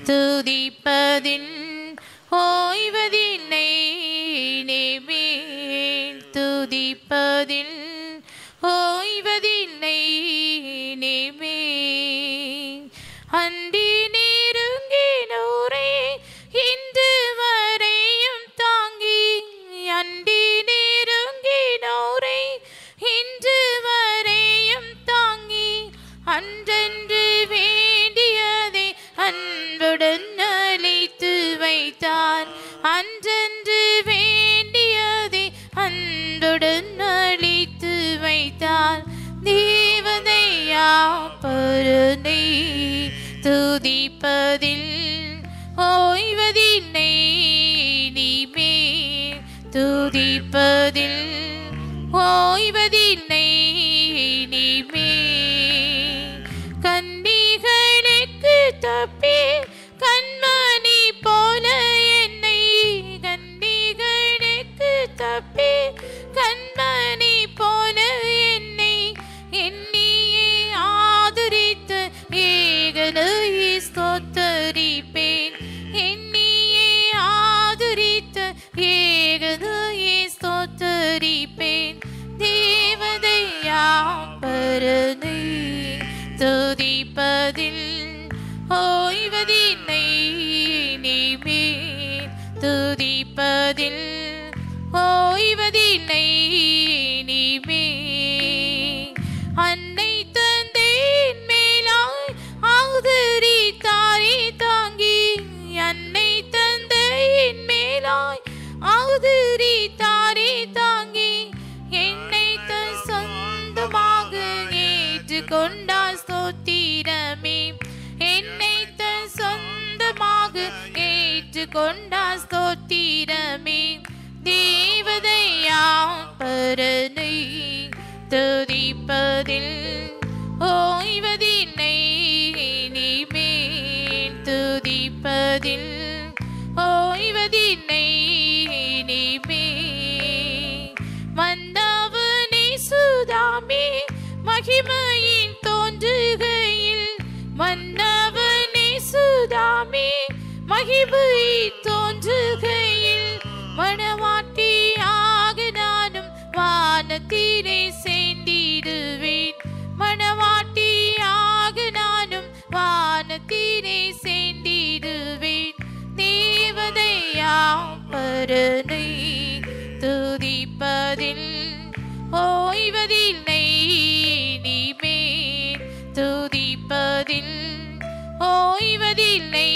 துதிப்பதில் ஓய்வதில்லை நேமேல் துதிப்பதில் ஓய்வதில்லை நேமேல் அண்டி நெருங்கினோரே இன்று வரையும் தாங்கி அண்டி நெருங்கினோரே இன்று வரையும் தாங்கி அன்றென்று வேண்டியதை அன்புடன் அளித்து வைத்தார் அன்றென்று வேண்டியதை அன்புடன் அளித்து வைத்தார் தேவதையா பருனை துதிப்பதில் ஓய்வதில்லை நீமே துதிப்பதில் ஓய்வதில்லை நீமே கண்டிகளுக்கு தப்பி கண்மணி போல என்னை கண்டிகளுக்கு தப்பி கண்மணி போல என்னை எண்ணியே ஆதரித்து ஏகனையே ஸ்தோத்தரிப்பேன் எண்ணியே ஆதரித்து ஏகனையே ஸ்தோத்தரிப்பேன் தேவதையா பரனை துதிப்பதில் ஓய்வதில்லை நீமே துதிப்பதில் ஓய்வதில்லை நீமே அன்னை தந்தேன் மேலாய் ஆதரித்தாரே தாங்கி அன்னை தந்தையின் மேலாய் ஆதரித்தாரே தாங்கி என்னை தன் சொந்தமாக ஏற்றுக்கொண்டார் ஸ்தோத்திரமே என்னை தன் சொந்தமாக ஏற்றுக்கொண்டார் ஸ்தோத்திரமே தேவதையா பரனை துதிப்பதில் ஓய்வதில்லை நீமேல் துதிப்பதில் ஓய்வதில்லை நீமே வந்தவனே சுதாமே மகிமையின் தோன்றுகையில் வந்தவனே சுதாமே மகிமையின் தோன்றுகையில் மணவாட்டியாக நானும் வானத்திலே சேர்ந்திடுவேன் மணவாட்டியாக நானும் வானத்திலே சேர்ந்திடுவேன் தேவதையா பரனை துதிப்பதில் ஓய்வதில்லை நீமேல் துதிப்பதில் ஓய்வதில்லை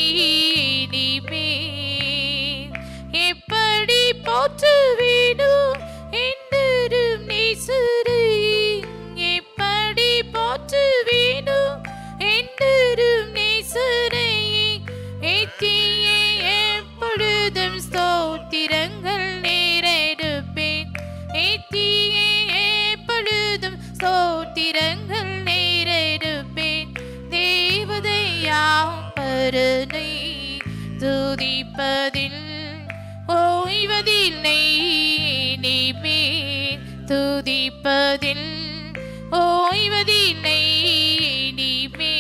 நீமேல் எப்படி போற்றுவேனும் என்றும் நேசரை எப்படி போற்றுவேனும் என்றும் நேசரை ஏத்தியே எப்பொழுதும் ஸ்தோத்திரங்கள் நேரெடுப்பேன் ஏத்தியே எப்பொழுதும் ஸ்தோத்திரங்கள் நேரெடுப்பேன் தேவதையா பரனை துதிப்பதில் ஓய்வதில்லை நீமே துதிப்பதில் ஓய்வதில்லை நீமே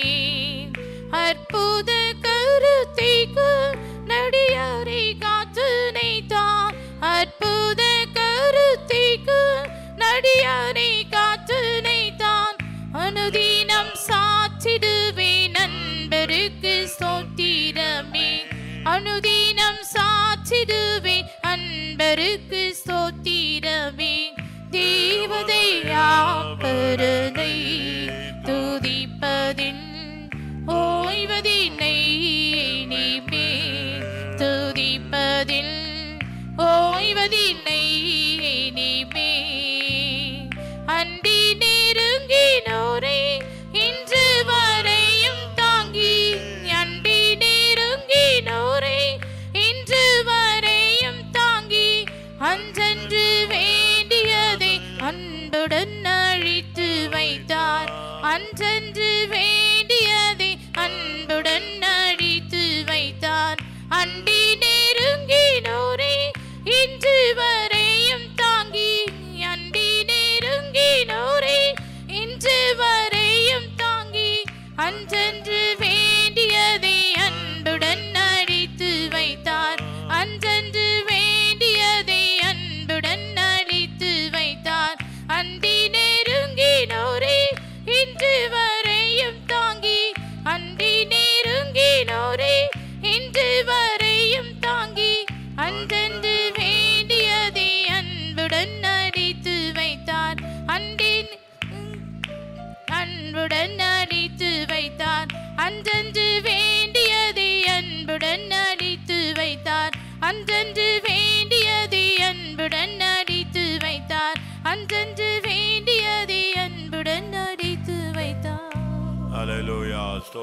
அற்புத கருத்தைக்கு நடிகாரை காத்துனை தான் அற்புத கருத்தைக்கு நடிகாரை காத்துனை தான் அனுதினம் சாற்றிடுவேன் நண்பருக்கு சோத்திரமே அனுதினம் சாற்றிடுவேன் அன்பருக்கு சோத்திரமே தேவதையா பரனை துதிப்பதில் ஓய்வதில்லை நீமே துதிப்பதில் ஓய்வதில்லை நீமே அண்டி நெருங்கினோரே இன்று வரையும் தாங்கி அண்டி நெருங்கினோரே இன்று வரையும் தாங்கி அன்றன்று வேண்டியதை அன்புடன் அழித்து வைத்தார் அன்றன்று வேண்டியதை அன்புடன் அழித்து வைத்தார் அண்டி நெருங்கினோரே இன்று வரையும் தாங்கி அண்டி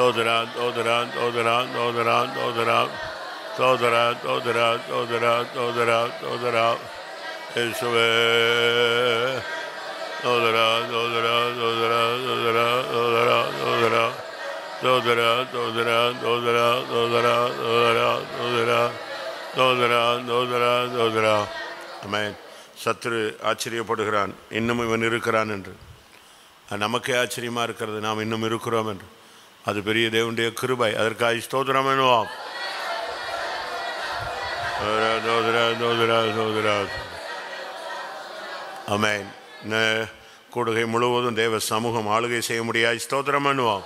Todra, Todra, Todra, Todra, Todra, Todra, Todra, Todra, Todra, Todra, Yeshua. Todra, Todra, Todra, Todra, Todra, Todra, Todra, Todra, Todra, Todra, Todra, Todra, Todra, Todra, Todra. Amen. சத்ரு ஆச்சரியப்படுகிறான் இன்னும் இவன் இருக்கிறான் என்று அது நமக்கே ஆச்சரியமாக இருக்கிறது நாம் இன்னும் இருக்கிறோம் என்று அது பெரிய தேவனுடைய கிருபை அதற்காக ஸ்தோத்திரம் என்னுவோம் தோதரா தோதரா தோதரா அமேன் ந- கூடுகை முழுவதும் தேவ சமூகம் ஆளுகை செய்ய முடியாது ஸ்தோத்திரம் பண்ணுவோம்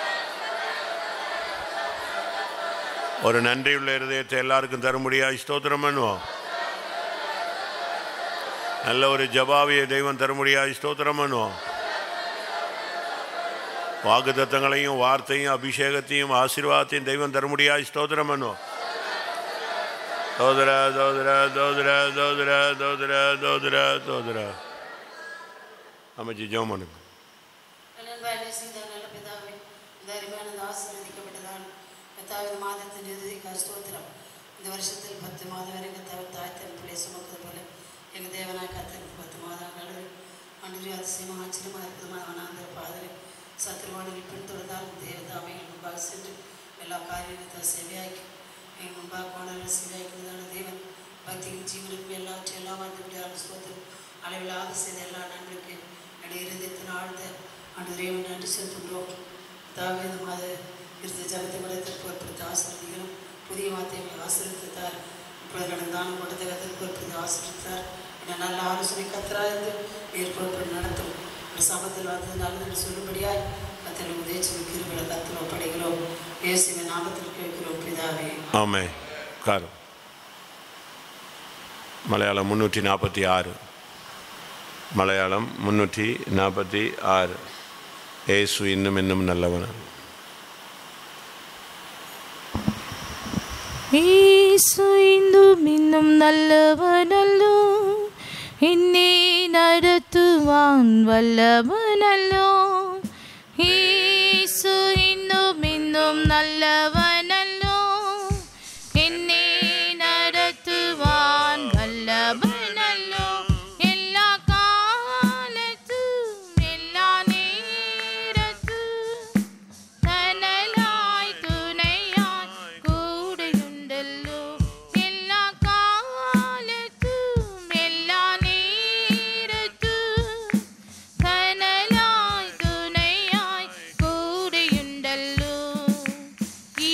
ஒரு நன்றியுள்ள இருதயத்தை எல்லாருக்கும் தர முடியாது ஸ்தோத்திரம் பண்ணுவோம் நல்ல ஒரு ஜபாவியை தெய்வம் தர முடியாது ஸ்தோத்திரம் பண்ணுவோம் வாக்குத்தத்தங்களையும் வார்த்தையும் அபிஷேகத்தையும் ஆசீர்வாதத்தையும் தெய்வம் தர முடியாது ஸ்தோத்திரம் பண்ணுவோம் தோதரா தோதரா தோதரா தோதரா தோதரா தோதரா தோதரா அமைச்சு ஜெபம் பண்ணுங்க நல்ல செய்த நல்ல பிதாவே இந்த அருமையான இந்த ஆசீர்வதிக்கப்பட்டதால் கத்தாவே இந்த மாதத்தின் இறுதிக்கு ஸ்தோத்திரம் இந்த வருஷத்தில் பத்து மாதம் வரை கத்தாவை தாய் தன் பிள்ளை சுமக்கிறது போல எங்கள் தேவனாய் கத்தருக்கு பத்து மாதம் கடவுள் அன்று அதிசயமாக ஆச்சரியமாக அற்புதமான வனாந்திர பாதரை சத்துருவானில் பின்தொடர்ந்தால் தேவதாமை எங்கள் முன்பாக சென்று எல்லா காரியத்தை செவியாக்கி எங்கள் முன்பாக போனாலும் செவியாக்கிறதான தேவன் பக்தியின் ஜீவனுக்கும் எல்லாவற்றையும் எல்லாம் வந்து ஸ்தோத்திரம் அளவில்லாத செய்த எல்லா நன்மைக்கு என்னுடைய இருதயத்தின் ஆழ்ந்த ஆண்டு தேவன் நன்றி செலுத்துகிறோம் தாவீது மாத இருந்த ஜனத்தை விடத்திற்கு பொறுப்படுத்த ஆசிரியர்களும் புதிய வார்த்தைகளை ஆசிரியத்தார் இப்பொழுது நடந்தாலும் கொடுத்த கத்திற்கு பொறுப்படுத்த ஆசிரியத்தார் என்ன நல்ல ஆலோசனை கத்தராயிருந்து நீர் பொறுப்பு நடத்தும் ஒரு சமத்தில் வந்து நல்லது என்று சொல்லும்படியாய் கத்தனை உதயச்சி கிருபிட கத்தில் ஒப்படைக்கிறோம் இயேசுவின் நாமத்தில் கேட்கிறோம் பிதாவே ஆமே காரம் மலையாளம் முந்நூற்றி நாற்பத்தி ஆறு மலையாளம் முந்நூற்றி நாற்பத்தி ஆறு ஏசு இன்னும் இன்னும் நல்லவன் യേശു ഇന്നും ഇന്നും നല്ലവനല്ലോ എന്നെ നടത്തുവാൻ വല്ലവനല്ലോ യേശു ഇന്നും ഇന്നും നല്ലവനല്ലോ എന്നെ നടത്തുവാൻ വല്ലവനല്ലോ എല്ലാ കാലത്തും എല്ലാ നേരത്തും തണലായി തുണയായി കൂടെയുണ്ടല്ലോ എല്ലാ കാലത്തും എല്ലാ നേരത്തും തണലായി തുണയായി കൂടെയുണ്ടല്ലോ ഈ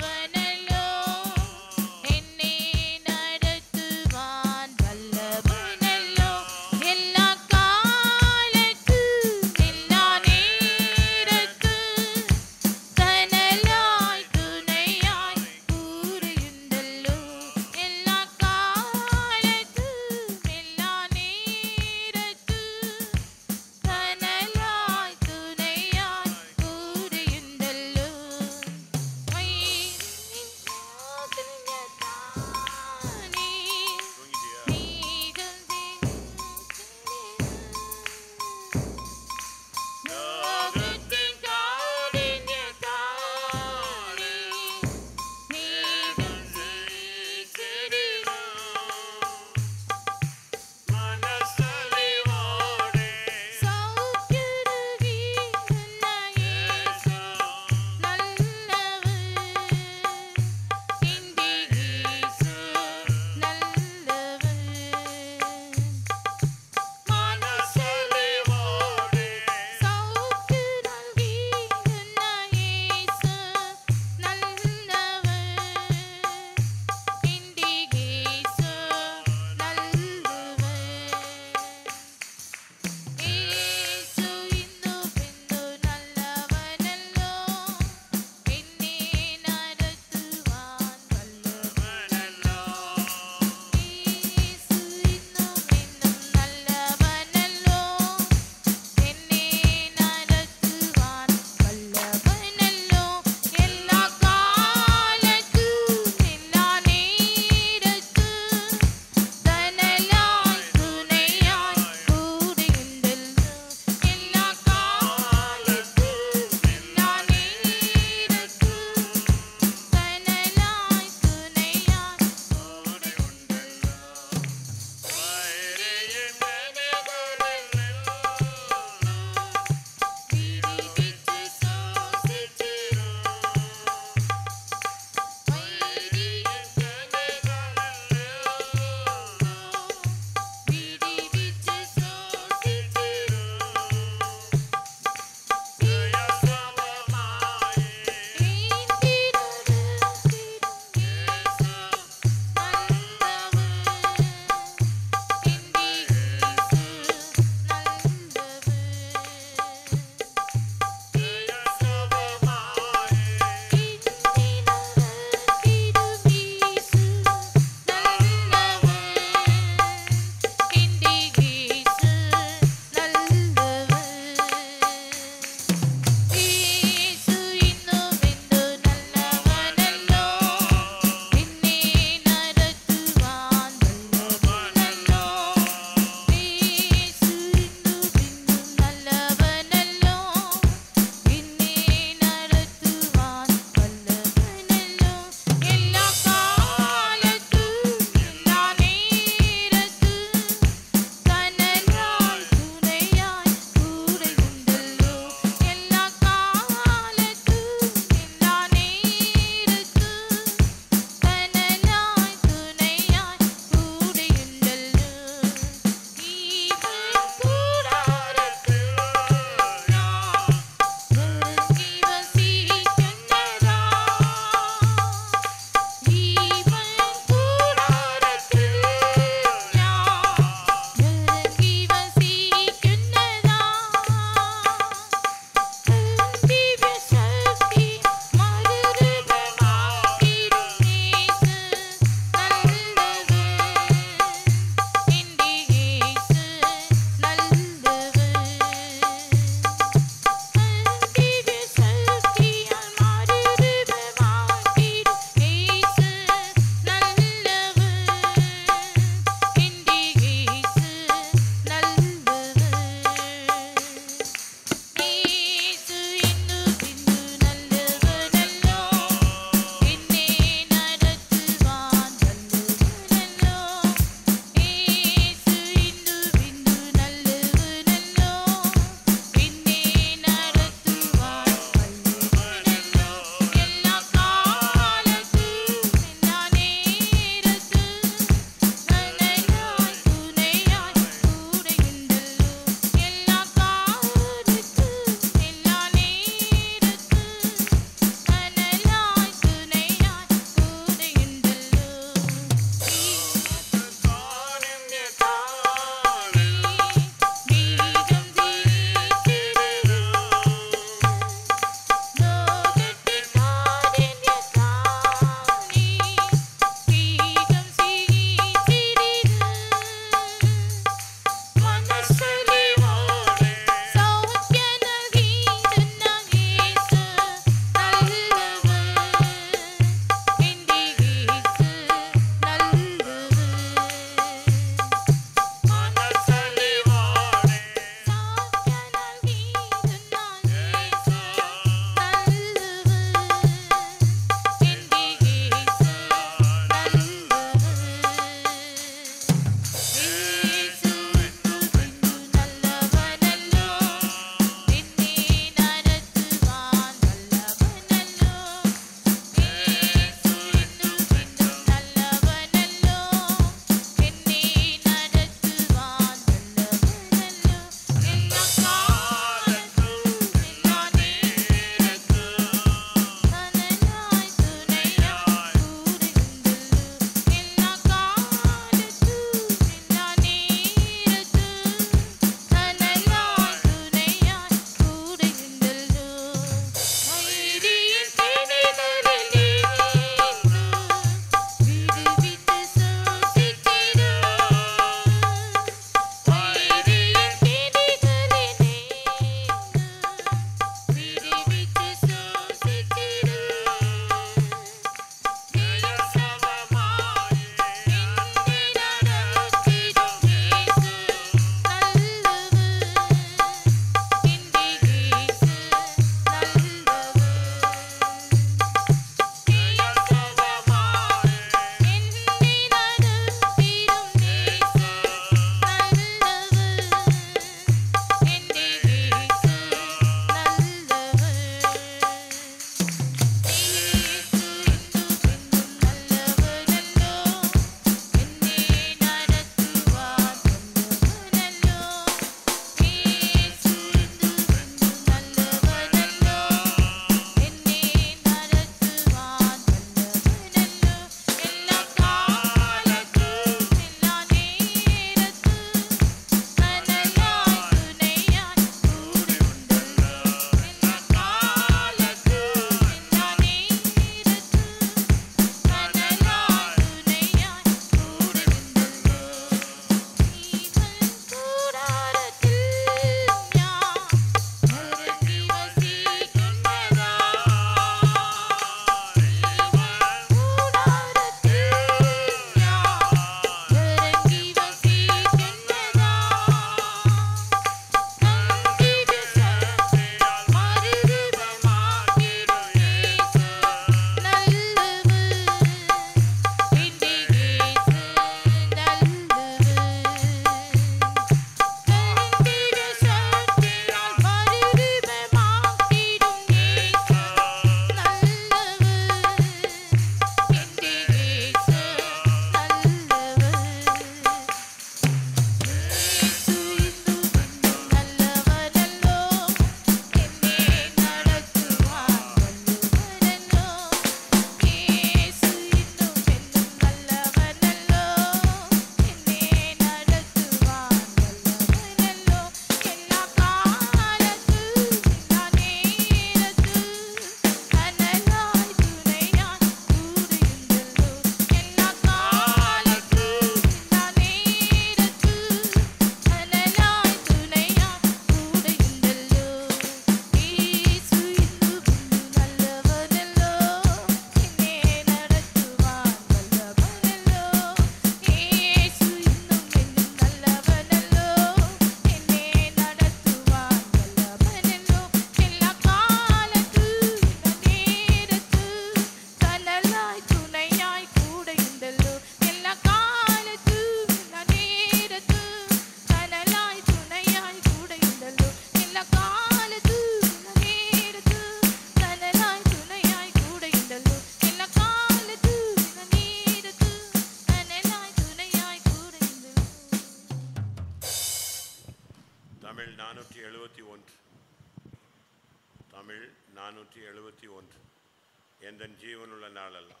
தமிழ் நானூற்றி எழுபத்தி ஒன்று எந்த ஜீவனுள்ள நாளெல்லாம்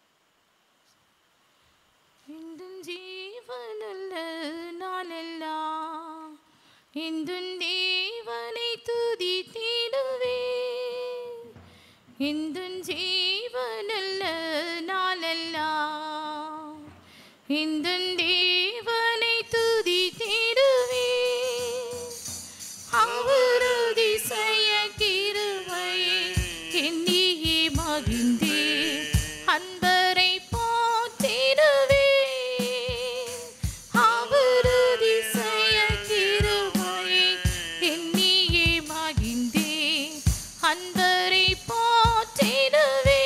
இந்த ஜீவனுள்ள நாளெல்லாம் இந்த தேவனை துதித்திடுவே இந்த ஜீவனுள்ள நாளெல்லாம் இந்த தேவனை துதித்திடுவே அவரது செய்ய கிருபையை எண்ணியே மகிழ்ந்தே அன்பரை போற்றிடுவே அவரது செய்ய கிருபையை எண்ணியே மகிழ்ந்தே அன்பரை போற்றிடுவே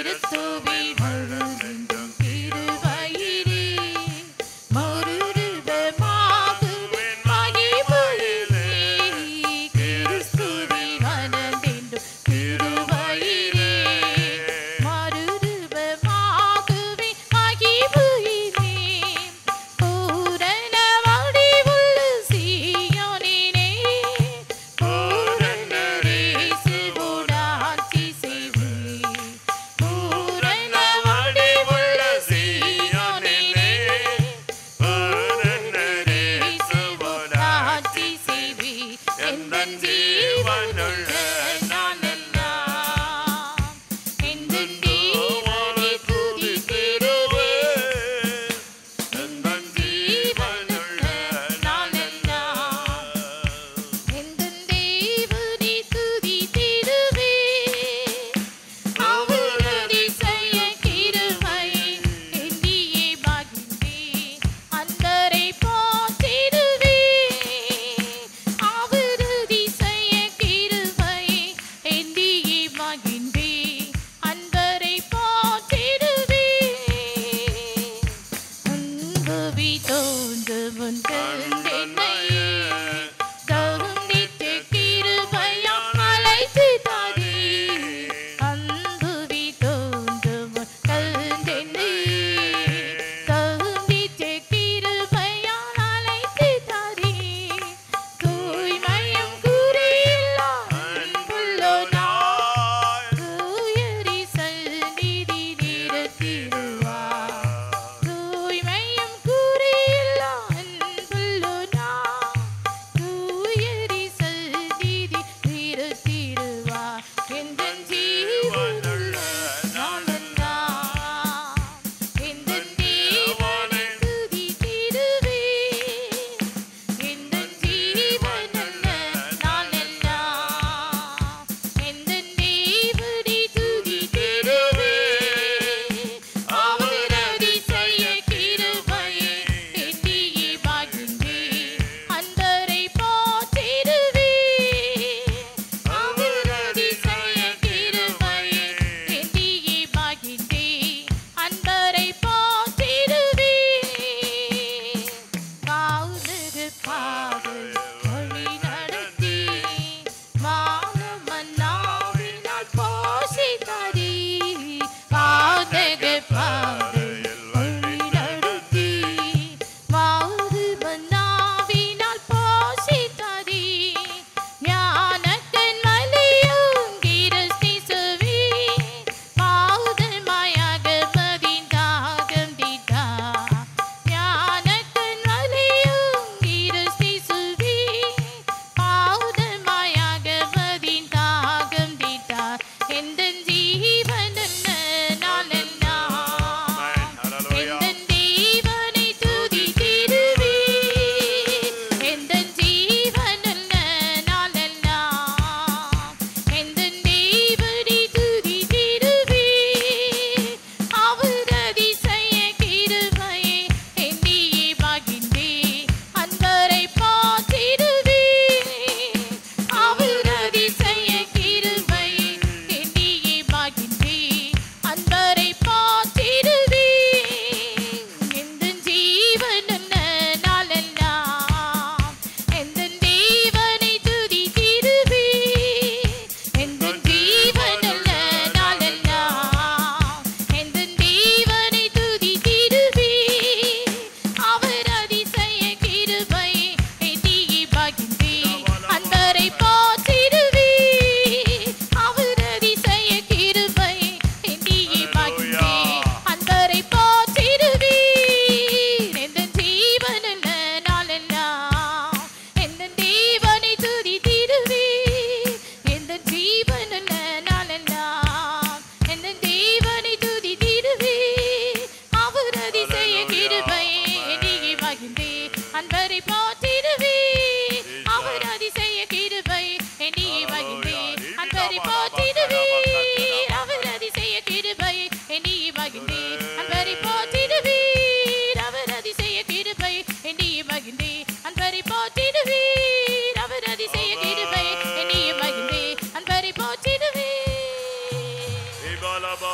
கிறிஸ்துவில் மறுநின்றும் கிருபையிலே மறுரூபமாகுவேன் மகிமையிலே கிறிஸ்துவில் மனதென்றும் கிருபையிலே மறுரூபமாகுவேன் மகிமையிலே பூரண வடிவுள்ள சீயோனிலே பூரண இயேசுவோடு ஆட்சி செய்வேன் பூரண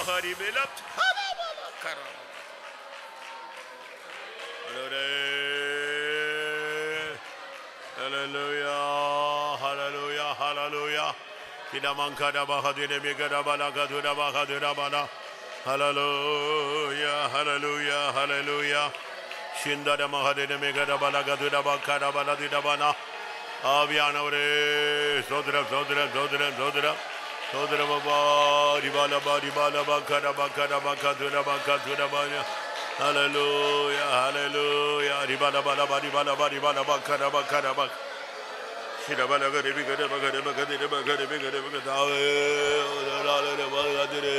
mahari bela kara. Hallelujah, hallelujah, hallelujah. Kidamankada bahadine bigada bala kadura bahadura bala. Hallelujah, hallelujah, hallelujah. Shindada mahadine megada bala kadura bakara bala didabana. ஆவியானவரே சோதரம் சோதரம் சோதரம் சோதரம் சோதர பாபா ரிபால பா ரிபால பா கர பா கர பா கதுர பா கதுர பா ஹalleluya ஹalleluya ரிபால பா பா ரிபால பா ரிபால பா கர பா கர பா சிரபல கர பி கர பா கர பா கர பா கர பி கர பா தாவே ஓலால பா கதிரே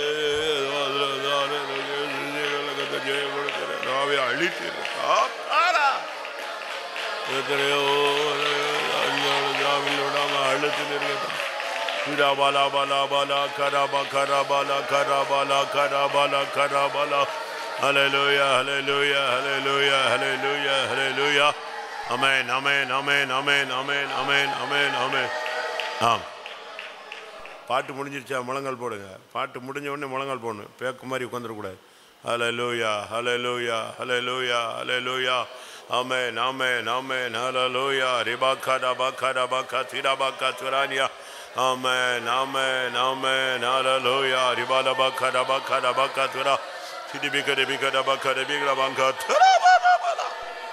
நாவே அழித்து ஆரா எத்தனையோ ஜாமில் விடாம அழுத்தில் இருக்கட்டும் கிராபாலா பாலா பாலா கராபா கராபாலா கராபாலா கராபாலா கராபாலா ஹalleluya ஹalleluya ஹalleluya ஹalleluya ஹalleluya ஆமென் ஆமென் ஆமென் ஆமென் ஆமென் ஆமென் ஆமென் ஆமென் ஆம் பாட்டு முடிஞ்சிருச்சா முழங்கால் போடுங்க பாட்டு முடிஞ்ச உடனே முழங்கால் போடணும் பேக்கு மாதிரி உட்காந்துடக்கூடாது ஹalleluya ஹalleluya ஹalleluya ஹalleluya ஆமென் ஆமென் ஆமென் ஹalleluya ரிபாக்கா ரபாக்கா ரபாக்கா திராபாக்கா துரானியா ஆமென் ஆமென் ஆமென் ஹalleluya ரிபாலபாக்கா ரபாக்கா ரபாக்கா துரா சிடிபிக ரிபிக ரபாக்கா ரிபிக ரபாக்கா துராபாபாலா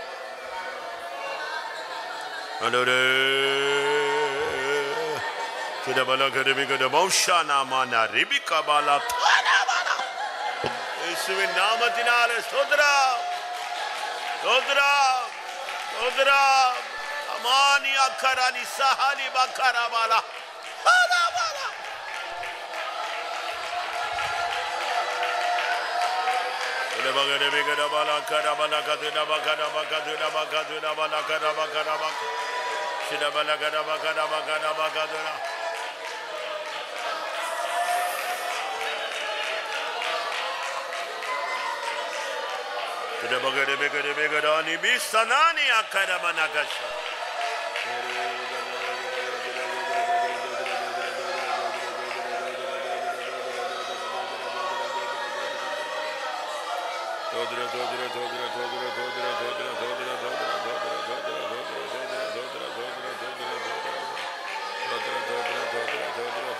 ஹalleluya சிதபல கருவிக ரபௌஷானா மானா ரிபிகா பாலா துராபாலா இயேசுவின் நாமத்தினாலே ஸ்தோத்திரம் ஸ்தோத்திரம் ஸ்தோத்திரம் Amani அக்கரானி சஹாலி பக்கரபாலா Bala Bala bala bala karabala kaduna bakara bakaduna bakaduna bala karaba karaba Shida bala karaba karaba karaba kaduna Shida bagare begare begarani bisanani akaraba nakasha Todra todra todra todra todra todra todra todra todra todra todra todra todra todra todra todra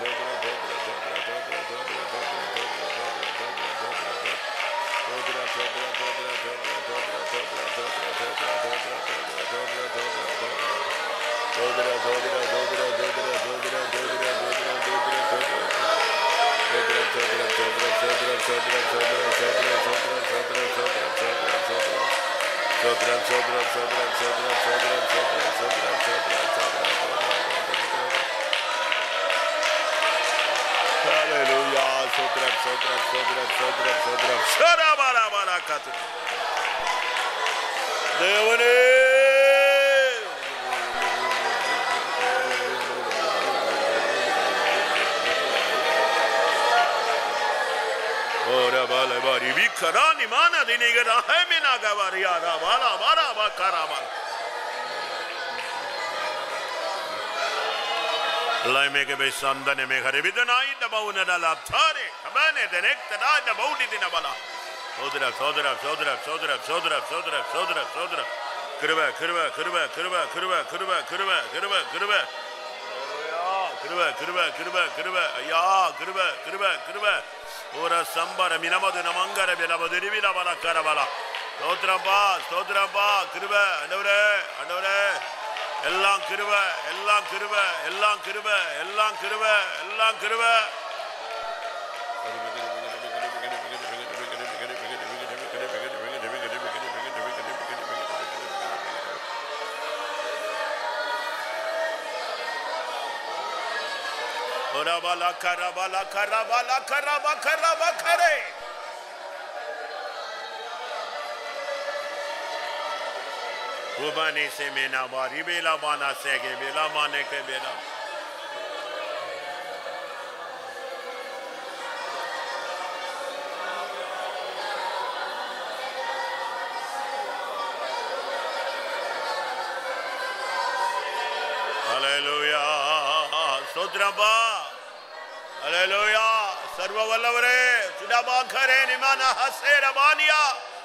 Hallelujah. Sotram, sotram, sotram, sotram, sotram. Sharabarabarakat. தேவனே Ora bala bari vikarani mana dinigara hemina gavaria ra bala bara bakara bala. Laime ke be sandane me ghare vidanai da bauna da la thare kamane denek tada da baudi dina bala. Sodra sodra sodra sodra sodra sodra sodra sodra. Kırva kırva kırva kırva kırva kırva kırva kırva kırva. கிருப கிருப கிருப கிருப ஐயா கிருப கிருப கிருப ஒரு சம்பர மினமது நமங்கர விலமது விலவல கரவல ஸ்தோத்திரப்பா ஸ்தோத்திரப்பா கிருப அண்டவரே அண்டவரே எல்லாம் கிருப எல்லாம் கிருப எல்லாம் கிருப எல்லாம் கிருப எல்லாம் கிருப Orabala karabala karabala karaba karaba kare. Ubani se mena bari bela bana sege bela mane ke bela. Hallelujah. Sodraba. Hallelujah. சர்வ வல்லவரே சுடபாக்கரே நிமான ஹசேரபானியா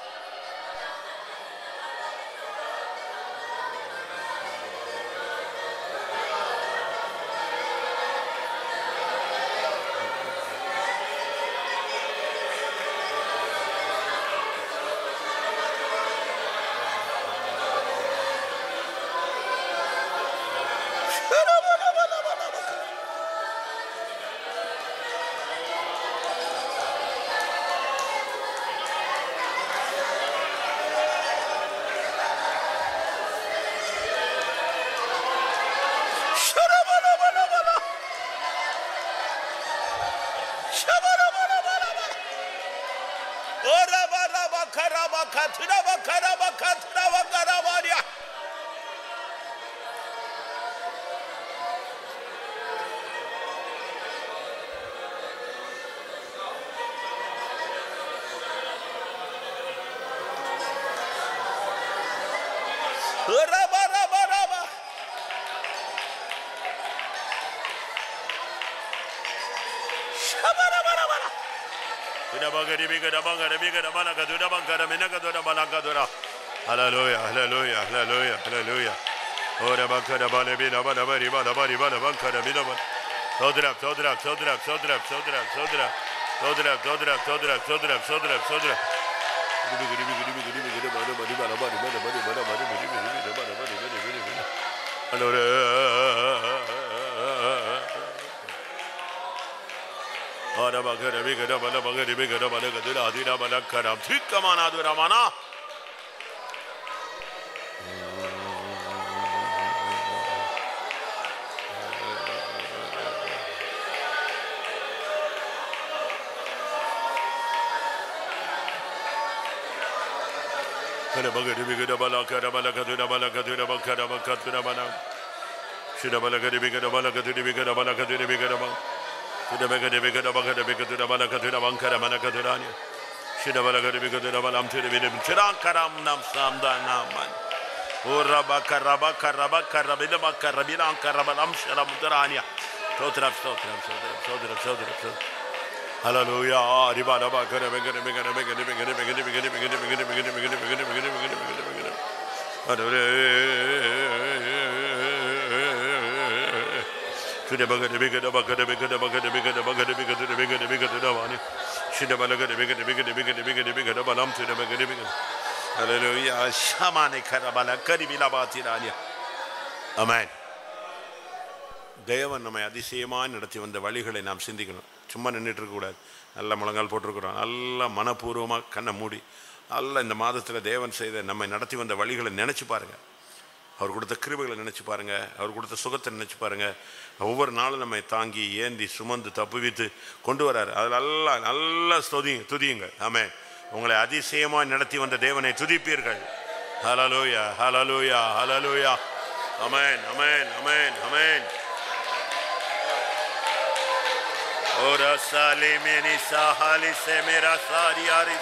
Hallelujah, hallelujah, hallelujah, hallelujah. Ora bakara bale bina bana bari bana bari bana bakara bina bana. Sodra, sodra, sodra, sodra, sodra, sodra. Sodra, sodra, sodra, sodra, sodra, sodra. Gidi gidi gidi gidi gidi gidi bana bari bana bari bana bari bana bari gidi gidi gidi bana bari gidi gidi gidi. Hallelujah. Ora bakara bigara bana bakara bigara bana kadira adira bana karam. Thikkamana adura mana. Kada baga dibi kada bala kada bala kada da bala kada da bala kada bala kada da bala. Shida bala kada dibi kada bala kada dibi kada bala kada dibi kada bala. Shida baga dibi kada bala kada dibi kada da bala kada da bala kada bala kada da ni. Shida bala kada dibi kada da bala am tere dibi tiran karam nam sam da naman. Ora baka raba karaba karabila baka rabila an karaba am shara mudrania. Sotra sotra sotra sotra sotra sotra. Hallelujah. Riba raba kare begare begare begare begare begare begare begare begare begare begare begare begare begare begare begare. Hallelujah. Tude bagare begare bagare begare bagare begare bagare begare begare begare davani. Shide balagare begare begare begare begare begare balam tude bagare begare. Hallelujah. Shamane karabala karibila batirania. Amen. தேவன் நம்மை அதிசயமாக நடத்தி வந்த வழிகளை நாம் சிந்திக்கணும் சும்மா நின்றுட்டு இருக்கக்கூடாது நல்ல முழங்கால் போட்டிருக்கிறோம் நல்ல மனப்பூர்வமாக கண்ணை மூடி நல்ல இந்த மாதத்தில் தேவன் செய்த நம்மை நடத்தி வந்த வழிகளை நினச்சி பாருங்கள் அவர் கொடுத்த கிருபைகளை நினச்சி பாருங்கள் அவர் கொடுத்த சுகத்தை நினச்சி பாருங்கள் ஒவ்வொரு நாளும் நம்மை தாங்கி ஏந்தி சுமந்து தப்புவித்து கொண்டு வராரு அது நல்லா நல்லா ஸ்துதி துதியுங்க ஆமே உங்களை அதிசயமாக நடத்தி வந்த தேவனை துதிப்பீர்கள் hallelujah hallelujah hallelujah amen amen amen amen Ora sale meni sahali se mera sari aris.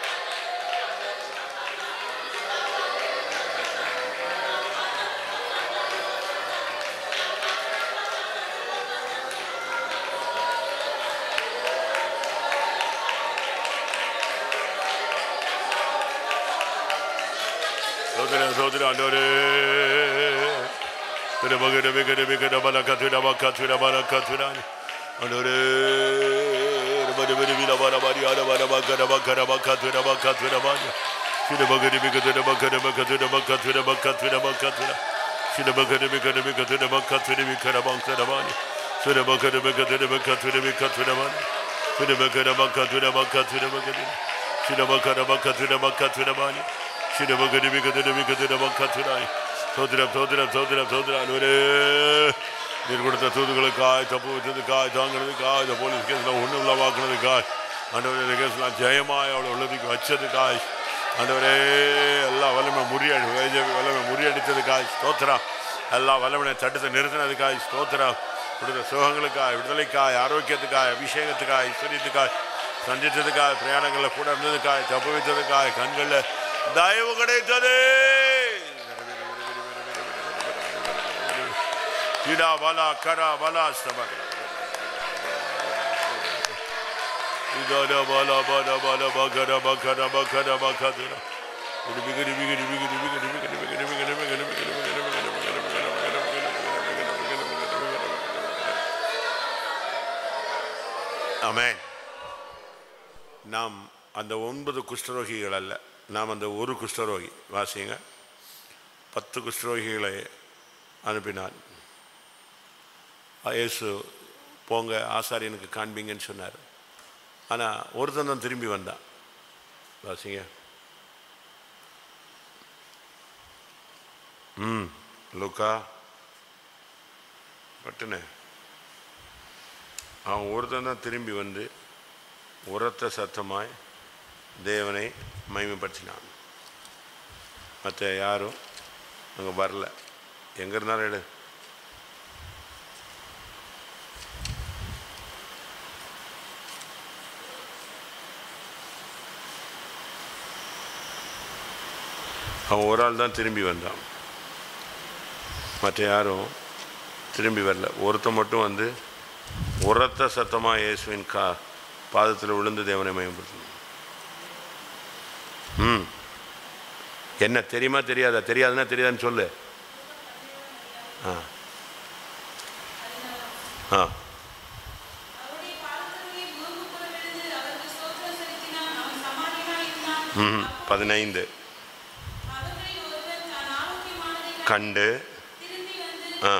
Sodra sodra andore. Tere bagere bagere bagere balakatura bakatura balakatura. Andore. Bari bari bila bara bari ara bara bakara bakara bakatura bakatura bari. Şine bagere bagere bakara bakatura bakatura bakatura bakatura. Şine bagere bagere bakatura bakatura bakatura bakatura bari. Şine bagere bagere bakatura bakatura bari. Şine bagere bakatura bakatura bakatura. Şine bagere bakatura bakatura bari. Şine bagere bagere bakatura bakatura. Todra todra todra todra anore. நீர் கொடுத்த தூதுகளுக்காய் தப்பு வச்சதுக்காய் தாங்கிறதுக்காய் இந்த police கேஸில் ஒன்றும் இல்லாமாக்குனதுக்காய் ஆண்டவரே இந்த கேஸில் ஜெயமாய் அவளை உள்ளதுக்கு வச்சதுக்காய் ஆண்டவரே எல்லா வல்லமை முறியடி வல்லமை முறியடித்ததுக்காய் ஸ்தோத்திரா எல்லா வல்லமையை தடுத்து நிறுத்தினதுக்காய் ஸ்தோத்திரா கொடுத்த சுகங்களுக்காய் விடுதலைக்காய் ஆரோக்கியத்துக்காய் அபிஷேகத்துக்காய் ஐஸ்வர்யத்துக்காய் சந்தித்ததுக்காய் பிரயாணங்களில் கூட இருந்ததுக்காய் தப்பு வைத்ததுக்காய் கண்களில் தயவு கிடைத்தது Kira bala kara bala staba. இதோட பாலா பாலா பாலா பகர பகர பகர பகதுரா பிகிரி பிகிரி பிகிரி பிகிரி பிகிரி பிகிரி பிகிரி பிகிரி பிகிரி பிகிரி ஆமென் நாம் அந்த ஒன்பது குஷ்டரோகிகள் அல்ல நாம் அந்த ஒரு குஷ்டரோகி வாசிங்க பத்து குஷ்டரோகிகளை அனுப்பினார் இயேசு போங்க ஆசாரியனுக்கு காண்பீங்கன்னு சொன்னார் ஆனால் ஒருத்தன் தான் திரும்பி வந்தான் வாசிங்க ம் லுக்கா பட்டுனே அவன் ஒருத்தன் தான் திரும்பி வந்து உரத்த சத்தமாய் தேவனை மகிமைப்படுத்தினான் மற்ற யாரும் அங்கே வரல எங்கே இருந்தாலும் எடு அவன் ஒரு ஆள் தான் திரும்பி வந்தான் மற்ற யாரும் திரும்பி வரல ஒருத்தன் மட்டும் வந்து உரத்த சத்தமாக இயேசுவின் கா பாதத்தில் விழுந்து தேவனை மயம்படுத்தணும் ம் என்ன தெரியுமா தெரியாதா தெரியாதுன்னா தெரியாதுன்னு சொல்லு ஆ ஆ ம் பதினைந்து கண்டு ஆ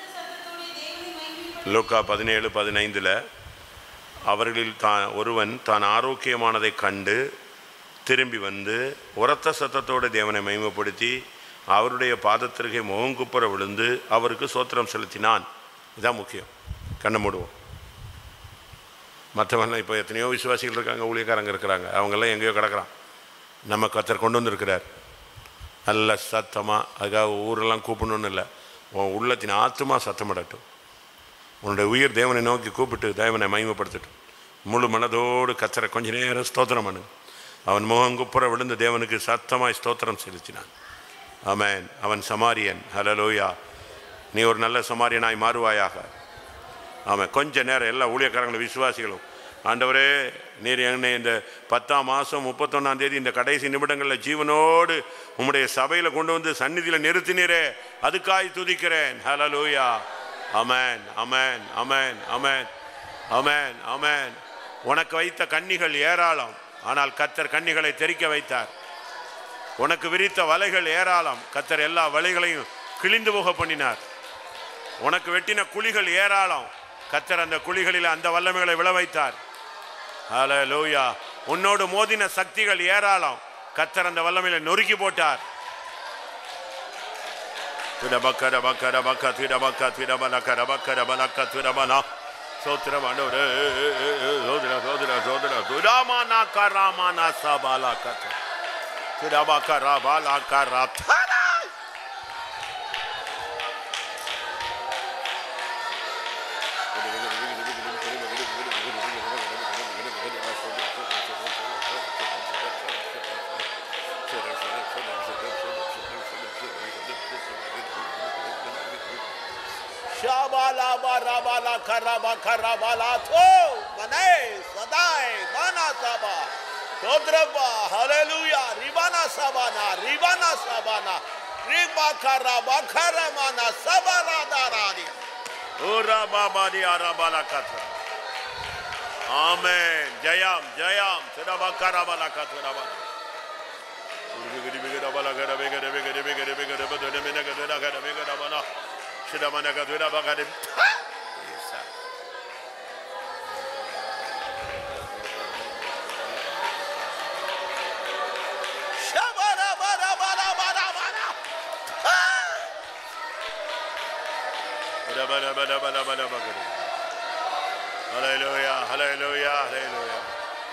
லூக்கா பதினேழு பதினைந்தில் அவர்களில் தான் ஒருவன் தான் ஆரோக்கியமானதை கண்டு திரும்பி வந்து உரத்த சத்தத்தோடு தேவனை மகிமைப்படுத்தி அவருடைய பாதத்திற்கே முகங்குப்புற விழுந்து அவருக்கு சோத்திரம் செலுத்தினான் இதுதான் முக்கியம் கண்ணை மூடுவோம் மற்றவங்களாம் இப்போ எத்தனையோ விசுவாசிகள் இருக்காங்க ஊழியக்காரங்க இருக்கிறாங்க அவங்கெல்லாம் எங்கேயோ கிடக்குறான் நம்ம கத்தர் கொண்டு வந்திருக்கிறார் நல்ல சத்தமாக அதுக்காக ஊரெல்லாம் கூப்பிடணும்னு இல்லை உன் உள்ளத்தின் ஆத்துமா சத்தமிடட்டும் உன்னுடைய உயிர் தேவனை நோக்கி கூப்பிட்டு தேவனை மகிமைப்படுத்தட்டும் முழு மனதோடு கத்தரை கொஞ்ச நேரம் ஸ்தோத்திரம் பண்ணு அவன் முகங்குப்புற விழுந்து தேவனுக்கு சத்தமாய் ஸ்தோத்திரம் செலுத்தினான் ஆமென் அவன் சமாரியன் ஹலலோயா நீ ஒரு நல்ல சமாரியனாய் மாறுவாயாக ஆமாம் கொஞ்ச நேரம் எல்லா ஊழியக்காரங்களும் விசுவாசிகளும் ஆண்டவரே நீர் என்னை இந்த பத்தாம் மாதம் முப்பத்தொன்னாம் தேதி இந்த கடைசி நிமிடங்களில் ஜீவனோடு உம்முடைய சபையில் கொண்டு வந்து சந்நிதியில் நிறுத்தினீரே அதுக்காய் துதிக்கிறேன் hallelujah amen amen amen amen amen அமேன் உனக்கு வைத்த கன்னிகள் ஏராளம் ஆனால் கத்தர் கன்னிகளை தெரிக்க வைத்தார் உனக்கு விரித்த வலைகள் ஏராளம் கத்தர் எல்லா வலைகளையும் கிழிந்து போக பண்ணினார் உனக்கு வெட்டின குழிகள் ஏராளம் கத்தர் அந்த குழிகளில் அந்த வல்லமைகளை விழ வைத்தார் ஹalleluya உன்னோடு மோதின சக்திகள் ஏராளம் கத்தர் அந்த வல்லமையில நொறுக்கி போட்டார் திடபக்கர பக்கர பக்க திடபக்க திடபலக்கர பக்கர பலக்க திடபனா சோத்திரம் ஆண்டவரே சோதர சோதர சோதர துராமானா கராமானா சபாலா கத்த திடபக்கர பாலக்கர தரா Shabala barabala karaba karabala to mane sadai mana saba todraba hallelujah ribana sabana ribana sabana riba karaba karamana sabara daradi ora baba di arabala katra amen jayam jayam sedaba karabala katra bala Hallelujah, hallelujah, hallelujah.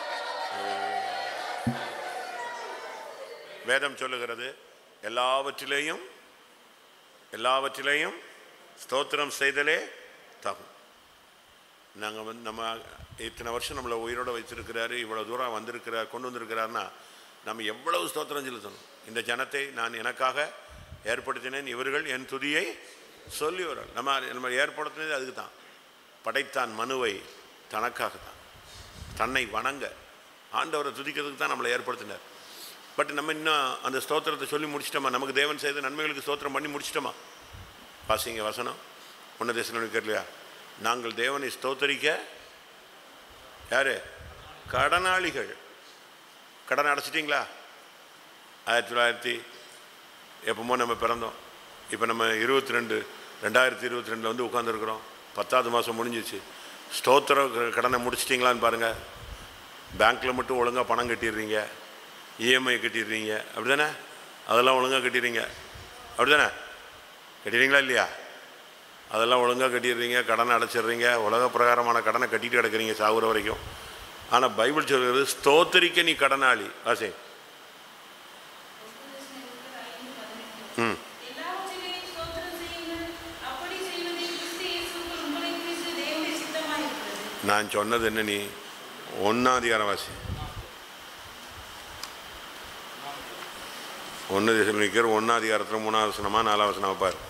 வேதம் சொல்லுகிறது எல்லாவற்றிலேயும் எல்லாவற்றிலேயும் ஸ்தோத்திரம் செய்தலே தகும் நாங்கள் வந்து நம்ம இத்தனை வருஷம் நம்மளை உயிரோட வச்சிருக்கிறாரு இவ்வளோ தூரம் வந்திருக்கிறார் கொண்டு வந்திருக்கிறாருன்னா நம்ம எவ்வளவு ஸ்தோத்திரம் செலுத்தணும் இந்த ஜனத்தை நான் எனக்காக ஏற்படுத்தினேன் இவர்கள் என் துதியை சொல்லி வரும் நம்ம நம்ம ஏற்படுத்தினது அதுக்கு தான் படைத்தான் மனுவை தனக்காக தான் தன்னை வணங்க ஆண்டவரை துதிக்கிறதுக்கு தான் நம்மளை ஏற்படுத்தினார் பட் நம்ம இன்னும் அந்த ஸ்தோத்திரத்தை சொல்லி முடிச்சிட்டோமா நமக்கு தேவன் செய்த நன்மைகளுக்கு ஸ்தோத்திரம் பண்ணி முடிச்சிட்டோமா வாசிங்க வசனம் ஒன்று தேசம் இல்லையா நாங்கள் தேவனை ஸ்தோத்தரிக்க யாரு கடனாளிகள் கடன் அடைச்சிட்டிங்களா ஆயிரத்தி தொள்ளாயிரத்தி எப்பமோ நம்ம பிறந்தோம் இப்போ நம்ம இருபத்தி ரெண்டு ரெண்டாயிரத்தி இருபத்தி ரெண்டில் வந்து உட்காந்துருக்குறோம் பத்தாவது மாதம் முடிஞ்சிச்சு ஸ்தோத்திர கடனை முடிச்சிட்டிங்களான்னு பாருங்கள் பேங்க்கில் மட்டும் ஒழுங்காக பணம் கட்டிடுறீங்க இஎம்ஐ கட்டிடுறீங்க அப்படி தானே அதெல்லாம் ஒழுங்காக கட்டிடுறீங்க அப்படி தானே கட்டிடுறீங்களா இல்லையா அதெல்லாம் ஒழுங்காக கட்டிடுறீங்க கடனை அடைச்சிடுறீங்க உலக பிரகாரமான கடனை கட்டிட்டு கிடக்குறீங்க சாகுற வரைக்கும் ஆனால் பைபிள் சொல்கிறது ஸ்தோத்திரிக்க நீ கடனாளி ஆசை ம் எல்லாவற்றிலேயும் ஸ்தோத்திரம் செய்யுங்கள். அப்படி செய்வதே கிறிஸ்து இயேசுவுக்குள் உங்களை குறித்து தேவனுடைய சித்தமாயிருக்கிறது. நான் சொன்னது என்ன நீ ஒன்னாதிகாரம் வாசி ஒன்று திசையில் நிற்கிற ஒன்னாதிகாரத்தில் மூணாவது வசனமா நாலாவது வசனமா பாரு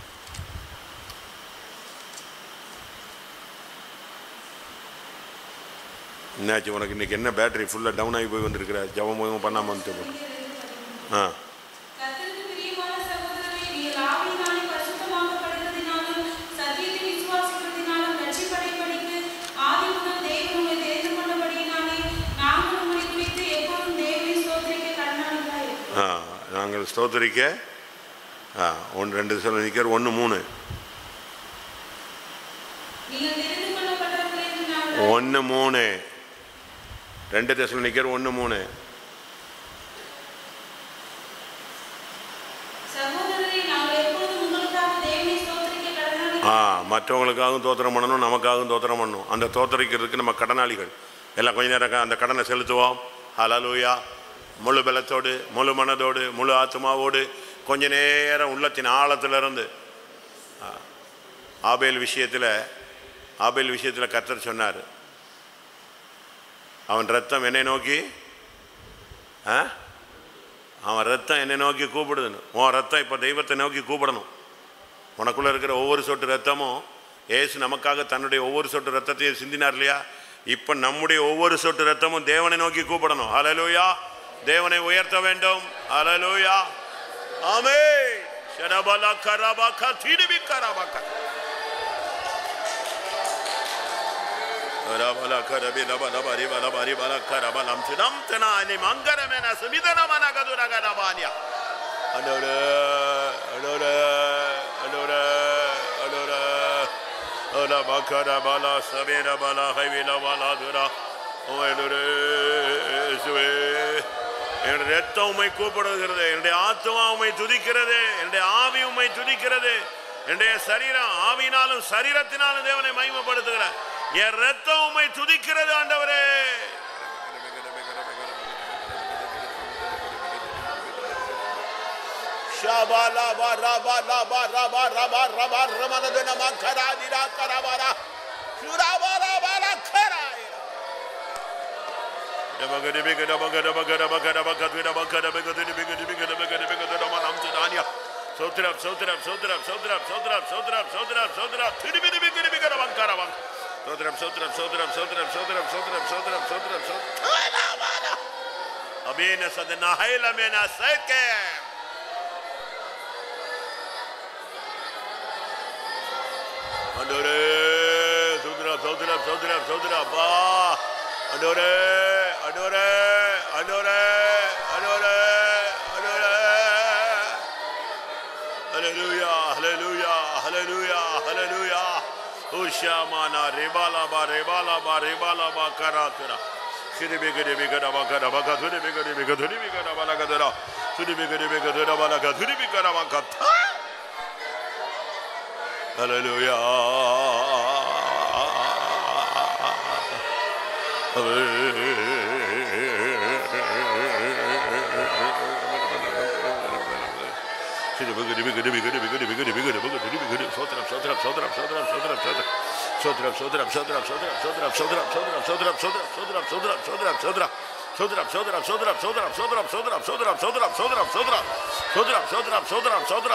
என்னாச்சு உனக்கு இன்னைக்கு என்ன பேட்டரி ஃபுல்லாக டவுன் ஆகி போய் வந்திருக்கிற ஜபம் போயும் பண்ணாமல் வந்துட்டு போட்டு ஆ கர்த்தருக்கு பிரியமான சகோதரரே, நீங்கள் ஆவியினாலே பரிசுத்தமாக்கப்படுகிறதினாலும், சத்தியத்தை விசுவாசிக்கிறதினாலும் ரட்சிப்படைபடிக்கு ஆதி முதல் தேவன் உங்களை தெரிந்து கொண்டபடியினாலே, நாங்கள் உங்களை குறித்து எப்பொழுதும் தேவனை ஸ்தோத்திரிக்க கடனாளிகளாயிருக்கிறோம். ஆ நாங்கள் ஸ்தோத்தரிக்க ஆ ஒன்று ரெண்டு சொல்ல நிற்கிற ஒன்று மூணு நீங்கள் தெரிந்து கொள்ளப்பட்டவர்கள் என்று நாங்கள் ஒன்று மூணு ரெண்டு தசம் நிற்கிற ஒன்று மூணு சகோதரரே, நாங்கள் எப்பொழுதும் உங்களுக்காக தேவனை ஸ்தோத்திரிக்க கடனாளிகள் ஆ மற்றவங்களுக்காகவும் தோத்திரம் பண்ணணும் நமக்காகவும் தோத்திரம் பண்ணணும் அந்த தோத்தரிக்கிறதுக்கு நம்ம கடனாளிகள் எல்லாம் கொஞ்ச நேரம் அந்த கடனை செலுத்துவோம் ஹலலூயா முழு பலத்தோடு முழு மனதோடு முழு ஆத்மாவோடு கொஞ்ச நேரம் உள்ளத்தின் ஆழத்திலிருந்து ஆ, ஆபேல் விஷயத்தில் ஆபேல் விஷயத்தில் கர்த்தர் சொன்னார் அவன் ரத்தம் என்னை நோக்கி ஆ அவன் ரத்தம் என்னை நோக்கி கூப்பிடுதுன்னு உன் ரத்தம் இப்போ தெய்வத்தை நோக்கி கூப்பிடணும் உனக்குள்ள இருக்கிற ஒவ்வொரு சொட்டு ரத்தமும் ஏசு நமக்காக தன்னுடைய ஒவ்வொரு சொட்டு ரத்தத்தையும் சிந்தினார் இல்லையா இப்போ நம்முடைய ஒவ்வொரு சொட்டு ரத்தமும் தேவனை நோக்கி கூப்பிடணும் ஹalleluya தேவனை உயர்த்த வேண்டும் ஹalleluya ஆமே ஷரபல கரபக திடிபி கரபக ரபல கரபி லபல பரி பல பரி பல கரபலம் தினம் தினானி மங்கரமென சுமிதனமன கதுரகரபானியா அடோரே அடோரே அடோரே அடோரே அல பக்கர பல சவேர பல ஹைவில பல துரா அடோரே சுவே என்னுடைய ரத்தம் உம்மை கூப்பிடுகிறது என்னுடைய ஆத்மா உம்மை துதிக்கிறது என்னுடைய ஆவி உம்மை துதிக்கிறது என்னுடைய சரீரம் ஆவினாலும் சரீரத்தினாலும் தேவனை மகிமைப்படுத்துகிற என் ரத்தம் உம்மை துதிக்கிறது ஆண்டவரே Shabalaba raba raba raba raba raba ramana dena makara dira karabara. Shuraba raba la kara. Dabagada bigada bagada bagada bagada bagada bagada bagada bigada bigada bagada bagada manam tudania. Sotrap sotrap sotrap sotrap sotrap sotrap sotrap sotrap tiri bigada bigada bigada bankara bang. Sotrap sotrap sotrap sotrap sotrap sotrap sotrap sotrap sotrap. Abina sadna hayla mena sekem. ஆண்டவரே சோதரா சோதரா சோதரா சோதரா அப்பா ஆண்டவரே ஆண்டவரே ஆண்டவரே ஆண்டவரே ஆண்டவரே ஹalleluya ஹalleluya ஹalleluya ஹalleluya உஷாமானா ரெபாலாபா ரெபாலாபா ரெபாலாபா கராத்துரா கிரிபி கிரிபி கடபா கடபா கதுரிபி கிரிபி கதுரிபி கடபா லகதுரா துரிபி கிரிபி கதுரபா லகதுரிபி கடபா கத்தா Hallelujah.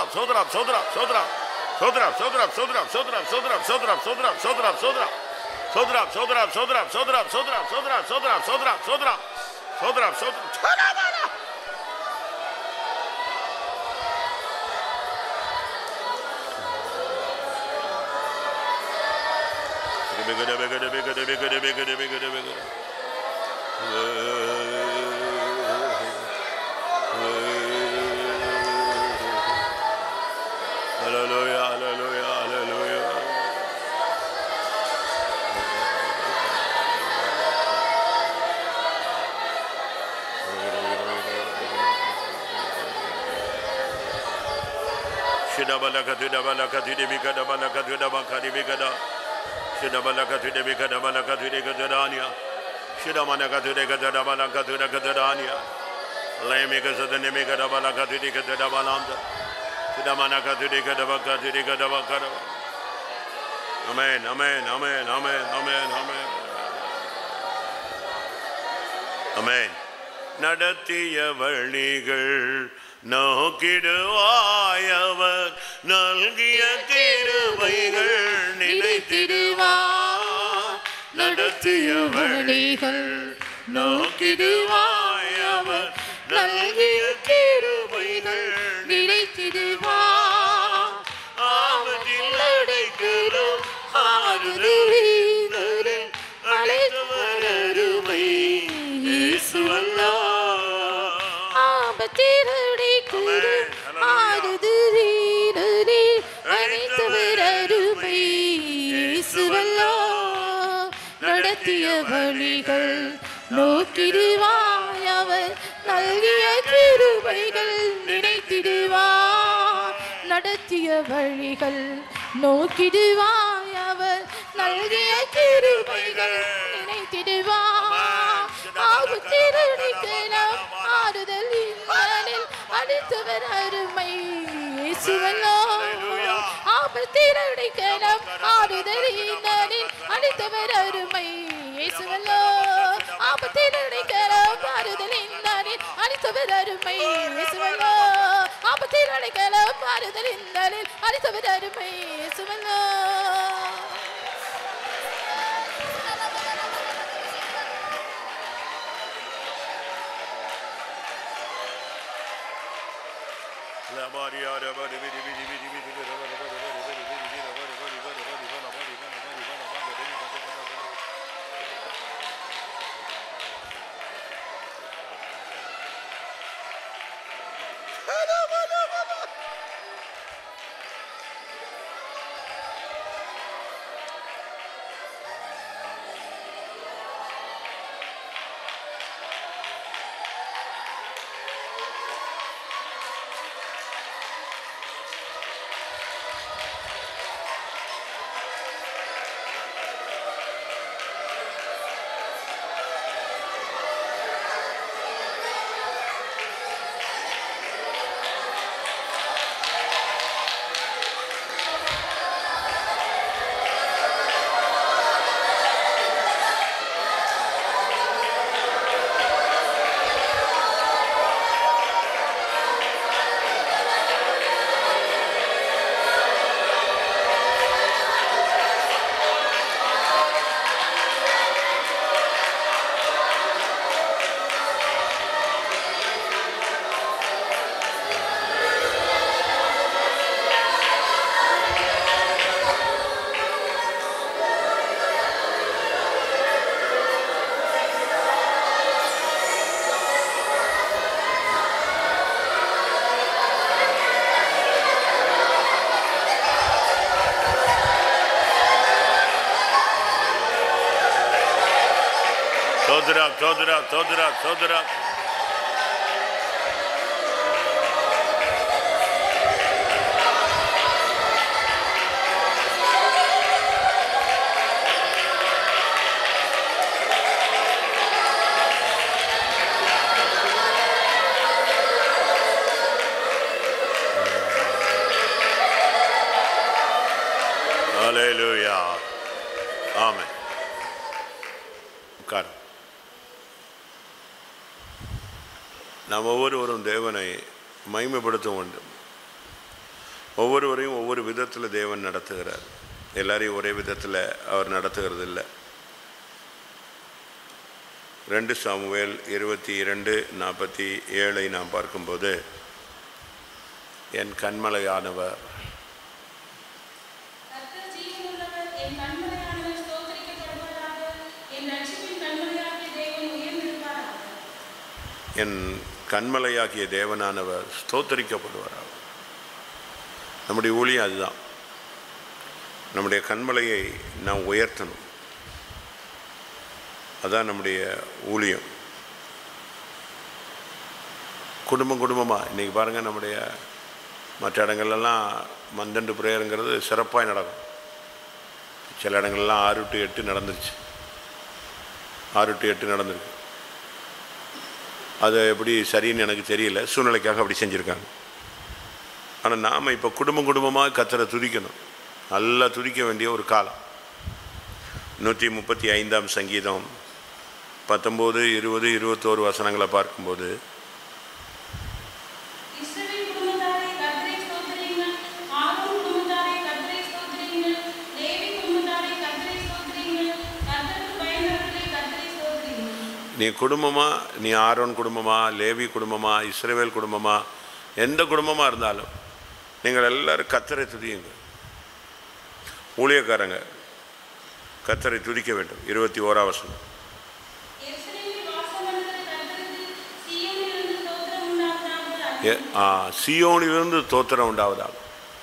சோதரா சோதரா சோதரா சோதரா சோதரா சோதரா சோதரா சோதரா சோதரா சோதரா சோதரா சோதரா சோதரா சோதரா சோதரா சோதரா சோதரா சோதரா சோதரா சோதரா சோதரா Hallelujah, hallelujah, hallelujah. Shidabalakatudabakatudibikadabalakatudabakadibikada. Shidabalakatudibikadabalakatudikadadania. Shidamanakatudikadadabalakatudakadadania. Lemikazadanimikadabalakatudikadadabalanda. Shidamanakatudikadabakatudikadabakadaba. Amen, amen, amen, amen, amen, amen. அமேன் நடத்திய வழிகள் நோக்கிடுவாயவர் நல்கிய கிருபைகள் நினைத்திடுவார் நடத்திய வழிகள் நோக்கிடுவாயவர் நல்கிய கிருபைகள் நினைத்திடுவார் ஆபத்தில் அடைக்கிறோம் ஆறுதலில் அழைத்தவர் அருமை இயேசுவல்லா ஆபத்திரடைக்குறு ஆறுதலீரரே அனைத்தவர் அருமை இயேசுவல்லோ நடத்திய வழிகள் நோக்கிடுவாய் அவர் நல்கிய கிருபைகள் நினைத்திடுவார் நடத்திய வழிகள் நோக்கிடுவாய் அவர் நல்கிய கிருபைகள் நினைத்திடுவார் ஆபத்திரடைக்கலாம் ஆறுதல் இல்லானில் அடுத்தவர் அருமை இயேசுவல்லோ ஆபத்திரடைக்கலாம் ஆறுதல் இல்லானில் அடுத்தவர் அருமை இயேசுவல்லோ ஆபத்திரடைக்கலாம் ஆறுதல் இல்லானில் அடுத்தவர் அருமை இயேசுவல்லோ ஆபத்திரடைக்கலாம் ஆறுதல் இல்லானில் அடுத்தவர் அருமை இயேசுவல்லோ சோதரா சோதரா சோதரா சோதரா Hallelujah. Amen. உட்காரும் நாம் ஒவ்வொருவரும் தேவனை மகிமைப்படுத்த வேண்டும் ஒவ்வொருவரையும் ஒவ்வொரு விதத்தில் தேவன் நடத்துகிறார் எல்லாரையும் ஒரே விதத்தில் அவர் நடத்துகிறது இல்லை ரெண்டு சாமுவேல் இருபத்தி இரண்டு நாற்பத்தி ஏழை நாம் பார்க்கும்போது என் கண்மலையானவர் கர்த்தர் ஜீவனுள்ளவர், என் கண்மலையானவர் ஸ்தோத்திரிக்கப்படுவதாக. என் ரட்சிப்பின் கண்மலையாகிய தேவன் உயர்ந்திருப்பாராக. என் கண்மலையாகிய தேவனானவர் ஸ்தோத்தரிக்கப்படுவாராக நம்முடைய ஊழியம் அதுதான் நம்முடைய கண்மலையை நாம் உயர்த்தணும் அதான் நம்முடைய ஊழியம் குடும்பம் குடும்பமாக இன்றைக்கி பாருங்கள் நம்முடைய மற்ற இடங்கள்லாம் மந்தண்டு பிரேயருங்கிறது சிறப்பாக நடக்கும் சில இடங்கள்லாம் ஆறு டு எட்டு நடந்துருச்சு ஆறு டு எட்டு நடந்திருக்கு அது எப்படி சரின்னு எனக்கு தெரியல சூழ்நிலைக்காக அப்படி செஞ்சுருக்காங்க ஆனால் நாம் இப்போ குடும்பம் குடும்பமாக கத்தரை துதிக்கணும் நல்லா துதிக்க வேண்டிய ஒரு காலம் நூற்றி முப்பத்தி ஐந்தாம் சங்கீதம் பத்தொம்போது இருபது இருபத்தோரு வசனங்களை பார்க்கும்போது இஸ்ரவேல் குடும்பத்தாரே கர்த்தரை ஸ்தோத்திரியுங்கள். ஆரோன் குடும்பத்தாரே கர்த்தரை ஸ்தோத்திரியுங்கள். லேவி குடும்பத்தாரே கர்த்தரை ஸ்தோத்திரியுங்கள். கர்த்தருக்கு பயந்தவர்களே கர்த்தரை ஸ்தோத்திரியுங்கள். நீ குடும்பமாக நீ ஆரோன் குடும்பமாக லேவி குடும்பமாக இஸ்ரவேல் குடும்பமாக எந்த குடும்பமாக இருந்தாலும் நீங்கள் எல்லாரும் கத்தரை துதியுங்க ஊழியக்காரங்க கத்தரை துதிக்க வேண்டும் இருபத்தி ஓரா வசனம் எருசலேமில் வாசம் பண்ணுகிற கர்த்தருக்கு சீயோனிலிருந்து ஸ்தோத்திரம் உண்டாவதாக. ஏ- ஆ, சியோனிலிருந்து தோத்திரம் உண்டாவதாக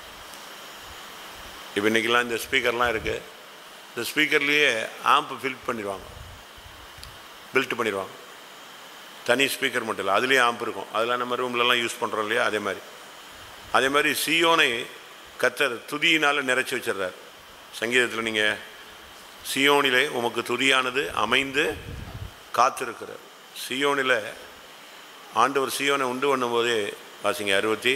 இப்போ இன்றைக்கெல்லாம் இந்த ஸ்பீக்கர்லாம் இருக்குது இந்த ஸ்பீக்கர்லேயே ஆம்ப் ஃபில் பண்ணிடுவாங்க பில்ட் பண்ணிடுவாங்க தனி ஸ்பீக்கர் மட்டும் இல்லை அதுலேயே ஆம்ப் இருக்கும் அதெல்லாம் நம்ம ரூம்லலாம் யூஸ் பண்ணுறோம் இல்லையா அதே மாதிரி அதே மாதிரி சியோனை கத்தர் துதியினால் நிறைச்சி வச்சிடுறார் சங்கீதத்தில் நீங்கள் சியோனிலே உமக்கு துதியானது அமைந்து காத்திருக்கிறார் சியோனில் ஆண்டவர் சியோனை உண்டு பண்ணும்போதே வாசிங்க அறுபத்தி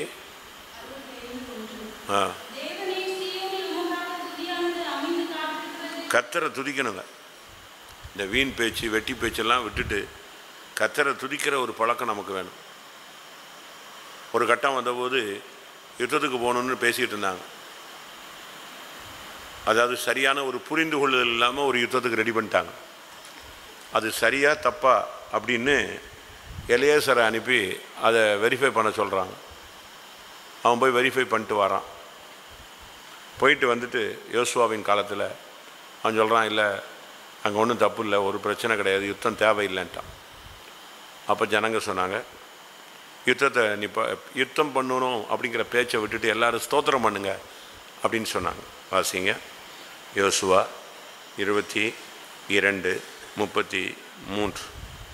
ஆ தேவனே சீயோனில் உமக்காக துதியானது அமைந்து காத்திருக்கிறது. கத்தரை துதிக்கணுங்க இந்த வீண் பேச்சு வெட்டி பேச்செல்லாம் விட்டுட்டு கத்தரை துதிக்கிற ஒரு பழக்கம் நமக்கு வேணும் ஒரு கட்டம் வந்தபோது யுத்தத்துக்கு போகணுன்னு பேசிகிட்டு இருந்தாங்க அதாவது சரியான ஒரு புரிந்து கொள்ளுதல் இல்லாமல் ஒரு யுத்தத்துக்கு ரெடி பண்ணிட்டாங்க அது சரியா தப்பா அப்படின்னு எலியேசரை அனுப்பி அதை வெரிஃபை பண்ண சொல்கிறாங்க அவன் போய் வெரிஃபை பண்ணிட்டு வரான் போயிட்டு வந்துட்டு யோசுவாவின் காலத்தில் அவன் சொல்கிறான் இல்லை அங்கே ஒன்றும் தப்பு இல்லை ஒரு பிரச்சனை கிடையாது யுத்தம் தேவையில்லைன்ட்டான் அப்போ ஜனங்க சொன்னாங்க யுத்தத்தை நீ ப யுத்தம் பண்ணணும் அப்படிங்கிற பேச்சை விட்டுட்டு எல்லாரும் ஸ்தோத்திரம் பண்ணுங்க அப்படின்னு சொன்னாங்க வாசிங்க யோசுவா இருபத்தி இரண்டு முப்பத்தி மூன்று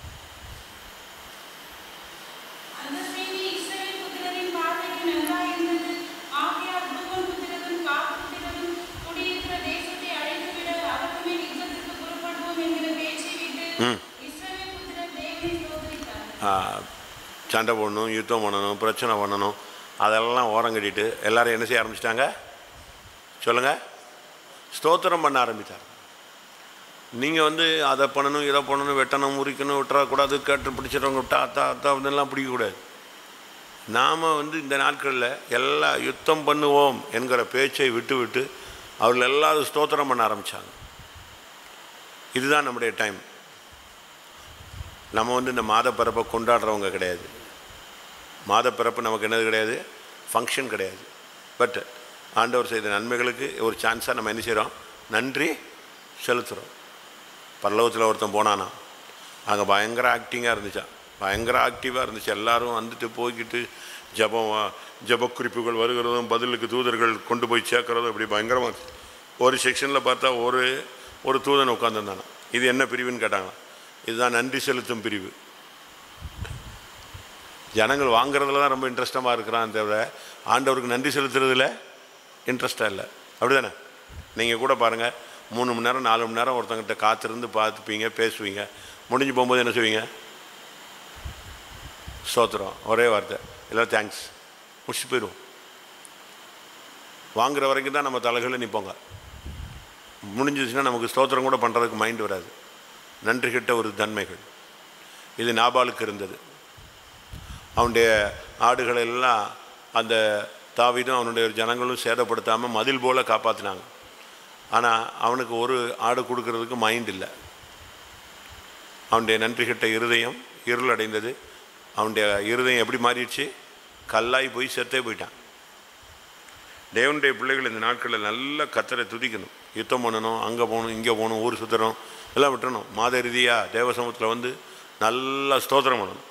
அந்த செய்தி இஸ்ரவேல் புத்திரரின் பார்வைக்கு நன்றாயிருந்தது. ஆகையால் ரூபன் புத்திரரும் காத் புத்திரரும் குடியிருக்கிற தேசத்தை அழித்துவிட அதற்கு மேல் யுத்தத்திற்கு புறப்படுவோம் என்கிற பேச்சை விட்டு ம். இஸ்ரவேல் புத்திரர் தேவனை ஸ்தோத்திரித்தார்கள். ஆ, சண்டை போடணும் யுத்தம் பண்ணணும் பிரச்சனை பண்ணணும் அதெல்லாம் ஓரம் கட்டிட்டு எல்லாரும் என்ன செய்ய ஆரம்பிச்சிட்டாங்க சொல்லுங்கள் ஸ்தோத்திரம் பண்ண ஆரம்பித்தார் நீங்கள் வந்து அதை பண்ணணும் இதை பண்ணணும் வெட்டணும் முறிக்கணும் விட்டுறக்கூடாது கேட்டு பிடிச்சிடவங்க விட்டா அத்தா அத்தா இதெல்லாம் பிடிக்கக்கூடாது நாம் வந்து இந்த நாட்களில் எல்லா யுத்தம் பண்ணுவோம் என்கிற பேச்சை விட்டு விட்டு அவர்கள் எல்லாரும் ஸ்தோத்திரம் பண்ண ஆரம்பித்தாங்க இதுதான் நம்முடைய டைம் நம்ம வந்து இந்த மாத பிறப்பை கொண்டாடுறவங்க கிடையாது மாத பிறப்பு நமக்கு என்னது கிடையாது ஃபங்க்ஷன் கிடையாது பட் ஆண்டவர் செய்த நன்மைகளுக்கு ஒரு சான்ஸாக நம்ம என்ன செய்கிறோம் நன்றி செலுத்துகிறோம் பரலோகத்தில் ஒருத்தன் போனானா அங்கே பயங்கர ஆக்டிங்காக இருந்துச்சான் பயங்கர ஆக்டிவாக இருந்துச்சு எல்லாரும் வந்துட்டு போய்கிட்டு ஜபம் ஜப குறிப்புகள் வருகிறதும் பதிலுக்கு தூதர்கள் கொண்டு போய் சேர்க்கறதும் இப்படி பயங்கரமாக இருந்துச்சு ஒரு செக்ஷனில் பார்த்தா ஒரு ஒரு தூதன் உட்காந்துருந்தானா இது என்ன பிரிவுன்னு கேட்டாங்க இதுதான் நன்றி செலுத்தும் பிரிவு ஜனங்கள் வாங்குறதுல தான் ரொம்ப இன்ட்ரெஸ்டமாக இருக்கிறான் தவிர ஆண்டவருக்கு நன்றி செலுத்துறதுல இன்ட்ரெஸ்டாக இல்லை அப்படிதானே நீங்கள் கூட பாருங்கள் மூணு மணி நேரம் நாலு மணி நேரம் ஒருத்தங்கிட்ட காத்திருந்து பார்த்துப்பீங்க பேசுவீங்க முடிஞ்சு போகும்போது என்ன செய்வீங்க ஸ்தோத்திரம் ஒரே வார்த்தை எல்லாம் தேங்க்ஸ் முடிச்சு போயிடுவோம் வாங்குற வரைக்கும் தான் நம்ம தலைகளில் நிற்போங்க முடிஞ்சிச்சுன்னா நமக்கு ஸ்தோத்திரம் கூட பண்ணுறதுக்கு மைண்ட் வராது நன்றி கிட்ட ஒரு தன்மைகள் இது நாபாலுக்கு இருந்தது அவனுடைய ஆடுகளை எல்லாம் அந்த தாவீதும் அவனுடைய ஜனங்களும் சேதப்படுத்தாமல் மதில் போல காப்பாற்றினாங்க ஆனால் அவனுக்கு ஒரு ஆடு கொடுக்கறதுக்கு மைண்ட் இல்லை அவனுடைய நன்றி கெட்ட இருதயம் இருள் அடைந்தது அவனுடைய இருதயம் எப்படி மாறிடுச்சு கல்லாய் போய் செத்தே போயிட்டான் தேவனுடைய பிள்ளைகள் இந்த நாட்களில் நல்ல கத்தரை துதிக்கணும் யுத்தம் பண்ணணும் அங்கே போகணும் இங்கே போகணும் ஊர் சுற்றணும் எல்லாம் விட்டுறணும் மாத ரீதியாக தேவசமூகத்தில் வந்து நல்லா ஸ்தோத்திரம் பண்ணணும்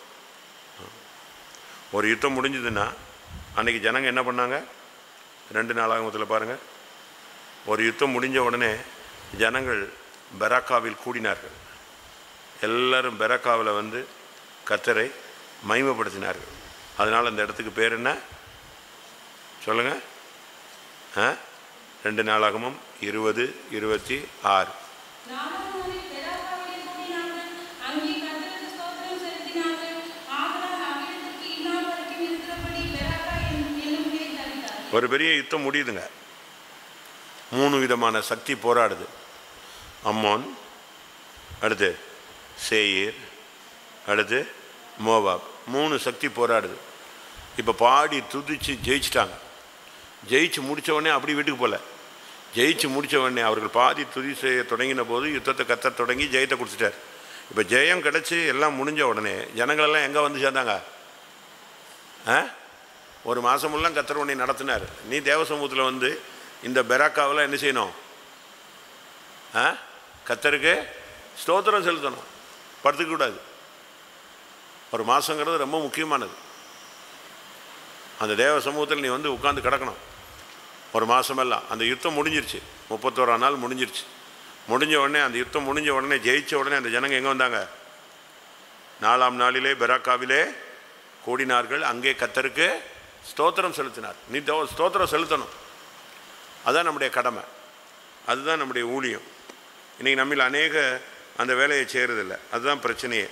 ஒரு யுத்தம் முடிஞ்சதுன்னா அன்னைக்கு ஜனங்க என்ன பண்ணாங்க ரெண்டு நாளாகமத்தில் பாருங்கள் ஒரு யுத்தம் முடிஞ்ச உடனே ஜனங்கள் பெராக்காவில் கூடினார்கள் எல்லாரும் பெராக்காவில் வந்து கத்தரை மகிமைப்படுத்தினார்கள் அதனால் அந்த இடத்துக்கு பேர் என்ன சொல்லுங்கள் ஆ ரெண்டு நாளாகமும் இருபது இருபத்தி ஆறு நாலாம் நாளில் பெராக்காவிலே கூடினார்கள். அங்கே கர்த்தருக்கு ஸ்தோத்திரம் செலுத்தினார்கள். ஆதலால் அவ்விடத்திற்கு இந்நாள் வரைக்கும் இருக்கிறபடி பெராக்கா என்னும் என்னும் பேர் தரித்தார். ஒரு பெரிய யுத்தம் முடியுதுங்க மூணு விதமான சக்தி போராடுது அம்மோன் அடுத்து சேயீர் அடுத்து மோவாப் மூணு சக்தி போராடுது இப்போ பாடி துதிச்சு ஜெயிச்சிட்டாங்க ஜெயிச்சு முடிச்ச உடனே அப்படி வீட்டுக்கு போகல ஜெயிச்சு முடிச்ச உடனே அவர்கள் பாதி துதி செய்ய தொடங்கின போது யுத்தத்தை கத்த தொடங்கி ஜெயத்தை கொடுத்துட்டார் இப்போ ஜெயம் கிடச்சி எல்லாம் முடிஞ்ச உடனே ஜனங்களெல்லாம் எங்கே வந்து சேர்ந்தாங்க ஆ ஒரு மாதமெல்லாம் கத்தர் உன்னை நடத்தினார் நீ தேவ சமூகத்தில் வந்து இந்த பெராக்காவில் என்ன செய்யணும் ஆ கத்தருக்கு ஸ்தோத்திரம் செலுத்தணும் படுத்துக்க கூடாது ஒரு மாதங்கிறது ரொம்ப முக்கியமானது அந்த தேவ சமூகத்தில் நீ வந்து உட்காந்து கிடக்கணும் ஒரு மாதமெல்லாம் அந்த யுத்தம் முடிஞ்சிருச்சு முப்பத்தோரா நாள் முடிஞ்சிருச்சு முடிஞ்ச உடனே அந்த யுத்தம் முடிஞ்ச உடனே ஜெயிச்ச உடனே அந்த ஜனங்க எங்கே வந்தாங்க நாலாம் நாளிலே பெராக்காவிலே கூடினார்கள் அங்கே கத்தருக்கு ஸ்தோத்திரம் செலுத்தினார் நீ தோ- ஸ்தோத்திரம் செலுத்தணும் அதான் நம்முடைய கடமை அதுதான் நம்முடைய ஊழியம் இன்னைக்கு நம்மில் அநேக அந்த வேலையை செய்கிறதில்ல அதுதான் பிரச்சனையே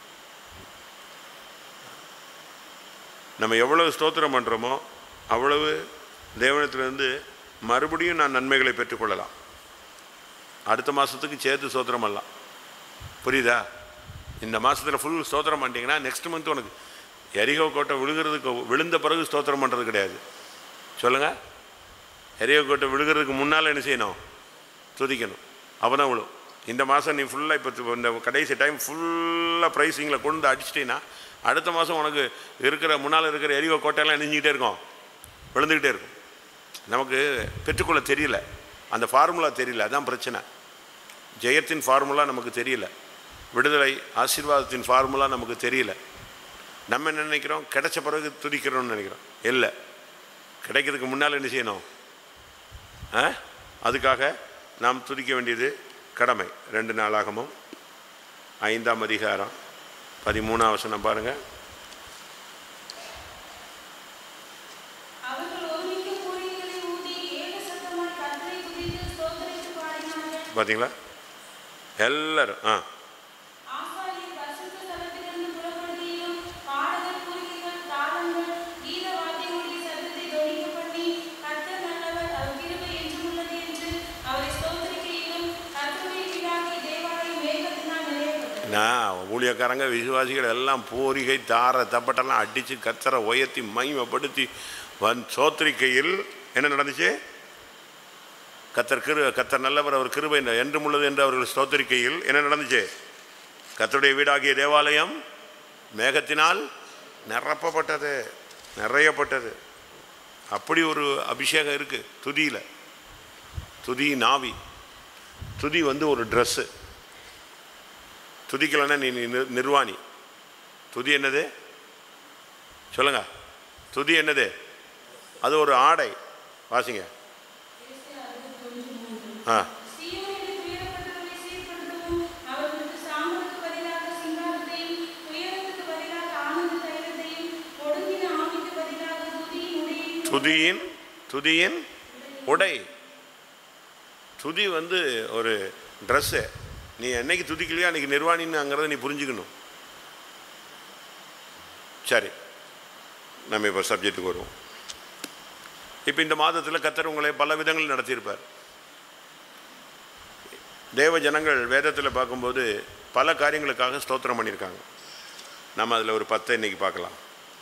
நம்ம எவ்வளவு ஸ்தோத்திரம் பண்ணுறோமோ அவ்வளவு தேவனத்திலிருந்து மறுபடியும் நான் நன்மைகளை பெற்றுக்கொள்ளலாம் அடுத்த மாதத்துக்கு சேர்த்து ஸ்தோத்திரம் பண்ணலாம் புரியுதா இந்த மாதத்தில் ஃபுல் ஸ்தோத்திரம் பண்ணிட்டீங்கன்னா நெக்ஸ்ட் மந்த் உனக்கு எரிகோ கோட்டை விழுகிறதுக்கு விழுந்த பிறகு ஸ்தோத்திரம் பண்ணுறது கிடையாது சொல்லுங்கள் எரிகோ கோட்டை விழுகிறதுக்கு முன்னால் என்ன செய்யணும் துதிக்கணும் அப்போ தான் விழும் இந்த மாதம் நீ ஃபுல்லாக இப்போ இந்த கடைசி டைம் ஃபுல்லாக ப்ரைஸிங்கில் கொண்டு வந்து அடிச்சிட்டீங்கன்னா அடுத்த மாதம் உனக்கு இருக்கிற முன்னால் இருக்கிற எரிகோ கோட்டையெல்லாம் நெஞ்சிக்கிட்டே இருக்கும் விழுந்துக்கிட்டே இருக்கும் நமக்கு பெற்றுக்கொள்ள தெரியல அந்த ஃபார்முலா தெரியல அதான் பிரச்சனை ஜெயத்தின் ஃபார்முலா நமக்கு தெரியல விடுதலை ஆசீர்வாதத்தின் ஃபார்முலா நமக்கு தெரியல நம்ம என்ன நினைக்கிறோம் கிடைச்ச பிறகு துதிக்கிறோம்னு நினைக்கிறோம் இல்லை கிடைக்கிறதுக்கு முன்னால் என்ன செய்யணும் ஆ அதுக்காக நாம் துதிக்க வேண்டியது கடமை ரெண்டு நாளாகமும் ஐந்தாம் அதிகாரம் பதிமூணாம் வசனம் பாருங்கள் அவர்கள் ஒருமிக்க பூரிகளை ஊதி ஏக சத்தமாய் கர்த்தரை துதித்து ஸ்தோத்திரித்து பாடினார்கள் பார்த்தீங்களா எல்லாரும் ஆ ஆசாரியர் பரிசுத்த ஸ்தலத்திலிருந்து புறப்படுகையிலும் பாடகர் பூரிகைகள் தாளங்கள் கீத வாத்தியங்களுடைய சத்தத்தை தொனிக்க பண்ணி கர்த்தர் நல்லவர் அவர் கிருபை என்றும் உள்ளது என்று அவரை ஸ்தோத்திரிக்கையிலும் கர்த்தருடைய வீடாகிய தேவாலயம் மேகத்தினால் நிறையப்பட்டது நான் ஊழியக்காரங்க விசுவாசிகள் எல்லாம் பூரிகை தார தப்பட்டெல்லாம் அடித்து கத்தரை உயர்த்தி மகிமைப்படுத்தி வன் சோத்திரிக்கையில் என்ன நடந்துச்சு கத்தர் கிரு கத்தர் நல்லவர் அவர் கிருபை என்றும் உள்ளது என்று அவர்கள் ஸ்தோத்திரிக்கையில் என்ன நடந்துச்சு கத்தருடைய வீடாகிய தேவாலயம் மேகத்தினால் நிரப்பப்பட்டது நிறையப்பட்டது அப்படி ஒரு அபிஷேகம் இருக்குது துதியில் துதி நாவி துதி வந்து ஒரு ட்ரெஸ்ஸு துதிக்கலைன்னா நீ நீ நிர்- நிர்வாணி துதி என்னது சொல்லுங்க துதி என்னது அது ஒரு ஆடை வாசிங்க ஆ சீயோனிலே துயரப்பட்டவர்களை சீர்படுத்தவும், அவர்களுக்கு சாம்பலுக்கு பதிலாக சிங்காரத்தையும், துயரத்துக்கு பதிலாக ஆனந்த தைலத்தையும், ஒடுங்கின ஆவிக்கு பதிலாக துதியின் உடையையும் துதியின் துதியின் உடை துதி வந்து ஒரு ட்ரெஸ்ஸு நீ என்னைக்கு துதிக்கலையோ அன்னைக்கு நிர்வாணிங்கிறத நீ புரிஞ்சுக்கணும் சரி நம்ம இப்போ சப்ஜெக்ட்டுக்கு வருவோம் இப்போ இந்த மாதத்தில் கத்தர் உங்களை பல விதங்கள் நடத்தியிருப்பார் தேவ ஜனங்கள் வேதத்தில் பார்க்கும்போது பல காரியங்களுக்காக ஸ்தோத்திரம் பண்ணியிருக்காங்க நம்ம அதில் ஒரு பத்தை இன்னைக்கு பார்க்கலாம்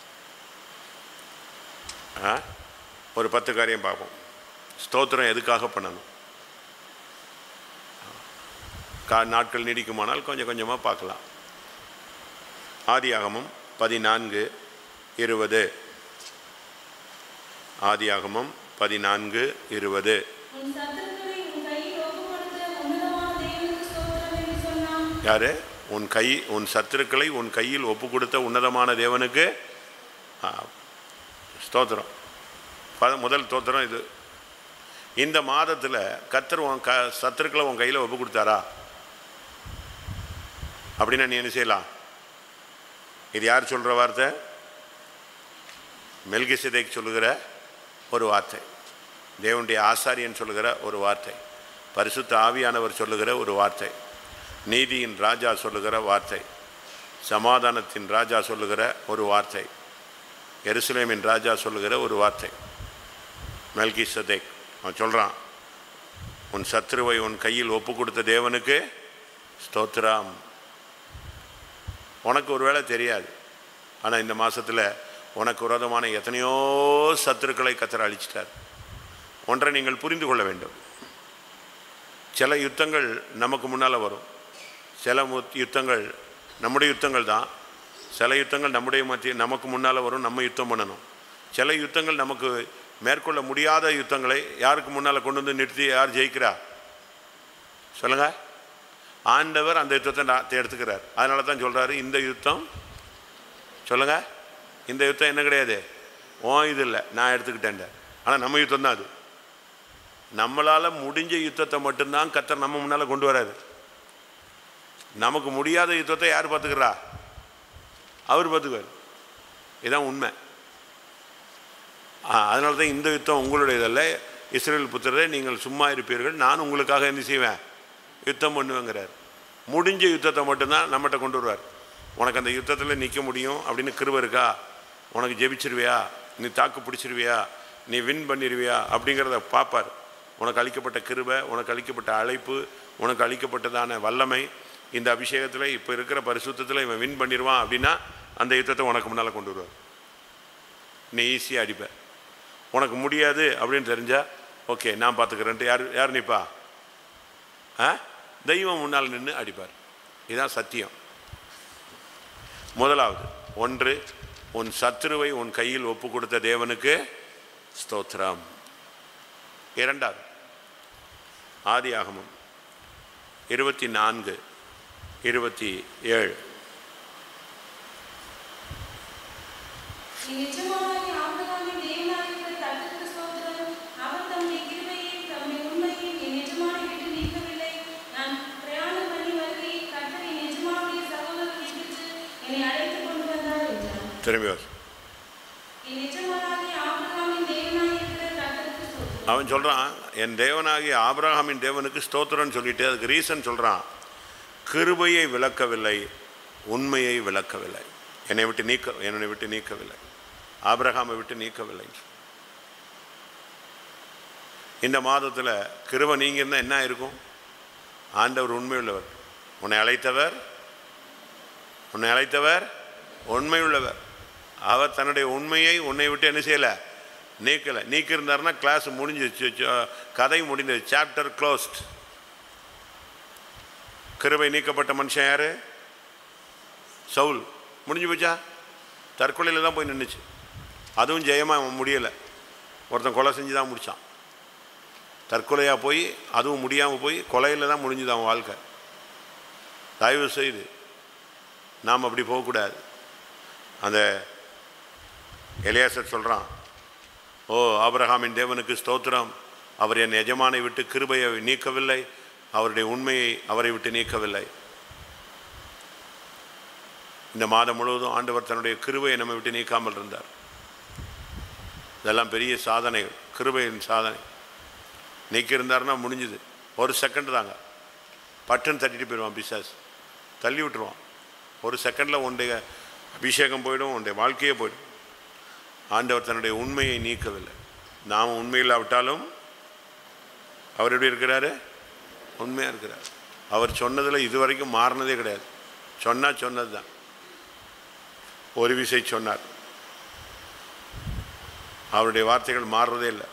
ஆ ஒரு பத்து காரியம் பார்ப்போம் ஸ்தோத்திரம் எதுக்காக பண்ணணும் கா நாட்கள் நீடிக்குமானால் கொஞ்சம் கொஞ்சமாக பார்க்கலாம் ஆதியாகமம் பதினான்கு இருபது ஆதியாகமம் பதினான்கு இருபது உன் சத்துருக்களை உன் கையில் ஒப்புக்கொடுத்த உன்னதமான தேவனுக்கு ஸ்தோத்திரம் என்று சொன்னான் யாரு உன் கை உன் சத்துருக்களை உன் கையில் ஒப்பு கொடுத்த உன்னதமான தேவனுக்கு ஆ, ஸ்தோத்திரம் ப- முதல் ஸ்தோத்திரம் இது இந்த மாதத்தில் கத்தர் உன் க சத்துருக்களை உன் கையில் ஒப்பு கொடுத்தாரா அப்படின்னா நீ என்ன செய்யலாம் இது யார் சொல்கிற வார்த்தை மெல்கிசதைக்கு சொல்லுகிற ஒரு வார்த்தை தேவனுடைய ஆசாரியன் சொல்லுகிற ஒரு வார்த்தை பரிசுத்த ஆவியானவர் சொல்லுகிற ஒரு வார்த்தை நீதியின் ராஜா சொல்லுகிற வார்த்தை சமாதானத்தின் ராஜா சொல்லுகிற ஒரு வார்த்தை எருசலேமின் ராஜா சொல்லுகிற ஒரு வார்த்தை மெல்கி சதேக் அவன் சொல்கிறான் உன் சத்ருவை உன் கையில் ஒப்பு கொடுத்த தேவனுக்கு ஸ்தோத்திரம் உனக்கு ஒருவேளை தெரியாது ஆனால் இந்த மாதத்தில் உனக்கு விரோதமான எத்தனையோ சத்துருக்களை கத்தர் அழிச்சிட்டார் ஒன்றை நீங்கள் புரிந்து கொள்ள வேண்டும் சில யுத்தங்கள் நமக்கு முன்னால் வரும் சில மு- யுத்தங்கள் நம்முடைய யுத்தங்கள் தான் சில யுத்தங்கள் நம்முடைய மத்திய நமக்கு முன்னால் வரும் நம்ம யுத்தம் பண்ணணும் சில யுத்தங்கள் நமக்கு மேற்கொள்ள முடியாத யுத்தங்களை யாருக்கு முன்னால் கொண்டு வந்து நிறுத்தி யார் ஜெயிக்கிறா சொல்லுங்க ஆண்டவர் அந்த யுத்தத்தை நான் எடுத்துக்கிறார் அதனால தான் சொல்கிறாரு இந்த யுத்தம் சொல்லுங்க இந்த யுத்தம் என்ன கிடையாது ஓ இது இல்லை நான் எடுத்துக்கிட்டேன் ஆனால் நம்ம யுத்தம் தான் அது நம்மளால் முடிஞ்ச யுத்தத்தை மட்டும்தான் கத்தர் நம்ம முன்னால் கொண்டு வராது நமக்கு முடியாத யுத்தத்தை யார் பார்த்துக்கிறா அவர் பார்த்துக்குவார் இதுதான் உண்மை அதனால தான் இந்த யுத்தம் உங்களுடையதல்ல இஸ்ரேல் புத்திரரை நீங்கள் சும்மா இருப்பீர்கள் நான் உங்களுக்காக என்ன செய்வேன் யுத்தம் பண்ணுவேங்கிறார் முடிஞ்ச யுத்தத்தை மட்டும்தான் நம்மகிட்ட கொண்டு வருவார் உனக்கு அந்த யுத்தத்தில் நிற்க முடியும் அப்படின்னு கிருப இருக்கா உனக்கு ஜெபிச்சிருவியா நீ தாக்கு பிடிச்சிருவியா நீ வின் பண்ணிடுவியா அப்படிங்கிறத பார்ப்பார் உனக்கு அளிக்கப்பட்ட கிருபை உனக்கு அளிக்கப்பட்ட அழைப்பு உனக்கு அளிக்கப்பட்டதான வல்லமை இந்த அபிஷேகத்தில் இப்போ இருக்கிற பரிசுத்தத்தில் இவன் வின் பண்ணிடுவான் அப்படின்னா அந்த யுத்தத்தை உனக்கு முன்னால் கொண்டு வருவார் நீ ஈஸியாக அடிப்ப உனக்கு முடியாது அப்படின்னு தெரிஞ்சா ஓகே நான் பார்த்துக்கிறேன்ட்டு யார் யார் நிற்பா ஆ தெய்வம் முன்னால் நின்று அடிப்பார் இதுதான் சத்தியம் முதலாவது ஒன்று உன் சத்துருவை உன் கையில் ஒப்பு கொடுத்த தேவனுக்கு ஸ்தோத்திரம் இரண்டாவது ஆதி ஆகமம் இருபத்தி நான்கு இருபத்தி ஏழு நீ நிஜமாய் ஆபிரகாமின் தேவனாயிருக்கிற கர்த்தருக்கு ஸ்தோத்திரம். அவர் தம்முடைய கிருபையையும் தம்முடைய உண்மையையும் என் எஜமானை விட்டு நீக்கவில்லை. நான் பிரயாணம் பண்ணி வருகையில் கர்த்தர் என் எஜமானுடைய சகோதரர் வீட்டிற்கு என்னை அழைத்துக் கொண்டு வந்தார் என்றான். திரும்பி வா. என் எஜமானாகிய ஆபிரகாமின் தேவனாயிருக்கிற கர்த்தருக்கு ஸ்தோத்திரம். அவன் சொல்கிறான் என் தேவனாகிய ஆபிரகாமின் தேவனுக்கு ஸ்தோத்திரம்னு சொல்லிட்டு அதுக்கு ரீசன் சொல்கிறான் கிருபையை விளக்கவில்லை உண்மையை விளக்கவில்லை என்னை விட்டு நீக்க என்னை விட்டு நீக்கவில்லை ஆபிரகாமை விட்டு நீக்கவில்லை இந்த மாதத்தில் கிருபை நீங்க இருந்தால் என்ன இருக்கும் ஆண்டவர் உண்மையுள்ளவர் உன்னை அழைத்தவர் உன்னை அழைத்தவர் உண்மையுள்ளவர் அவர் தன்னுடைய உண்மையை உன்னை விட்டு என்ன செய்யலை நீக்கலை நீக்கியிருந்தாருன்னா கிளாஸ் முடிஞ்சிச்சு ச- கதை முடிந்தது சாப்டர் க்ளோஸ்ட் கிருபை நீக்கப்பட்ட மனுஷன் யாரு சவுல் முடிஞ்சு போச்சா தற்கொலையில் தான் போய் நின்றுச்சு அதுவும் ஜெயமாக முடியலை ஒருத்தன் கொலை செஞ்சு தான் முடித்தான் தற்கொலையாக போய் அதுவும் முடியாமல் போய் கொலையில் தான் முடிஞ்சுது அவன் வாழ்க்கை தயவு செய்து நாம் அப்படி போகக்கூடாது அந்த எலியாசர் சொல்கிறான் ஓ ஆபிரகாமின் தேவனுக்கு ஸ்தோத்திரம் அவர் என் எஜமானை விட்டு கிருபையை நீக்கவில்லை அவருடைய உண்மையை அவரை விட்டு நீக்கவில்லை இந்த மாதம் முழுவதும் ஆண்டவர் தன்னுடைய கிருபையை நம்ம விட்டு நீக்காமல் இருந்தார் இதெல்லாம் பெரிய சாதனைகள் கிருபையின் சாதனை நீக்கியிருந்தாருன்னா முடிஞ்சுது ஒரு செகண்ட் தாங்க பட்டுன்னு தட்டிட்டு போயிடுவான் பிசாஸ் தள்ளி விட்டுருவான் ஒரு செகண்டில் உன்னுடைய அபிஷேகம் போயிடும் உன்னுடைய வாழ்க்கையே போயிடும் ஆண்டவர் தன்னுடைய உண்மையை நீக்கவில்லை நாம் உண்மையில்லாவிட்டாலும் அவர் எப்படி இருக்கிறாரு உண்மையாக இருக்கிறார் அவர் சொன்னதில் இதுவரைக்கும் மாறினதே கிடையாது சொன்னால் சொன்னது தான் ஒரு விசை சொன்னார் அவருடைய வார்த்தைகள் மாறுறதே இல்லை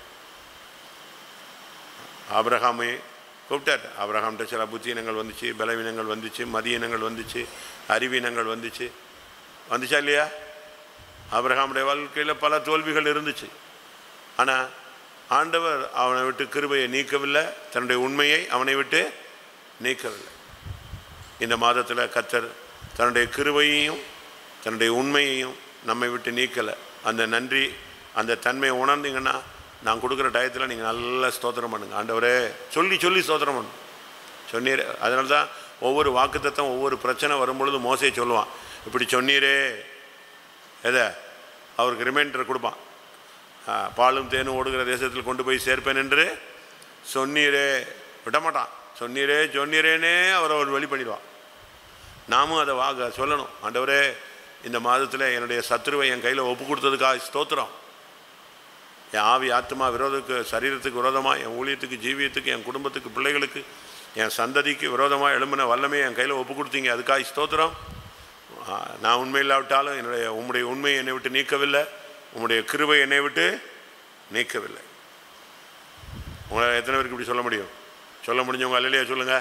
ஆபிரகாமே கூப்பிட்டார் ஆபிரகாம்கிட்ட சில புத்தீனங்கள் வந்துச்சு பலவீனங்கள் வந்துச்சு மதியினங்கள் வந்துச்சு அறிவீனங்கள் வந்துச்சு வந்துச்சா இல்லையா ஆபிரகாமுடைய வாழ்க்கையில் பல தோல்விகள் இருந்துச்சு ஆனால் ஆண்டவர் அவனை விட்டு கிருபையை நீக்கவில்லை தன்னுடைய உண்மையை அவனை விட்டு நீக்கவில்லை இந்த மாதத்தில் கத்தர் தன்னுடைய கிருபையையும் தன்னுடைய உண்மையையும் நம்மை விட்டு நீக்கலை அந்த நன்றி அந்த தன்மையை உணர்ந்தீங்கன்னா நான் கொடுக்குற டயத்தில் நீங்கள் நல்லா ஸ்தோத்திரம் பண்ணுங்க ஆண்டவரே சொல்லி சொல்லி ஸ்தோத்திரம் பண்ணுங்க சொன்னீர் அதனால தான் ஒவ்வொரு வாக்குத்தத்தம் ஒவ்வொரு பிரச்சனை வரும்பொழுது மோசே சொல்லுவான் இப்படி சொன்னீரே எதை அவருக்கு ரிமைண்டர் கொடுப்பான் ஆ, பாலும் தேனும் ஓடுகிற தேசத்தில் கொண்டு போய் சேர்ப்பேன் என்று சொன்னீரே விடமாட்டான் சொன்னீரே சொன்னீரேனே அவரை அவர் வெளி பண்ணிடுவான் நாமும் அதை வாங்க சொல்லணும் ஆண்டவரே இந்த மாதத்தில் என்னுடைய சத்துருவை என் கையில் ஒப்பு கொடுத்ததுக்காக ஸ்தோத்திரம் என் ஆவி ஆத்மா விரோதத்துக்கு சரீரத்துக்கு விரோதமாக என் ஊழியத்துக்கு ஜீவியத்துக்கு என் குடும்பத்துக்கு பிள்ளைகளுக்கு என் சந்ததிக்கு விரோதமாக எழும்பின வல்லமையை என் கையில் ஒப்பு கொடுத்தீங்க அதுக்காக ஸ்தோத்திரம் ஆ, நான் உண்மை இல்லாவிட்டாலும் என்னுடைய உம்முடைய உண்மை என்னை விட்டு நீக்கவில்லை உம்முடைய கிருபை என்னை விட்டு நீக்கவில்லை உங்களை எத்தனை பேருக்கு இப்படி சொல்ல முடியும் சொல்ல முடிஞ்சவங்க அல்லையா சொல்லுங்க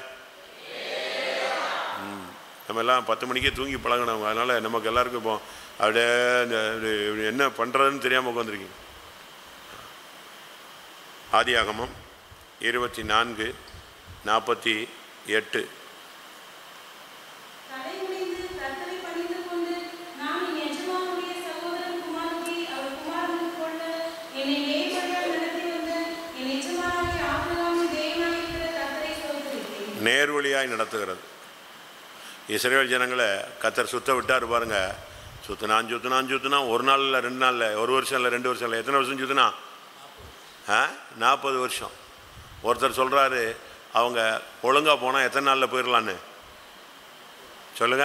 ம். நம்ம எல்லாம் பத்து மணிக்கே தூங்கி பழகினவங்க அதனால் நமக்கு எல்லாருக்கும் இப்போ அப்படியே இந்த இது இப்படி என்ன பண்ணுறதுன்னு தெரியாமல் உட்காந்துருக்கீங்க ஆதியாகமம் இருபத்தி நான்கு நாற்பத்தி எட்டு தலைகுனிந்து கர்த்தரை பணிந்து கொண்டு, நான் என் எஜமானுடைய சகோதரன் குமாரனை அவர் குமாரனுக்கு கொள்ள என்னை நேர்வழியாய் நடத்தி வந்த என் எஜமானாகிய ஆபிரகாமின் தேவனாயிருக்கிற கர்த்தரை ஸ்தோத்திரிக்கிறேன். நேர்வழியாய் நடத்துகிறது இஸ்ரேல் ஜனங்களை கத்தர் சுத்த விட்டார் பாருங்க சுத்தினான் சுத்தினான் சுத்தினா ஒரு நாள் இல்லை ரெண்டு நாள் இல்லை ஒரு வருஷம் இல்லை ரெண்டு வருஷம் இல்லை எத்தனை வருஷம் சுத்தினா ஆ நாற்பது வருஷம் ஒருத்தர் சொல்கிறாரு அவங்க ஒழுங்காக போனால் எத்தனை நாளில் போயிடலான்னு சொல்லுங்க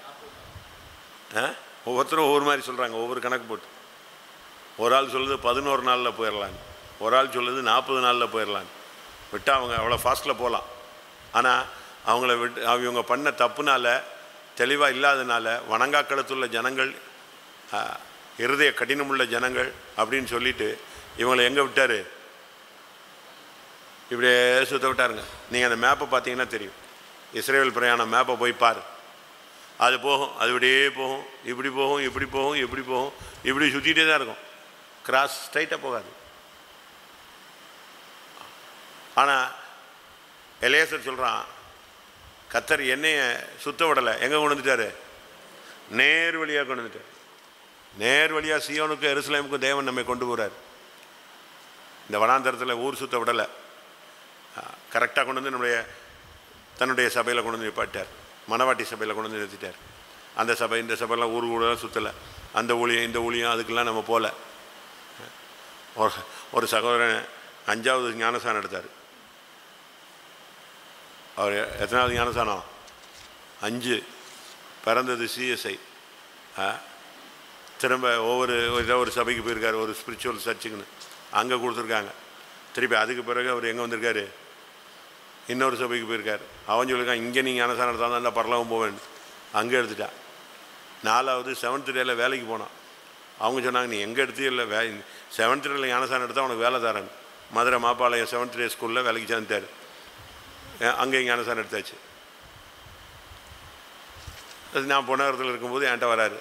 ஆ ஒவ்வொருத்தரும் ஒவ்வொரு மாதிரி சொல்கிறாங்க ஒவ்வொரு கணக்கு போட்டு ஒரு ஆள் சொல்லுது பதினோரு நாளில் போயிடலான்னு ஒரு ஆள் சொல்லுது நாற்பது நாளில் போயிடலான்னு விட்டால் அவங்க அவ்வளோ ஃபாஸ்ட்டில் போகலாம் ஆனால் அவங்கள விட்டு அவங்க பண்ண தப்புனால தெளிவாக இல்லாதனால வணங்கா கழுத்துள்ள ஜனங்கள் ஆ, இருதய கடினமுள்ள ஜனங்கள் அப்படின்னு சொல்லிட்டு இவங்களை எங்கே விட்டார் இப்படியே சுத்த விட்டாருங்க நீங்கள் அந்த மேப்பை பார்த்தீங்கன்னா தெரியும் இஸ்ரேல் பிரயாணம் மேப்பை போய் பாரு அது போகும் அது இப்படியே போகும் இப்படி போகும் இப்படி போகும் இப்படி போகும் இப்படி சுற்றிட்டே தான் இருக்கும் கிராஸ் ஸ்ட்ரைட்டாக போகாது ஆனால் எலேசர் சொல்கிறான் கத்தர் என்னைய சுத்த விடலை எங்கே கொண்டு வந்துட்டாரு நேர் வழியாக கொண்டு வந்துட்டார் நேர் வழியாக சியோனுக்கும் எருசலேமுக்கும் தேவன் நம்மை கொண்டு போகிறார் இந்த வனாந்தரத்தில் ஊர் சுத்த விடலை கரெக்டாக கொண்டு வந்து நம்முடைய தன்னுடைய சபையில் கொண்டு வந்து நிப்பாட்டார் மணவாட்டி சபையில் கொண்டு வந்து நிறுத்திட்டார் அந்த சபை இந்த சபையெல்லாம் ஊர் கூட சுற்றலை அந்த ஊழியம் இந்த ஊழியம் அதுக்கெல்லாம் நம்ம போகல ஒரு ஒரு சகோதரன் அஞ்சாவது ஞானசானம் எடுத்தார் அவர் எத்தனாவது ஞானசானம் அஞ்சு பிறந்தது சிஎஸ்ஐ திரும்ப ஒவ்வொரு ஏதோ ஒரு சபைக்கு போயிருக்காரு ஒரு ஸ்பிரிச்சுவல் சர்ச்சுக்குன்னு அங்கே கொடுத்துருக்காங்க திருப்பி அதுக்கு பிறகு அவர் எங்கே வந்திருக்காரு இன்னொரு சபைக்கு போயிருக்காரு அவன் சொல்லியிருக்கான் இங்கே நீங்கள் ஞானசானம் எடுத்தால் தான் பரலவம் போவேன் அங்கே எடுத்துட்டா நாலாவது செவன்த் டேயில் வேலைக்கு போனான் அவங்க சொன்னாங்க நீ எங்கே எடுத்து இல்லை வே செவன்த் டேயில் ஞானசானம் எடுத்தால் உனக்கு வேலை தரேன் மதுரை மாப்பாளையம் செவன்த் டே ஸ்கூலில் வேலைக்கு சேர்ந்துட்டார் அங்கே ஞானசானம் எடுத்தாச்சு அது நான் பொன்னகரத்தில் இருக்கும்போது என்கிட்ட வராரு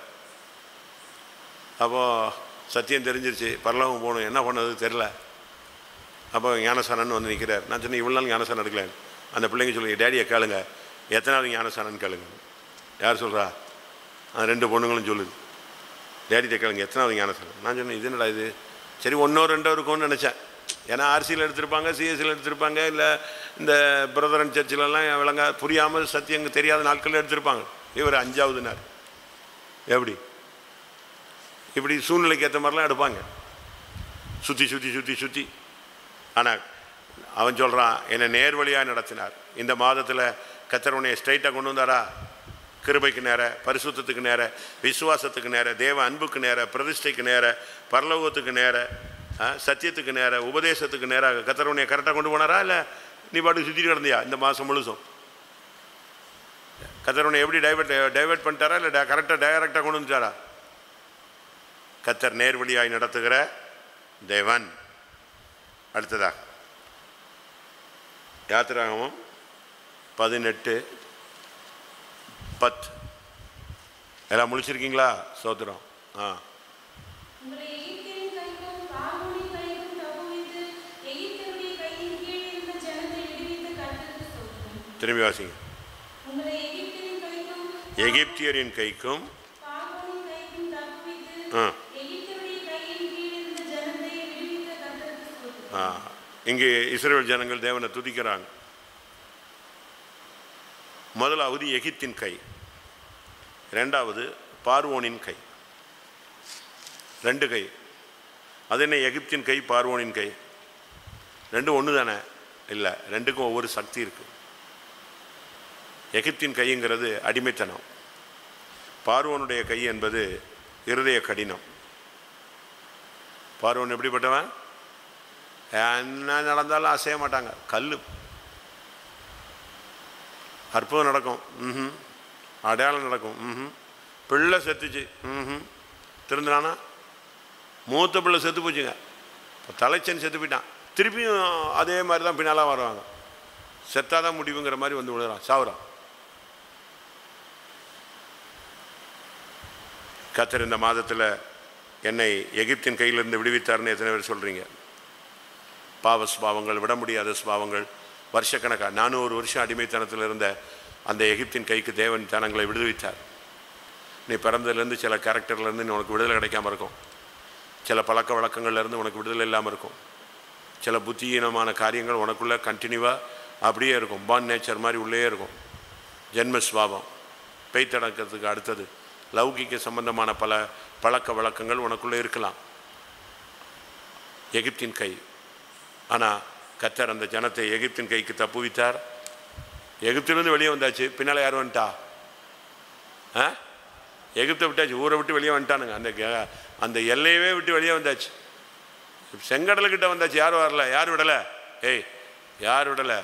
அப்போது சத்தியம் தெரிஞ்சிருச்சு பரலோகம் போகணும் என்ன பண்ணது தெரில அப்போ ஞானசானன் வந்து நிற்கிறார் நான் சொன்னேன் இவ்வளோ நாள் ஞானசானம் எடுக்கலேன் அந்த பிள்ளைங்க சொல்லி டேடியை கேளுங்க எத்தனாவது ஞானசானன் கேளுங்க யார் சொல்கிறா அந்த ரெண்டு பொண்ணுங்களும் சொல்லுது டேடியை கேளுங்க எத்தனாவது ஞானசானம் நான் சொன்னேன் இது என்னடா இது சரி ஒன்றோ ரெண்டோ இருக்கும்னு நினச்சேன் ஏன்னா ஆர்சியில் எடுத்திருப்பாங்க சிஎஸ்சியில் எடுத்திருப்பாங்க இல்லை இந்த பிரதரன் சர்ச்சிலெல்லாம் விளங்க புரியாமல் சத்தியம் தெரியாத நாட்களில் எடுத்திருப்பாங்க இவர் அஞ்சாவது நாள் எப்படி இப்படி சூழ்நிலைக்கு ஏற்ற மாதிரிலாம் எடுப்பாங்க சுற்றி சுற்றி சுற்றி சுற்றி ஆனால் அவன் சொல்கிறான் என்னை நேர்வழியாக நடத்தினார் இந்த மாதத்தில் கத்தர் உன்னை ஸ்ட்ரைட்டாக கொண்டு வந்தாரா கிருபைக்கு நேர பரிசுத்தத்துக்கு நேர விசுவாசத்துக்கு நேர தேவ அன்புக்கு நேர பிரதிஷ்டைக்கு நேர பரலோகத்துக்கு நேர ஆ, சத்தியத்துக்கு நேர உபதேசத்துக்கு நேராக கத்தர் உன்னை கரெக்டாக கொண்டு போனாரா இல்லை நீ பாட்டுக்கு சுற்றிட்டு கிடந்தியா இந்த மாதம் முழுசும் கத்தர் உன்னை எப்படி டைவர்ட் டைவர்ட் பண்ணிட்டாரா இல்லை கரெக்டாக டைரக்டாக கொண்டு வந்துட்டாரா கத்தர் நேர்வழியாய் நடத்துகிற தேவன் அடுத்ததாக யாத்திராகமம் பதினெட்டு பத்து எல்லாம் முழிச்சிருக்கீங்களா சோத்திரம் ஆ உங்களை எகிப்தியரின் கைக்கும் பார்வோனின் கைக்கும் தப்புவித்து எகிப்தியருடைய கையின் கீழ் இருந்த ஜனத்தை விடுவித்த கர்த்தருக்கு ஸ்தோத்திரம். திரும்பி வாசிங்க உங்களை எகிப்தியரின் கைக்கும் எகிப்தியரின் கைக்கும் பார்வோனின் கைக்கும் தப்புவித்து ஆ எகிப்தியருடைய கையின் கீழ் இருந்த ஜனத்தை விடுவித்த கர்த்தருக்கு ஸ்தோத்திரம். ஆ இங்கே இஸ்ரேல் ஜனங்கள் தேவனை துதிக்கிறாங்க முதலாவது எகிப்தின் கை ரெண்டாவது பார்வோனின் கை ரெண்டு கை அது என்ன எகிப்தின் கை பார்வோனின் கை ரெண்டும் ஒன்று தானே இல்லை ரெண்டுக்கும் ஒவ்வொரு சக்தி இருக்கு எகிப்தின் கைங்கிறது அடிமைத்தனம் பார்வோனுடைய கை என்பது இருதய கடினம் பார்வோன் எப்படிப்பட்டவன் என்ன நடந்தாலும் அசைய மாட்டாங்க கல் அற்புதம் நடக்கும் ம் அடையாளம் நடக்கும் ம் பிள்ளை செத்துச்சு ம் திருந்தினானா மூத்த பிள்ளை செத்து போச்சுங்க இப்போ தலைச்சன் செத்து போயிட்டான் திருப்பியும் அதே மாதிரி தான் பின்னால் வருவாங்க செத்தாதான் முடிவுங்கிற மாதிரி வந்து விழுறான் சாவுறான் கத்தர் இந்த மாதத்தில் என்னை எகிப்தின் கையிலிருந்து விடுவித்தார்னு எத்தனை பேர் சொல்கிறீங்க பாவ சுபாவங்கள் விட முடியாத சுபாவங்கள் வருஷக்கணக்காக நானூறு வருஷம் அடிமைத்தனத்தில் இருந்த அந்த எகிப்தின் கைக்கு தேவன் தனங்களை விடுவித்தார் நீ பிறந்ததுலேருந்து சில கேரக்டர்லேருந்து நீ உனக்கு விடுதலை கிடைக்காம இருக்கும் சில பழக்க வழக்கங்கள்லேருந்து உனக்கு விடுதலை இல்லாமல் இருக்கும் சில புத்தியீனமான காரியங்கள் உனக்குள்ளே கண்டினியூவாக அப்படியே இருக்கும் பான் நேச்சர் மாதிரி உள்ளே இருக்கும் ஜென்ம சுபாவம் பெய்த்தடக்கிறதுக்கு அடுத்தது லௌகிக்க சம்பந்தமான பல பழக்க வழக்கங்கள் உனக்குள்ளே இருக்கலாம் எகிப்தின் கை ஆனால் கத்தர் அந்த ஜனத்தை எகிப்தின் கைக்கு தப்புவித்தார் எகிப்திலிருந்து வெளியே வந்தாச்சு பின்னால் யார் வந்துட்டா ஆ எகிப்தை விட்டாச்சு ஊரை விட்டு வெளியே வந்துட்டானுங்க அந்த கே- அந்த எல்லையவே விட்டு வெளியே வந்தாச்சு செங்கடலுக்கிட்ட வந்தாச்சு யார் வரல யார் விடலை ஏய் யார் விடலை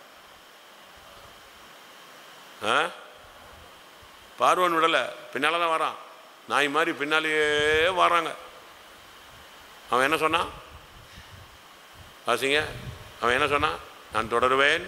ஆ பார்வன் விடலை பின்னால் தான் வரான் நாய் மாதிரி பின்னாலேயே வராங்க அவன் என்ன சொன்னான் வாசிங்க அவன் என்ன சொன்னான் நான் தொடருவேன்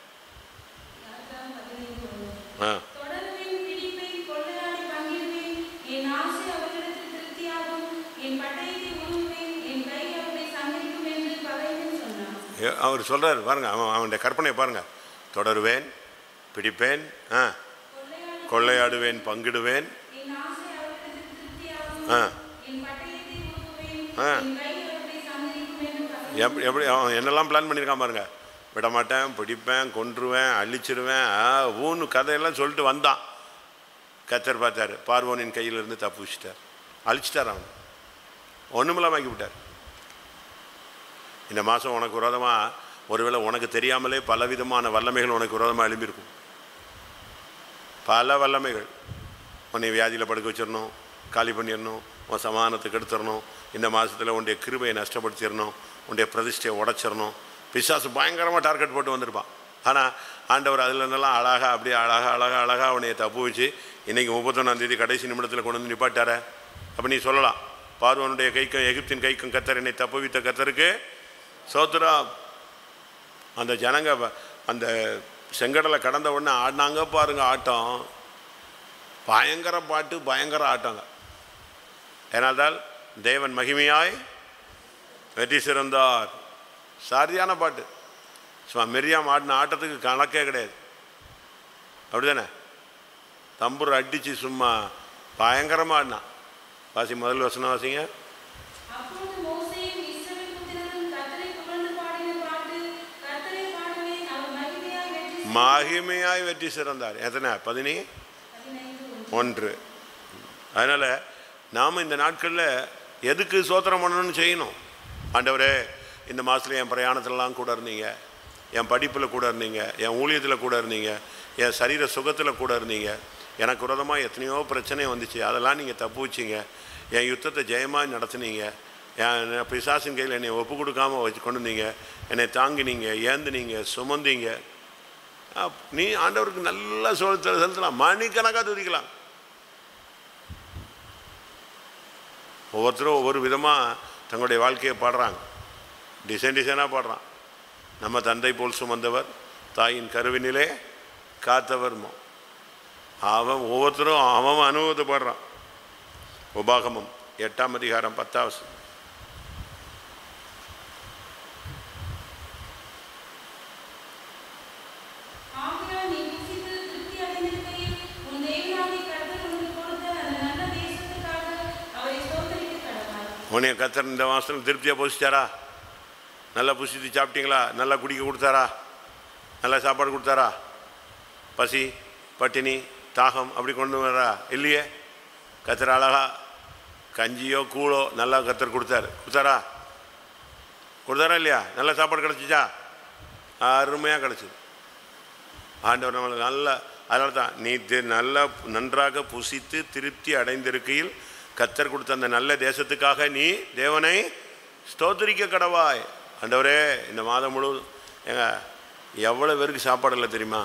ஆ தொடருவேன், பிடிப்பேன், கொள்ளையாடி பங்கிடுவேன். என் ஆசை அவர்களிடத்தில் திருப்தியாகும். என் பட்டயத்தை உருவுவேன். என் கை அவர்களை சங்கரிக்கும் என்று பகைவன் சொன்னான். ஏ- அவர் சொல்றாரு பாருங்க அவன் அவனுடைய கற்பனையை பாருங்க தொடருவேன் பிடிப்பேன் ஆ கொள்ளையாடி கொள்ளையாடுவேன் பங்கிடுவேன் என் ஆசை அவர்களிடத்தில் திருப்தியாகும். ஆ என் பட்டயத்தை உருவுவேன். ஆ. என் கை அவர்களை சங்கரிக்கும் என்று பகைவன் எப்படி எப்படி அவன் என்னெல்லாம் பிளான் பண்ணியிருக்கான் பாருங்க விட மாட்டேன் பிடிப்பேன் கொன்றுவேன் அழிச்சிருவேன் ஆ ஊன்னு கதையெல்லாம் சொல்லிட்டு வந்தான் கத்தர் பார்த்தாரு பார்வோனின் கையிலிருந்து தப்பு வச்சுட்டார் அழிச்சிட்டார் அவன் ஒன்றுமில்லாம ஆக்கி விட்டார் இந்த மாதம் உனக்கு விரோதமாக ஒருவேளை உனக்கு தெரியாமலே பலவிதமான வல்லமைகள் உனக்கு விரோதமாக எழும்பியிருக்கும் பல வல்லமைகள் உன்னை வியாதியில் படுக்க வச்சிடணும் காலி பண்ணிடணும் உன் சமாதானத்துக்கு எடுத்துடணும் இந்த மாதத்தில் உன்னுடைய கிருபையை நஷ்டப்படுத்திடணும் உன்னுடைய பிரதிஷ்டையை உடைச்சிடணும் பிசாசு பயங்கரமாக டார்கெட் போட்டு வந்திருப்பான் ஆனால் ஆண்டவர் அதுல இருந்தெல்லாம் அழகாக அப்படியே அழகாக அழகாக அழகாக அவனைய தப்பு வச்சு இன்றைக்கி முப்பத்தொன்னாந்தேதி கடைசி நிமிடத்தில் கொண்டு வந்து நிப்பாட்டார அப்போ நீ சொல்லலாம் பார்வனுடைய கைக்கும் எகிப்தின் கைக்கும் கத்தர் என்னை தப்புவித்த கத்தருக்கு சோத்ரா அந்த ஜனங்க வ- அந்த செங்கடலை கடந்த உடனே ஆடினாங்க பாருங்க ஆட்டம் பயங்கர பாட்டு பயங்கர ஆட்டங்க ஏனால்தால் தேவன் மகிமையாய் வெற்றி சிறந்தார் சரியான பாட்டு சும்மா மெரியாம் ஆடின ஆட்டத்துக்கு கணக்கே கிடையாது அப்படிதானே தம்பூர் அடிச்சு சும்மா பயங்கரமாக ஆடினான் வாசி முதல் வசனம் வாசிங்க அப்பொழுது மோசேயும் இஸ்ரவேல் புத்திரரும் கர்த்தரை புகழ்ந்து பாடின பாட்டு கர்த்தரை பாடுவேன் அவர் மகிமையாய் வெற்றி மகிமையாய் வெற்றி சிறந்தார் எத்தனை பதினி பதினைந்து ஒன்று அதனால் நாம் இந்த நாட்களில் எதுக்கு சோத்திரம் பண்ணணும்னு செய்யணும் ஆண்டவரே இந்த மாதத்தில் என் பிரயாணத்திலலாம் கூட இருந்தீங்க என் படிப்பில் கூட இருந்தீங்க என் ஊழியத்தில் கூட இருந்தீங்க என் சரீர சுகத்தில் கூட இருந்தீங்க எனக்கு விரோதமாக எத்தனையோ பிரச்சனை வந்துச்சு அதெல்லாம் நீங்கள் தப்பு வச்சிங்க என் யுத்தத்தை ஜெயமாக நடத்துனீங்க என் பிசாசின் கையில் என்னை ஒப்பு கொடுக்காம வச்சு கொண்டு வந்தீங்க என்னை தாங்கினீங்க ஏந்துனீங்க சுமந்தீங்க அப்- நீ ஆண்டவருக்கு நல்லா சொல் செலுத்தலாம் மணிக்கணக்காக துதிக்கலாம் ஒவ்வொருத்தரும் ஒவ்வொரு விதமாக தங்களுடைய வாழ்க்கையை பாடுறாங்க டிசைன் டிசைனாக பாடுறான் நம்ம தந்தை போல் சுமந்தவர் தாயின் கருவினிலே காத்தவர் மோ அவன் ஒவ்வொருத்தரும் அவன் அனுபவத்தைப்படுறான் உபாகமம் எட்டாம் அதிகாரம் பத்தாவது ஆகையால் நீ புசித்து திருப்தி அடைந்திருக்கையில் உன் தேவனாகிய கர்த்தர் உனக்கு கொடுத்த அந்த நல்ல தேசத்துக்காக அவரை ஸ்தோத்திரிக்க கடவாய். உன்னைய கத்தர் இந்த மாதம் திருப்தியாக போசிச்சாரா நல்லா புசித்து சாப்பிட்டீங்களா நல்லா குடிக்க கொடுத்தாரா நல்லா சாப்பாடு கொடுத்தாரா பசி பட்டினி தாகம் அப்படி கொண்டு வரா இல்லையே கத்தர் அழகா கஞ்சியோ கூழோ நல்லா கத்தர் கொடுத்தாரு கொடுத்தாரா கொடுத்தாரா இல்லையா நல்ல சாப்பாடு கிடச்சிச்சா அருமையாக கிடச்சிது ஆண்டவர் நம்மளுக்கு நல்ல அதனால தான் நீ தி- நல்லா நன்றாக புசித்து திருப்தி அடைந்திருக்கையில் கத்தர் கொடுத்த அந்த நல்ல தேசத்துக்காக நீ தேவனை ஸ்தோத்திரிக்க கடவாய் ஆண்டவரே இந்த மாதம் முழுவதும் ஏங்க எவ்வளோ பேருக்கு சாப்பாடு இல்லை தெரியுமா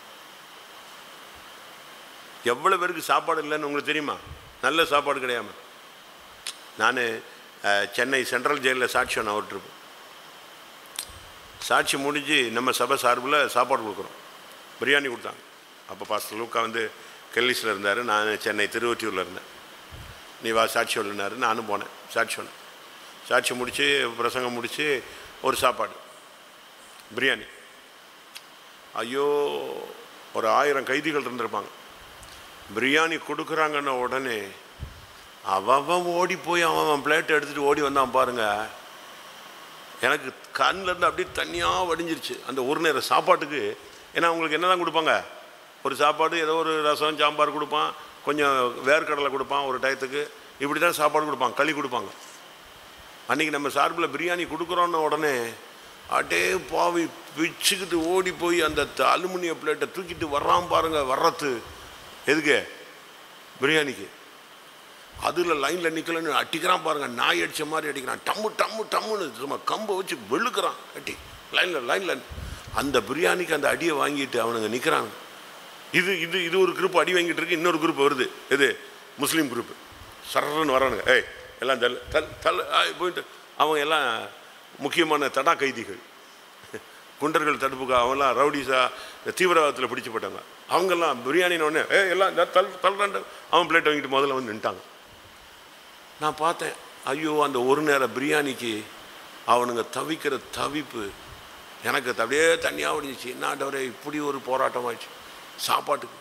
எவ்வளோ பேருக்கு சாப்பாடு இல்லைன்னு உங்களுக்கு தெரியுமா நல்ல சாப்பாடு கிடையாம நான் சென்னை சென்ட்ரல் ஜெயிலில் சாட்சி ஒன்று விட்டுருப்பேன் சாட்சி முடிஞ்சு நம்ம சபை சார்பில் சாப்பாடு கொடுக்குறோம் பிரியாணி கொடுத்தாங்க அப்போ பாஸ்டர் லூக்கா வந்து கெல்லிஸில் இருந்தார் நான் சென்னை திருவொற்றியூரில் இருந்தேன் நீ வா சாட்சி சொல்லினாரு நானும் போனேன் சாட்சி சொன்னேன் சாட்சி முடித்து பிரசங்கம் முடித்து ஒரு சாப்பாடு பிரியாணி ஐயோ ஒரு ஆயிரம் கைதிகள் இருந்திருப்பாங்க பிரியாணி கொடுக்குறாங்கன்ன உடனே அவன் ஓடி போய் அவன் அவன் பிளேட் எடுத்துகிட்டு ஓடி வந்தான் பாருங்க எனக்கு கண்ணில் இருந்து அப்படியே தண்ணியாக வடிஞ்சிருச்சு அந்த ஒரு நேரம் சாப்பாட்டுக்கு ஏன்னா அவங்களுக்கு என்ன தான் கொடுப்பாங்க ஒரு சாப்பாடு ஏதோ ஒரு ரசம் சாம்பார் கொடுப்பான் கொஞ்சம் வேர்க்கடலை கொடுப்பான் ஒரு டயத்துக்கு இப்படி தான் சாப்பாடு கொடுப்பாங்க களி கொடுப்பாங்க அன்றைக்கி நம்ம சார்பில் பிரியாணி கொடுக்குறோன்ன உடனே அட்டே பாவி பிச்சுக்கிட்டு ஓடி போய் அந்த த- அலுமினிய பிளேட்டை தூக்கிட்டு வர்றான் பாருங்க வர்றது எதுக்கு பிரியாணிக்கு அதில் லைனில் நிற்கலன்னு அடிக்கிறான் பாருங்க நாய் அடித்த மாதிரி அடிக்கிறான் டம்மு டம்மு டம்முன்னு சும்மா கம்பை வச்சு வெளுக்கிறான் அடி லைனில் லைனில் அந்த பிரியாணிக்கு அந்த அடியை வாங்கிட்டு அவனுங்க நிற்கிறாங்க இது இது இது ஒரு குரூப் அடி வாங்கிட்டு இருக்கு இன்னொரு குரூப் வருது எது முஸ்லீம் குரூப் சரன்னு வரானுங்க ஏய் எல்லாம் தல் தல் தல் ஆய் போயிட்டு அவங்க எல்லாம் முக்கியமான தடா கைதிகள் குண்டர்கள் தடுப்புக்கு அவங்கெல்லாம் ரவுடிஸா தீவிரவாதத்தில் பிடிச்சப்பட்டாங்க அவங்கெல்லாம் பிரியாணின உடனே ஏ எல்லாம் இந்த தல் தல்றாண்டு அவன் பிளேட் வாங்கிட்டு முதல்ல வந்து நின்ட்டாங்க நான் பார்த்தேன் ஐயோ அந்த ஒரு நேர பிரியாணிக்கு அவனுங்க தவிக்கிற தவிப்பு எனக்கு அது அப்படியே தண்ணியாக ஒடிஞ்சிச்சு என்னாண்டவரே இப்படி ஒரு போராட்டம் ஆயிடுச்சு சாப்பாட்டுக்கு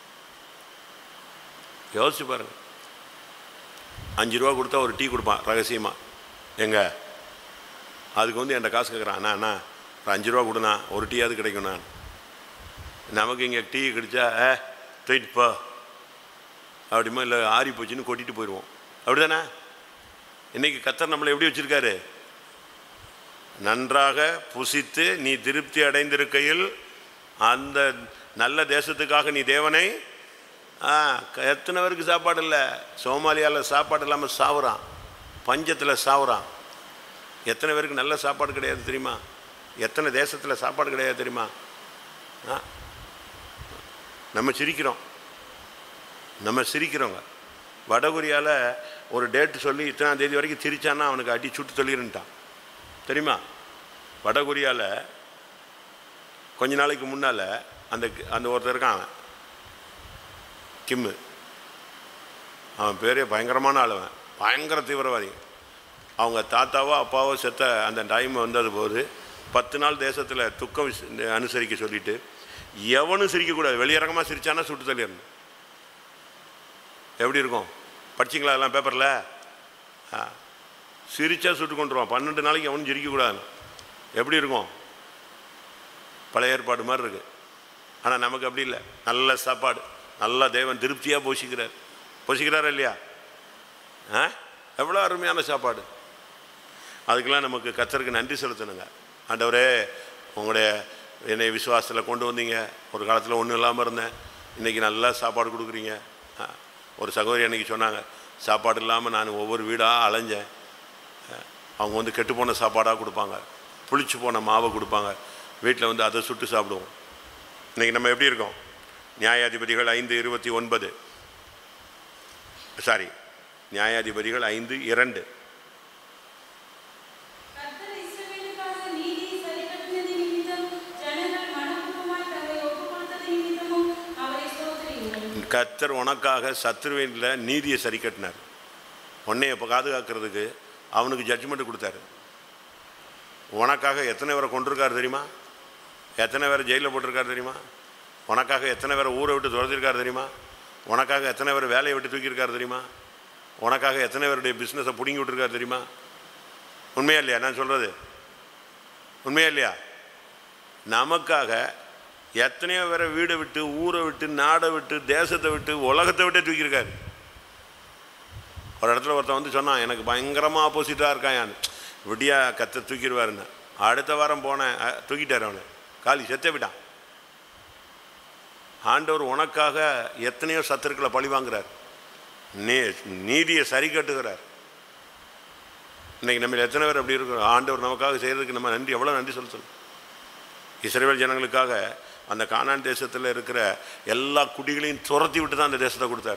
யோசிச்சு பாருங்க அஞ்சு ரூபா கொடுத்தா ஒரு டீ கொடுப்பான் ரகசியமாக எங்க அதுக்கு வந்து என்கிட்ட காசு கேட்குறான் அண்ணா அண்ணா ஒரு அஞ்சு ரூபா கொடுண்ணா ஒரு டீயாவது கிடைக்கும் நான் நமக்கு இங்கே டீ கிடைச்சா ஏ தூக்கிட்டு போ அப்படிமா இல்லை ஆறி போச்சுன்னு கொட்டிட்டு போயிடுவோம் அப்படிதானே இன்னைக்கு கத்தர் நம்மளை எப்படி வச்சிருக்காரு நன்றாக புசித்து நீ திருப்தி அடைந்திருக்கையில் அந்த நல்ல தேசத்துக்காக நீ தேவனை ஆ க- எத்தனை பேருக்கு சாப்பாடு இல்லை சோமாலியாவில் சாப்பாடு இல்லாமல் சாவுறான் பஞ்சத்தில் சாவுறான் எத்தனை பேருக்கு நல்ல சாப்பாடு கிடையாது தெரியுமா எத்தனை தேசத்தில் சாப்பாடு கிடையாது தெரியுமா ஆ நம்ம சிரிக்கிறோம் நம்ம சிரிக்கிறோங்க வடகொரியாவில் ஒரு டேட்டு சொல்லி இத்தனாம் தேதி வரைக்கும் சிரிச்சான்னா அவனுக்கு அடி சுட்டு தள்ளிருன்ட்டான் தெரியுமா வடகொரியாவில் கொஞ்ச நாளைக்கு முன்னால் அந்த அந்த ஒருத்தர் இருக்கான் அவன் கிம்மு அவன் பேரே பயங்கரமான ஆள் அவன் பயங்கர தீவிரவாதி அவங்க தாத்தாவோ அப்பாவோ செத்த அந்த டைம் வந்தது போது பத்து நாள் தேசத்தில் துக்கம் ஸ்- அனுசரிக்க சொல்லிட்டு எவனும் சிரிக்கக்கூடாது வெளியரங்கமாக சிரிச்சானா சுட்டு தள்ளிடணும் எப்படி இருக்கும் படிச்சிங்களா எல்லாம் பேப்பரில் ஆ சிரிச்சா சுட்டு கொண்டுருவான் பன்னெண்டு நாளைக்கு அவனும் சிரிக்கக்கூடாது எப்படி இருக்கும் பழைய ஏற்பாடு மாதிரி இருக்கு ஆனால் நமக்கு அப்படி இல்லை நல்ல சாப்பாடு நல்லா தேவன் திருப்தியாக போஷிக்கிறார் போஷிக்கிறாரா இல்லையா ஆ எவ்வளோ அருமையான சாப்பாடு அதுக்கெல்லாம் நமக்கு கத்தருக்கு நன்றி செலுத்தணுங்க ஆண்டவரே உங்களுடைய என்னை விசுவாசத்தில் கொண்டு வந்தீங்க ஒரு காலத்தில் ஒன்றும் இல்லாமல் இருந்தேன் இன்றைக்கி நல்லா சாப்பாடு கொடுக்குறீங்க ஆ, ஒரு சகோதரி அன்றைக்கி சொன்னாங்க சாப்பாடு இல்லாமல் நான் ஒவ்வொரு வீடாக அலைஞ்சேன் ஆ, அவங்க வந்து கெட்டு போன சாப்பாடாக கொடுப்பாங்க புளிச்சு போன மாவை கொடுப்பாங்க வீட்டில் வந்து அதை சுட்டு சாப்பிடுவோம் இன்றைக்கி நம்ம எப்படி இருக்கோம் நியாயாதிபதிகள் ஐந்து இருபத்தி ஒன்பது சாரி நியாயாதிபதிகள் ஐந்து இரண்டு கர்த்தர் இஸ்ரவேலுக்காக நீதியை சரிக்கட்டினது நிமித்தம் ஜனங்கள் மனப்பூர்வமாய் தங்களை ஒப்புக்கொடுத்தது நிமித்தமும் அவரை ஸ்தோத்திரியுங்கள் கத்தர் உனக்காக சத்ருவின்ல நீதியை சரி கட்டினார் உன்னைய பாதுகாக்கிறதுக்கு அவனுக்கு ஜட்ஜ்மெண்ட் கொடுத்தாரு உனக்காக எத்தனை பேரை கொண்டிருக்காரு தெரியுமா எத்தனை பேரை ஜெயிலில் போட்டிருக்காரு தெரியுமா உனக்காக எத்தனை பேரை ஊரை விட்டு துரத்திருக்காரு தெரியுமா உனக்காக எத்தனை பேரை வேலையை விட்டு தூக்கியிருக்காரு தெரியுமா உனக்காக எத்தனை பேருடைய பிஸ்னஸை பிடுங்கி விட்டுருக்காரு தெரியுமா உண்மையா இல்லையா நான் சொல்கிறது உண்மையா இல்லையா நமக்காக எத்தனையோ பேரை வீடை விட்டு ஊரை விட்டு நாடை விட்டு தேசத்தை விட்டு உலகத்தை விட்டே தூக்கியிருக்காரு ஒரு இடத்துல ஒருத்தன் வந்து சொன்னான் எனக்கு பயங்கரமாக ஆப்போசிட்டாக இருக்கான் விடியா கத்தை தூக்கிடுவாருன்னு அடுத்த வாரம் போனேன் அஹ், தூக்கிட்டார் அவனை காலி செத்தே விட்டான் ஆண்டவர் உனக்காக எத்தனையோ சத்துருக்களை பழி வாங்குறார் நீ நீதியை சரி கட்டுகிறார் இன்னைக்கு நம்ம எத்தனை பேர் அப்படி இருக்கிறோம் ஆண்டவர் நமக்காக செய்கிறதுக்கு நம்ம நன்றி எவ்வளோ நன்றி சொல்ல சொல்லு இஸ்ரேல் ஜனங்களுக்காக அந்த கானான் தேசத்தில் இருக்கிற எல்லா குடிகளையும் துரத்தி விட்டு தான் அந்த தேசத்தை கொடுத்தார்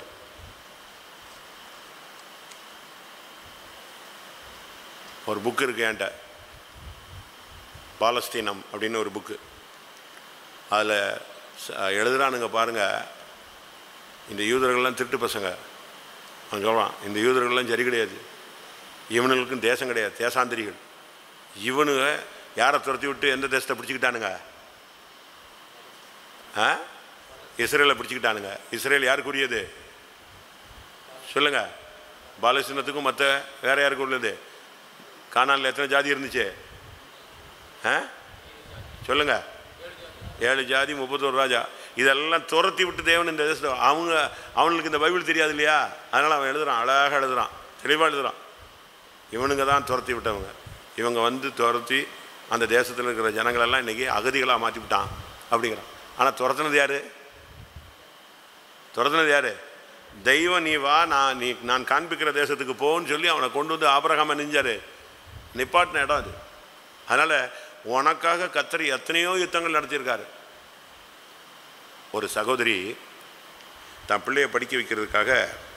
ஒரு புக்கு இருக்கு என்கிட்ட பாலஸ்தீனம் அப்படின்னு ஒரு புக்கு அதில் எழுதுறானுங்க பாருங்க இந்த யூதர்கள்லாம் திருட்டு பசங்க அவன் சொல்கிறான் இந்த யூதர்கள்லாம் சரி கிடையாது இவனுங்களுக்கும் தேசம் கிடையாது தேசாந்திரிகள் இவனுங்க யாரை துரத்தி விட்டு எந்த தேசத்தை பிடிச்சிக்கிட்டானுங்க ஆ இஸ்ரேலை பிடிச்சிக்கிட்டானுங்க இஸ்ரேல் யாருக்குரியது சொல்லுங்க பாலஸ்தீனத்துக்கும் மற்ற வேற யாருக்கு உள்ளது கானானில் எத்தனை ஜாதி இருந்துச்சு ஆ சொல்லுங்க ஏழு ஜாதி முப்பத்தோரு ராஜா இதெல்லாம் துரத்தி விட்டு தேவன் இந்த தேசத்தை அவங்க அவனுக்கு இந்த பைபிள் தெரியாது இல்லையா அதனால் அவன் எழுதுறான் அழகாக எழுதுறான் தெளிவாக எழுதுறான் இவனுங்க தான் துரத்தி விட்டவங்க இவங்க வந்து துரத்தி அந்த தேசத்தில் இருக்கிற ஜனங்களெல்லாம் இன்றைக்கி அகதிகளாக மாற்றி விட்டான் அப்படிங்கிறான் ஆனால் துரத்துனது யார் துரத்துனது யார் தெய்வம் நீ வா நான் நீ நான் காண்பிக்கிற தேசத்துக்கு போன்னு சொல்லி அவனை கொண்டு வந்து ஆபரகாம நெஞ்சாரு நிப்பாட்டின இடம் அது அதனால் உனக்காக கத்தரி எத்தனையோ யுத்தங்கள் நடத்தியிருக்காரு ஒரு சகோதரி தன் பிள்ளையை படிக்க வைக்கிறதுக்காக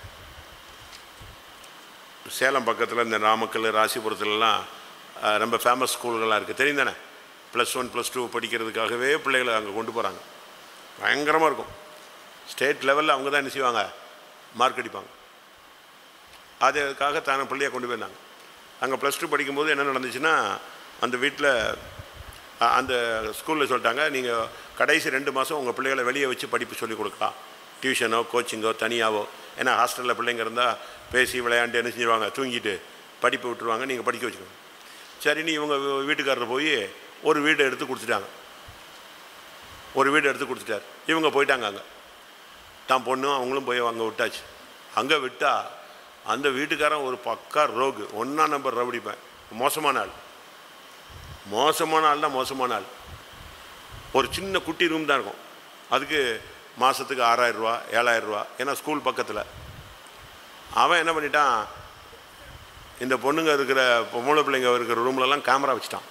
சேலம் பக்கத்தில் இந்த நாமக்கல் ராசிபுரத்துலலாம் அஹ், ரொம்ப ஃபேமஸ் ஸ்கூல்கள்லாம் இருக்குது தெரியும் தானே ப்ளஸ் ஒன் ப்ளஸ் டூ படிக்கிறதுக்காகவே பிள்ளைகளை அங்கே கொண்டு போகிறாங்க பயங்கரமாக இருக்கும் ஸ்டேட் லெவலில் அவங்க தான் என்ன செய்வாங்க மார்க் அடிப்பாங்க அதுக்காக தான பிள்ளையை கொண்டு போயிருந்தாங்க அங்கே ப்ளஸ் டூ படிக்கும்போது என்ன நடந்துச்சுன்னா அந்த வீட்டில் அந்த ஸ்கூலில் சொல்லிட்டாங்க நீங்கள் கடைசி ரெண்டு மாதம் உங்கள் பிள்ளைகளை வெளியே வச்சு படிப்பு சொல்லிக் கொடுக்கலாம் டியூஷனோ கோச்சிங்கோ தனியாவோ ஏன்னா ஹாஸ்டலில் பிள்ளைங்க இருந்தால் பேசி விளையாண்டு என்ன செஞ்சிருவாங்க தூங்கிட்டு படிப்பு விட்டுருவாங்க நீங்கள் படிக்க வச்சுக்கோங்க சரின்னு இவங்க வீ- வீட்டுக்காரர் போய் ஒரு வீடை எடுத்து கொடுத்துட்டாங்க ஒரு வீடு எடுத்து கொடுத்துட்டார் இவங்க போயிட்டாங்க அங்கே தான் பொண்ணும் அவங்களும் போய் அங்கே விட்டாச்சு அங்கே விட்டா அந்த வீட்டுக்காரன் ஒரு பக்கா ரோகு ஒன்றா நம்பர் ரவுடிப்பேன் மோசமான ஆள் மோசமான ஆள் தான் மோசமான ஆள் ஒரு சின்ன குட்டி ரூம் தான் இருக்கும் அதுக்கு மாதத்துக்கு ஆறாயிரரூவா ஏழாயிரரூவா ஏன்னா ஸ்கூல் பக்கத்தில் அவன் என்ன பண்ணிட்டான் இந்த பொண்ணுங்க இருக்கிற பொம்பளை பிள்ளைங்க இருக்கிற ரூம்லலாம் கேமரா வச்சுட்டான்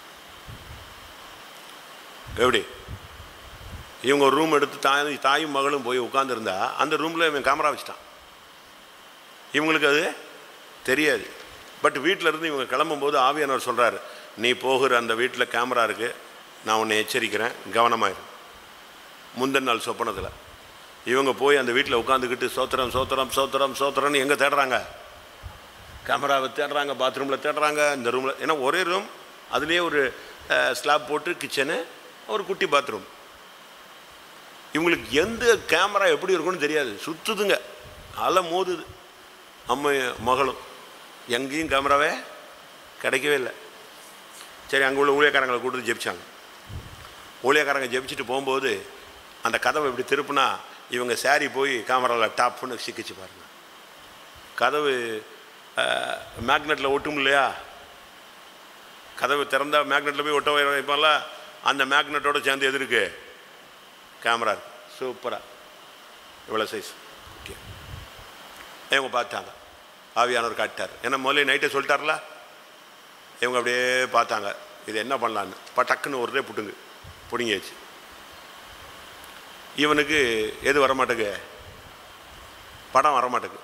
எப்படி இவங்க ஒரு ரூம் எடுத்து தாய் தாயும் மகளும் போய் உட்காந்துருந்தா அந்த ரூமில் இவன் கேமரா வச்சுட்டான் இவங்களுக்கு அது தெரியாது பட் வீட்டில் இருந்து இவங்க கிளம்பும்போது ஆவியானவர் சொல்கிறாரு நீ போகிற அந்த வீட்டில் கேமரா இருக்குது நான் உன்னை எச்சரிக்கிறேன் கவனமாயிரு முந்தின நாள் சொப்பனத்தில் இவங்க போய் அந்த வீட்டில் உட்காந்துக்கிட்டு சோத்திரம் சோத்திரம் சோத்திரம் சோத்திரம்னு எங்கே தேடுறாங்க கேமராவை தேடுறாங்க பாத்ரூமில் தேடுறாங்க இந்த ரூமில் ஏன்னா ஒரே ரூம் அதுலேயே ஒரு ஸ்லாப் போட்டு கிச்சனு ஒரு குட்டி பாத்ரூம் இவங்களுக்கு எந்த கேமரா எப்படி இருக்குன்னு தெரியாது சுற்றுதுங்க அலை மோதுது அம்மை மகளும் எங்கேயும் கேமராவே கிடைக்கவே இல்லை சரி அங்கே உள்ள ஊழியக்காரங்களை கூட்டு ஜெபிச்சாங்க ஊழியக்காரங்க ஜெபிச்சுட்டு போகும்போது அந்த கதவை இப்படி திருப்புனா இவங்க சாரி போய் கேமராவில் டாப்னு சிக்கிச்சு பாருங்க கதவு மேக்னெட்டில் ஒட்டும் இல்லையா கதவு திறந்தா மேக்னெட்டில் போய் ஒட்ட வைப்பான்ல அந்த மேக்னெட்டோட சேர்ந்து எது இருக்கு கேமரா இருக்கு சூப்பராக இவ்வளோ சைஸ் ஓகே இவங்க பார்த்தாங்க ஆவியானவர் காட்டிட்டார் ஏன்னா முதல்ல நைட்டே சொல்லிட்டார்ல இவங்க அப்படியே பார்த்தாங்க இது என்ன பண்ணலான்னு இப்போ டக்குன்னு ஒரே புட்டுங்க பிடுங்கியாச்சு இவனுக்கு எது வரமாட்டேங்க படம் வரமாட்டேங்குது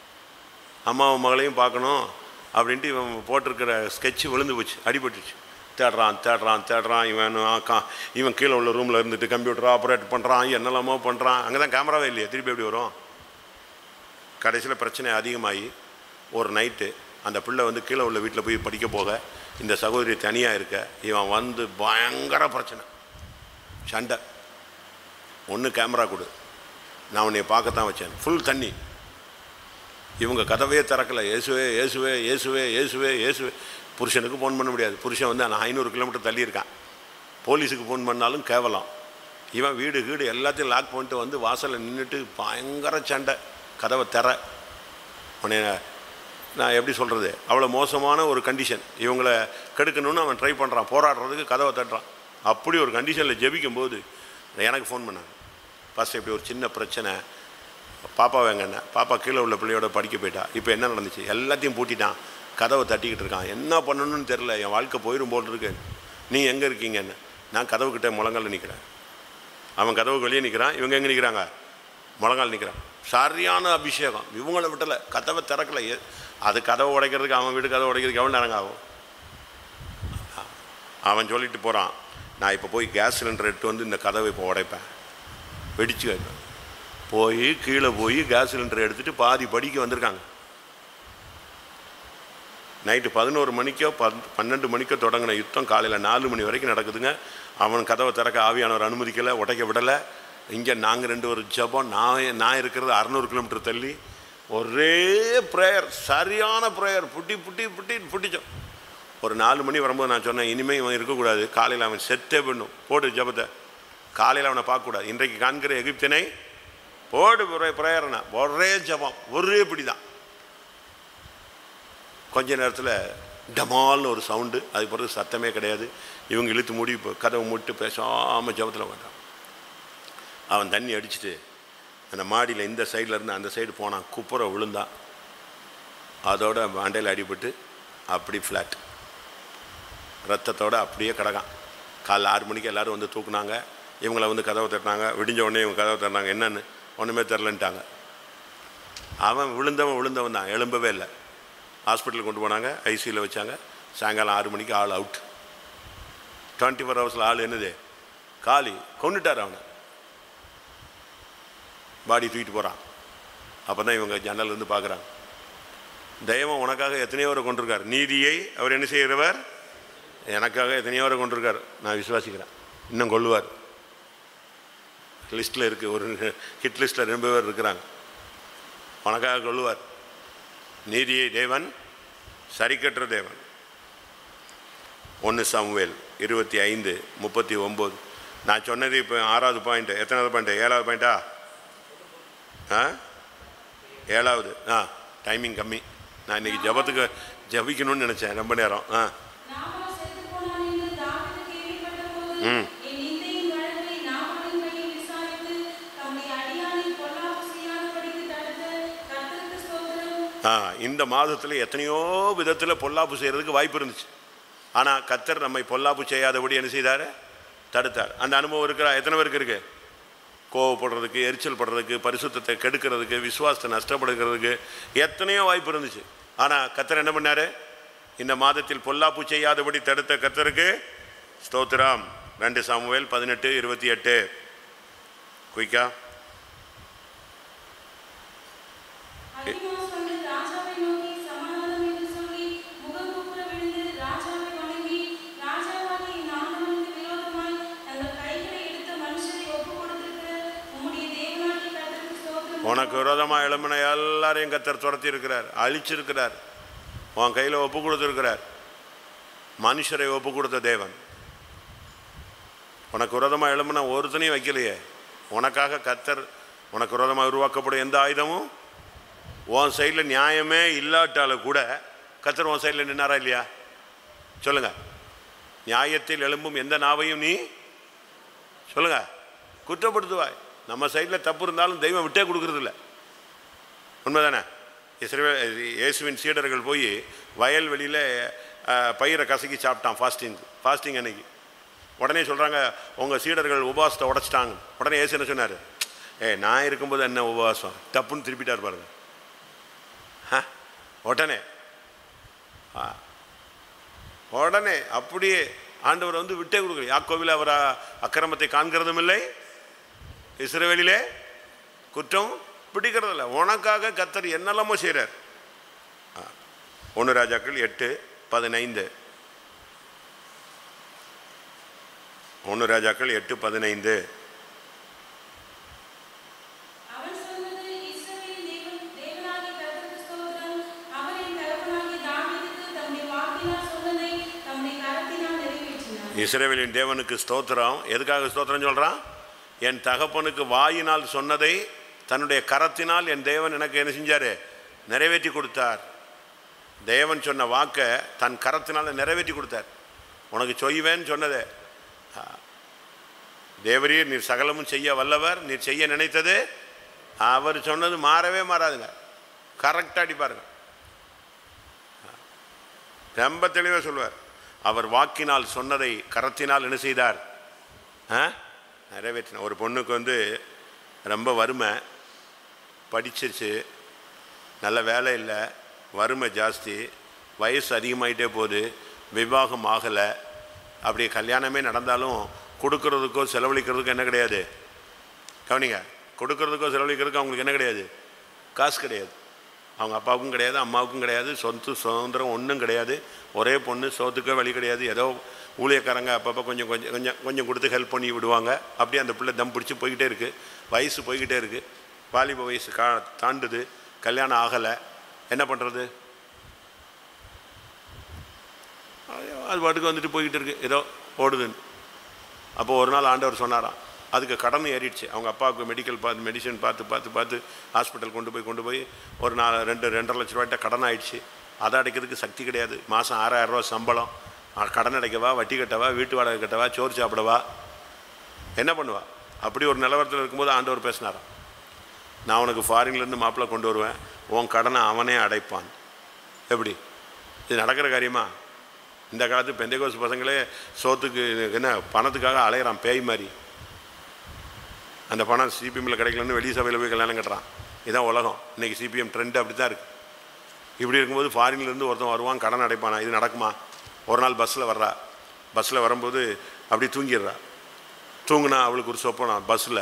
அம்மாவும் மகளையும் பார்க்கணும் அப்படின்ட்டு இவன் போட்டிருக்கிற ஸ்கெட்சு விழுந்து போச்சு அடிபட்டுச்சு தேடுறான் தேடுறான் தேடுறான் இவன் ஆக்கா இவன் கீழே உள்ள ரூமில் இருந்துட்டு கம்ப்யூட்டர் ஆப்ரேட் பண்ணுறான் என்னெல்லாமோ பண்ணுறான் அங்கே தான் கேமராவே இல்லையா திருப்பி எப்படி வரும் கடைசியில் பிரச்சனை அதிகமாகி ஒரு நைட்டு அந்த பிள்ளை வந்து கீழே உள்ள வீட்டில் போய் படிக்க போக இந்த சகோதரி தனியாக இருக்க இவன் வந்து பயங்கர பிரச்சனை சண்டை ஒன்று கேமரா கொடு நான் உன்னை பார்க்கத்தான் வச்சேன் ஃபுல் தண்ணி இவங்க கதவையே திறக்கல இயேசுவே இயேசுவே இயேசுவே இயேசுவே இயேசுவே புருஷனுக்கு ஃபோன் பண்ண முடியாது புருஷன் வந்து நான் ஐநூறு கிலோமீட்டர் தள்ளி இருக்கான் போலீஸுக்கு ஃபோன் பண்ணாலும் கேவலம் இவன் வீடு வீடு எல்லாத்தையும் லாக் பண்ணிட்டு வந்து வாசலில் நின்றுட்டு பயங்கர சண்டை கதவை திற உடனே நான் எப்படி சொல்கிறது அவ்வளோ மோசமான ஒரு கண்டிஷன் இவங்கள கெடுக்கணும்னு அவன் ட்ரை பண்ணுறான் போராடுறதுக்கு கதவை தட்டுறான் அப்படி ஒரு கண்டிஷனில் ஜெபிக்கும் போது எனக்கு ஃபோன் பண்ணாங்க ஃபஸ்ட் இப்படி ஒரு சின்ன பிரச்சனை பாப்பா வேங்கண்ண பாப்பா கீழே உள்ள பிள்ளையோட படிக்க போயிட்டா இப்போ என்ன நடந்துச்சு எல்லாத்தையும் பூட்டிட்டான் கதவை தட்டிக்கிட்டு இருக்கான் என்ன பண்ணணும்னு தெரில என் வாழ்க்கை போயிடும் போல் இருக்கு நீ எங்கே இருக்கீங்கன்னு நான் கதவுக்கிட்ட முழங்கால நிற்கிறேன் அவன் கதவுக்கு வெளியே நிற்கிறான் இவங்க எங்கே நிற்கிறாங்க முழங்கால் நிற்கிறான் சரியான அபிஷேகம் இவங்கள விட்டலை கதவை திறக்கல எ- அது கதவை உடைக்கிறதுக்கு அவன் வீடு கதவை உடைக்கிறதுக்கு எவ்வளோ நேரம் ஆகும் அவன் சொல்லிட்டு போகிறான் நான் இப்போ போய் கேஸ் சிலிண்டர் எடுத்து வந்து இந்த கதவை இப்போ உடைப்பேன் வெடிச்சு வைப்பேன் போய் கீழே போய் கேஸ் சிலிண்டர் எடுத்துகிட்டு பாதி படிக்க வந்திருக்காங்க நைட்டு பதினோரு மணிக்கோ பன் பன்னெண்டு மணிக்கோ தொடங்கின யுத்தம் காலையில் நாலு மணி வரைக்கும் நடக்குதுங்க அவன் கதவை திறக்க ஆவியானவர் அனுமதிக்கலை உடைக்க விடலை இங்கே நாங்கள் ரெண்டு ஒரு ஜபம் நான் நான் இருக்கிறது அறநூறு கிலோமீட்டர் தள்ளி ஒரே ப்ரேயர் சரியான ப்ரேயர் புட்டி புட்டி புட்டி புட்டிச்சோம் ஒரு நாலு மணி வரும்போது நான் சொன்னேன் இனிமேல் இவன் இருக்கக்கூடாது காலையில் அவன் செத்தே பண்ணும் போடு ஜபத்தை காலையில் அவனை பார்க்கக்கூடாது இன்றைக்கு காண்கிற எகிப்தினை போடு ப்ரேயர்னா ஒரே ஜபம் ஒரே பிடி தான் கொஞ்ச நேரத்தில் டமால்னு ஒரு சவுண்டு அது பிறகு சத்தமே கிடையாது இவங்க இழுத்து மூடி இப்போ கதவை மூட்டு பேசாமல் ஜபத்தில் வேண்டாம் அவன் தண்ணி அடிச்சுட்டு அந்த மாடியில் இந்த சைடில் இருந்து அந்த சைடு போனான் குப்புற விழுந்தான் அதோட மண்டையில் அடிபட்டு அப்படி ஃப்ளாட் ரத்தத்தோட அப்படியே கிடக்கான் காலைல ஆறு மணிக்கு எல்லாரும் வந்து தூக்குனாங்க இவங்கள வந்து கதவை தட்டினாங்க விடிஞ்ச உடனே இவங்க கதவை தட்டினாங்க என்னன்னு ஒன்றுமே தெரிலன்ட்டாங்க அவன் விழுந்தவன் விழுந்தவன் தான் எழும்பவே இல்லை ஹாஸ்பிட்டலுக்கு கொண்டு போனாங்க ஐசியில் வச்சாங்க சாயங்காலம் ஆறு மணிக்கு ஆள் அவுட் டுவெண்ட்டி ஃபோர் ஹவர்ஸில் ஆள் என்னது காலி கொண்டுட்டார் அவனை பாடி தூக்கிட்டு போகிறான் அப்போ தான் இவங்க ஜன்னல்ல இருந்து பார்க்குறாங்க தெய்வம் உனக்காக எத்தனையோ பேரை கொண்டிருக்கார் நீதியை அவர் என்ன செய்கிறவர் எனக்காக எத்தனையோ பேரை கொண்டிருக்கார் நான் விசுவாசிக்கிறேன் இன்னும் கொள்ளுவார் லிஸ்ட்டில் இருக்குது ஒரு ஹிட் லிஸ்ட்டில் ரெண்டு பேர் இருக்கிறாங்க உனக்காக கொள்ளுவார் நீதியை தேவன் சரிக்கற்ற தேவன் ஒன்று சாமுவேல் இருபத்தி ஐந்து முப்பத்தி ஒம்பது நான் சொன்னது இப்போ ஆறாவது பாயிண்ட் எத்தனாவது பாயிண்ட் ஏழாவது பாயிண்டா ஆ ஏழாவது ஆ டைமிங் கம்மி நான் இன்னைக்கு ஜபத்துக்கு ஜபிக்கணும்னு நினச்சேன் ரொம்ப நேரம் ஆ நாமோ செத்துப் போனான் என்று தாவீது கேள்விப்பட்டபோது, ம். என் நிந்தையின் வழக்கை நாமானின் கையில் விசாரித்து, தம்முடைய அடியானை பொல்லாப்பு செய்யாதபடிக்கு தடுத்த கர்த்தருக்கு ஸ்தோத்திரம். ஆ இந்த மாதத்தில் எத்தனையோ விதத்தில் பொல்லாப்பு செய்கிறதுக்கு வாய்ப்பு இருந்துச்சு ஆனால் கத்தர் நம்மை பொல்லாப்பு செய்யாதபடி என்ன செய்தார் தடுத்தார் அந்த அனுபவம் இருக்கிறா எத்தனை பேருக்கு இருக்கு கோவப்படுறதுக்கு எரிச்சல் படுறதுக்கு பரிசுத்தத்தை கெடுக்கிறதுக்கு விசுவாசத்தை நஷ்டப்படுகிறதுக்கு எத்தனையோ வாய்ப்பு இருந்துச்சு ஆனால் கத்தர் என்ன பண்ணார் இந்த மாதத்தில் பொல்லாப்பு செய்யாதபடி தடுத்த கத்தருக்கு ஸ்தோத்திரம் ரெண்டு சாமுவேல் பதினெட்டு இருபத்தி எட்டு குயிக்கா அகிமாஸ் வந்து ராஜாவை நோக்கி சமாதானம் என்று சொல்லி முகங்குப்புற விழுந்து ராஜாவை வணங்கி, ராஜாவாகிய என் ஆண்டவனுக்கு விரோதமாய் தங்கள் கைகளை எடுத்த மனுஷரை ஒப்புக் கொடுத்திருக்கிற உம்முடைய தேவனாகிய கர்த்தருக்கு ஸ்தோத்திரம். உனக்கு விரோதமாக எழும்பின எல்லாரையும் கத்தர் துரத்தி இருக்கிறார் அழிச்சிருக்கிறார் உன் கையில் ஒப்பு கொடுத்துருக்கிறார் மனுஷரை ஒப்பு கொடுத்த தேவன் உனக்கு விரோதமாக எழும்பின ஒருத்தனையும் வைக்கலையே உனக்காக கத்தர் உனக்கு விரோதமாக உருவாக்கப்படும் எந்த ஆயுதமும் உன் சைடில் நியாயமே இல்லாட்டாலும் கூட கத்தர் உன் சைடில் நின்னாரா இல்லையா சொல்லுங்க நியாயத்தில் எழும்பும் எந்த நாவையும் நீ சொல்லுங்க குற்றப்படுத்துவாய் நம்ம சைடில் தப்பு இருந்தாலும் தெய்வம் விட்டே கொடுக்கறது இல்லை உண்மைதானே இஸ்ரவே இயேசுவின் சீடர்கள் போய் வயல்வெளியில் பயிரை கசக்கி சாப்பிட்டான் ஃபாஸ்டிங் ஃபாஸ்டிங் அன்னைக்கு உடனே சொல்கிறாங்க உங்கள் சீடர்கள் உபவாசத்தை உடைச்சிட்டாங்க உடனே இயேசு என்ன சொன்னார் ஏ நான் இருக்கும்போது என்ன உபவாசம் தப்புன்னு திருப்பிட்டார் பாருங்க ஆ, உடனே ஆ, உடனே அப்படியே ஆண்டவர் வந்து விட்டே கொடுக்கல யாக்கோவில் அவர் அ- அக்கிரமத்தை காண்கிறதும் இல்லை இஸ்ரவேலிலே குற்றம் பிடிக்கிறதில்ல உனக்காக கத்தர் என்னெல்லாமோ செய்கிறார் ஒன்று ராஜாக்கள் எட்டு பதினைந்து ஒன்று ராஜாக்கள் எட்டு பதினைந்து அவன் சொன்னது இஸ்ரவேலின் தேவன் தேவனாகிய கர்த்தருக்கு ஸ்தோத்திரம். அவர் என் தகப்பனாகிய தாவீதுக்கு தம்முடைய வாக்கினால் சொன்னதை தம்முடைய கரத்தினால் நிறைவேற்றினார். இஸ்ரவேலின் தேவனுக்கு ஸ்தோத்திரம் எதுக்காக ஸ்தோத்திரம் சொல்கிறான் என் தகப்பனுக்கு வாயினால் சொன்னதை தன்னுடைய கரத்தினால் என் தேவன் எனக்கு என்ன செஞ்சார் நிறைவேற்றி கொடுத்தார் தேவன் சொன்ன வாக்கை தன் கரத்தினால் நிறைவேற்றி கொடுத்தார் உனக்கு செய்வேன்னு சொன்னதே ஆ. தேவரீர் நீர் சகலமும் செய்ய வல்லவர் நீர் செய்ய நினைத்தது அவர் சொன்னது மாறவே மாறாதுங்க கரெக்டாக அடிப்பாருங்க ரொம்ப தெளிவாக சொல்லுவார் அவர் வாக்கினால் சொன்னதை கரத்தினால் என்ன செய்தார் ஆ நிறைவேற்றின ஒரு பொண்ணுக்கு வந்து ரொம்ப வறுமை படிச்சிருச்சு நல்ல வேலை இல்லை வறுமை ஜாஸ்தி வயசு அதிகமாயிட்டே போகுது விவாகம் ஆகலை அப்படி கல்யாணமே நடந்தாலும் கொடுக்கறதுக்கோ செலவழிக்கிறதுக்கோ என்ன கிடையாது கவனிங்க கொடுக்கறதுக்கோ செலவழிக்கிறதுக்கோ அவங்களுக்கு என்ன கிடையாது காசு கிடையாது அவங்க அப்பாவுக்கும் கிடையாது அம்மாவுக்கும் கிடையாது சொத்து சுதந்திரம் ஒன்றும் கிடையாது ஒரே பொண்ணு சோத்துக்கோ வழி கிடையாது ஏதோ ஊழியக்காரங்க அப்பப்போ கொஞ்சம் கொஞ்சம் கொஞ்சம் கொஞ்சம் கொடுத்து ஹெல்ப் பண்ணி விடுவாங்க அப்படியே அந்த பிள்ளை தம் பிடிச்சி போய்கிட்டே இருக்குது வயசு போய்கிட்டே இருக்குது வாலிப வயசு கா தாண்டுது கல்யாணம் ஆகலை என்ன பண்ணுறது அது பாட்டுக்கு வந்துட்டு போய்கிட்டு இருக்கு ஏதோ ஓடுதுன்னு அப்போ ஒரு நாள் ஆண்டவர் சொன்னாராம் அதுக்கு கடன் ஏறிடுச்சு அவங்க அப்பாவுக்கு மெடிக்கல் பார்த்து மெடிசன் பார்த்து பார்த்து பார்த்து ஹாஸ்பிட்டல் கொண்டு போய் கொண்டு போய் ஒரு நாலு ரெண்டு ரெண்டரை லட்ச ரூபாய்ட்ட கடன் ஆயிடுச்சு அதை அடைக்கிறதுக்கு சக்தி கிடையாது மாதம் ஆறாயிரம் ரூபா சம்பளம் ஆ, கடன் அடைக்கவா வட்டி கட்டவா வீட்டு வாடகை கட்டவா சோறு சாப்பிடவா என்ன பண்ணுவா அப்படி ஒரு நிலவரத்தில் இருக்கும்போது ஆண்டவர் பேசினாராம் நான் உனக்கு ஃபாரின்லேருந்து மாப்பிள்ளை கொண்டு வருவேன் உன் கடனை அவனே அடைப்பான் எப்படி இது நடக்கிற காரியமா இந்த காலத்து பெந்தைகோஸ் பசங்களே சோத்துக்கு என்ன பணத்துக்காக அலையிறான் பேய் மாதிரி அந்த பணம் சிபிஎம்மில் கிடைக்கலன்னு வெளி சபையில் போய் கல்யாணம் கட்டுறான் இதுதான் உலகம் இன்னைக்கு சிபிஎம் ட்ரெண்ட் அப்படி தான் இருக்குது இப்படி இருக்கும்போது ஃபாரின்லேருந்து ஒருத்தன் வருவான் கடன் அடைப்பானா இது நடக்குமா ஒரு நாள் பஸ்ஸில் வர்றா பஸ்ஸில் வரும்போது அப்படி தூங்கிடுறா தூங்குனா அவளுக்கு ஒரு சொப்பனம் பஸ்ஸில்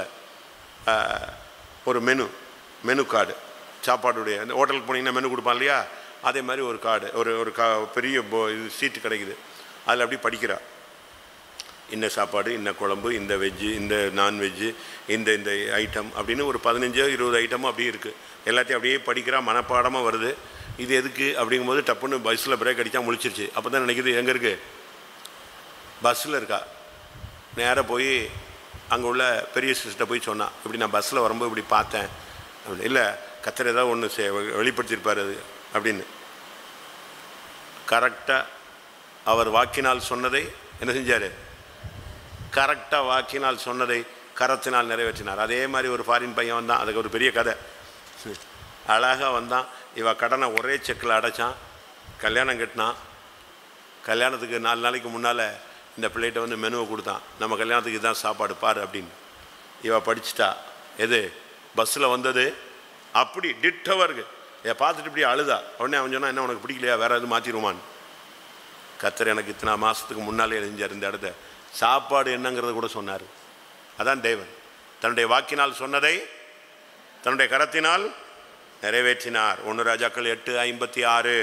ஒரு மெனு மெனு கார்டு சாப்பாடுடைய இந்த ஹோட்டலுக்கு போனீங்கன்னா மெனு கொடுப்பான் இல்லையா அதே மாதிரி ஒரு கார்டு ஒரு ஒரு கா பெரிய போ இது சீட்டு கிடைக்குது அதில் அப்படி படிக்கிறா இன்ன சாப்பாடு இன்ன குழம்பு இந்த வெஜ்ஜு இந்த நான்வெஜ்ஜு இந்த இந்த ஐட்டம் அப்படின்னு ஒரு பதினஞ்சோ இருபது ஐட்டமும் அப்படியே இருக்குது எல்லாத்தையும் அப்படியே படிக்கிறா மனப்பாடமாக வருது இது எதுக்கு அப்படிங்கும்போது டப்புன்னு பஸ்ஸில் பிரேக் அடித்தா முழிச்சிருச்சு அப்போ தான் நினைக்குது எங்கே இருக்குது பஸ்ஸில் இருக்கா நேராக போய் அங்கே உள்ள பெரிய சிஸ்டர் போய் சொன்னான் இப்படி நான் பஸ்ஸில் வரும்போது இப்படி பார்த்தேன் அப்படின்னு இல்லை கத்தர் ஏதாவது ஒன்று செ வெளிப்படுத்தியிருப்பார் அது அப்படின்னு கரெக்டாக அவர் வாக்கினால் சொன்னதை என்ன செஞ்சார் கரெக்டாக வாக்கினால் சொன்னதை கரத்தினால் நிறைவேற்றினார் அதே மாதிரி ஒரு ஃபாரின் பையன் வந்தான் அதுக்கு ஒரு பெரிய கதை அழகாக வந்தான் இவ கடனை ஒரே செக்கில் அடைச்சான் கல்யாணம் கட்டினான் கல்யாணத்துக்கு நாலு நாளைக்கு முன்னால் இந்த பிள்ளைகிட்ட வந்து மெனுவை கொடுத்தான் நம்ம கல்யாணத்துக்கு இதான் சாப்பாடு பாரு அப்படின்னு இவ படிச்சிட்டா எது பஸ்ஸில் வந்தது அப்படி டிட்டவா இருக்கு இதை பார்த்துட்டு இப்படி அழுதா உடனே அவன் சொன்னா என்ன உனக்கு பிடிக்கலையா வேற எதுவும் மாற்றிடுவான்னு கத்தர் எனக்கு இத்தனை மாதத்துக்கு முன்னாலே எழுந்தார் இந்த இடத்த சாப்பாடு என்னங்கிறத கூட சொன்னார் அதான் தேவன் தன்னுடைய வாக்கினால் சொன்னதை தன்னுடைய கரத்தினால் நிறைவேற்றினார் ஒன்று ராஜாக்கள் எட்டு ஐம்பத்தி ஆறு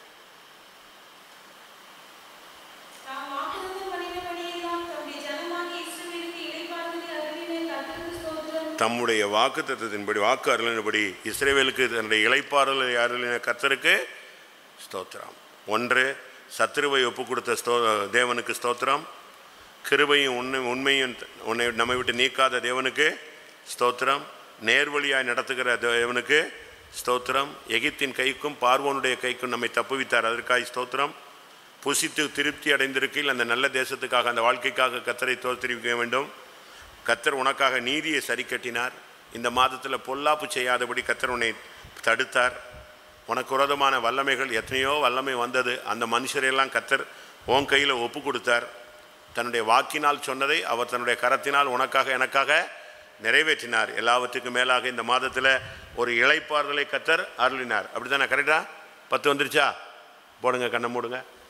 தாம் வாக்குத்தத்தம் பண்ணினபடியெல்லாம் தம்முடைய ஜனமாகிய இஸ்ரவேலுக்கு இளைப்பாறுதலை அருளின கர்த்தருக்கு ஸ்தோத்திரம். தம்முடைய வாக்கு தத்துவத்தின்படி வாக்கு அருளினபடி இஸ்ரேவேலுக்கு தன்னுடைய இளைப்பாறுதலை அருளின கர்த்தருக்கு ஸ்தோத்திரம் ஒன்று சத்துருவை ஒப்பு கொடுத்த ஸ்தோ தேவனுக்கு ஸ்தோத்திரம் கிருபையும் உண்மை உண்மையும் உன்னை நம்மை விட்டு நீக்காத தேவனுக்கு ஸ்தோத்திரம் நேர்வழியாய் நடத்துகிற தேவனுக்கு ஸ்தோத்திரம் எகிப்தின் கைக்கும் பார்வோனுடைய கைக்கும் நம்மை தப்புவித்தார் அதற்காய் ஸ்தோத்திரம் புசித்து திருப்தி அடைந்திருக்கையில் அந்த நல்ல தேசத்துக்காக அந்த வாழ்க்கைக்காக கத்தரை தோற்றிருக்க வேண்டும் கத்தர் உனக்காக நீதியை சரி கட்டினார் இந்த மாதத்தில் பொல்லாப்பு செய்யாதபடி கத்தர் உன்னை தடுத்தார் உனக்கு விரோதமான வல்லமைகள் எத்தனையோ வல்லமை வந்தது அந்த மனுஷரையெல்லாம் கத்தர் உன் கையில் ஒப்பு கொடுத்தார் தன்னுடைய வாக்கினால் சொன்னதை அவர் தன்னுடைய கரத்தினால் உனக்காக எனக்காக நிறைவேற்றினார் எல்லாவற்றுக்கும் மேலாக இந்த மாதத்தில் ஒரு இளைப்பாறுதலை கத்தர் அருளினார் அப்படி தானே கரெக்டா பத்து வந்துருச்சா போடுங்க கண்ணை மூடுங்க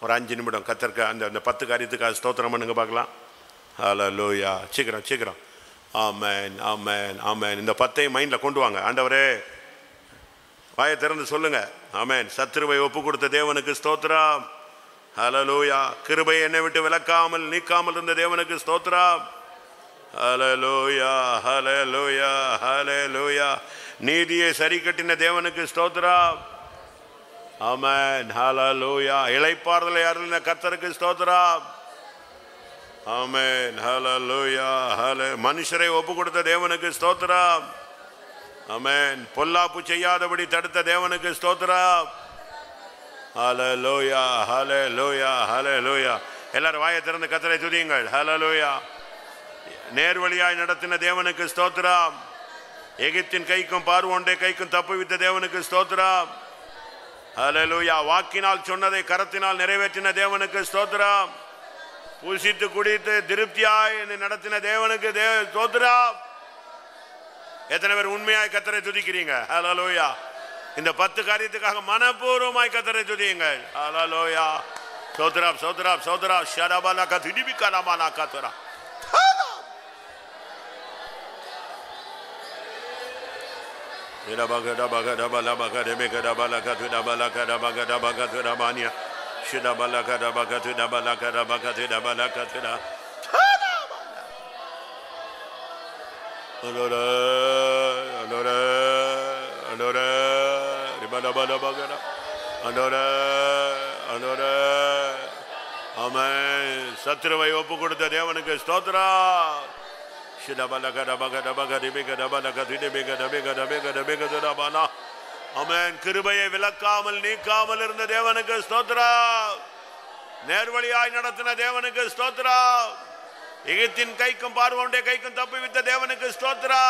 ஒரு அஞ்சு நிமிடம் கத்தர்க்க அந்த அந்த பத்து காரியத்துக்காக ஸ்தோத்திரம் பண்ணுங்க பார்க்கலாம் ஹலோ லோயா சீக்கிரம் சீக்கிரம் ஆமேன் ஆமேன் ஆமேன் இந்த பத்தையும் மைண்டில் கொண்டு வாங்க ஆண்டவரே வாயை திறந்து சொல்லுங்க ஆமேன் சத்துருவை ஒப்பு கொடுத்த தேவனுக்கு ஸ்தோத்திரம் ஹலலூயா கிருபை என்னை விட்டு விலக்காமல் நீக்காமல் இருந்த தேவனுக்கு ஸ்தோத்திரம் ஹலலூயா ஹலலூயா ஹலலூயா நீதியை சரி கட்டின தேவனுக்கு ஸ்தோத்திரம் ஆமேன் ஹலலூயா இளைப்பாறுதலை அருளின கர்த்தருக்கு ஸ்தோத்திரம் ஆமேன் ஹலலூயா ஹல மனுஷரை ஒப்பு கொடுத்த தேவனுக்கு ஸ்தோத்திரம் ஆமென் பொல்லாப்பு செய்யாதபடி தடுத்த தேவனுக்கு ஸ்தோத்திரம் ஹalleluya ஹalleluya ஹalleluya எல்லாரும் வாயை திறந்து கத்தரை துதியுங்கள் ஹalleluya நேர்வழியாய் நடத்தின தேவனுக்கு ஸ்தோத்திரம் எகிப்தின் கைக்கும் பார்வோண்டே கைக்கும் தப்புவித்த தேவனுக்கு ஸ்தோத்திரம் ஹalleluya வாக்கினால் சொன்னதை கரத்தினால் நிறைவேற்றின தேவனுக்கு ஸ்தோத்திரம் பூசித்து குடித்து திருப்தியாய் என்னை நடத்தின தேவனுக்கு தேவ ஸ்தோத்திரம் எத்தனை பேர் உண்மையாய் கத்தரை துதிக்கிறீங்க ஹalleluya இந்த பத்து காரியத்துக்காக மனப்பூர்வமாய் கத்தரை துதியுங்கள் ஹalleluya சோத்ரா சோத்ரா சோத்ரா ஷரபல கதிடிபி கரமானா கத்தரா Shidabagada bagada bala bagada begada bala katuda bala kada bagada bagatuda mania. Shidabala kada bagatuda bala kada bagatuda bala katuda. Anora, anora, anora, ribada bada bagada. Anora, anora. ஆமென் சத்ருவை ஒப்பு கொடுத்த தேவனுக்கு ஸ்தோத்ரா அமேன் கிருபையை விலக்காமல் நீக்காமல் இருந்த தேவனுக்கு ஸ்தோத்ரா நேர்வழியாய் நடத்தின தேவனுக்கு ஸ்தோத்ரா எகிப்தின் கைக்கும் பார்வோனுடைய கைக்கும் தப்புவித்த தேவனுக்கு ஸ்தோத்ரா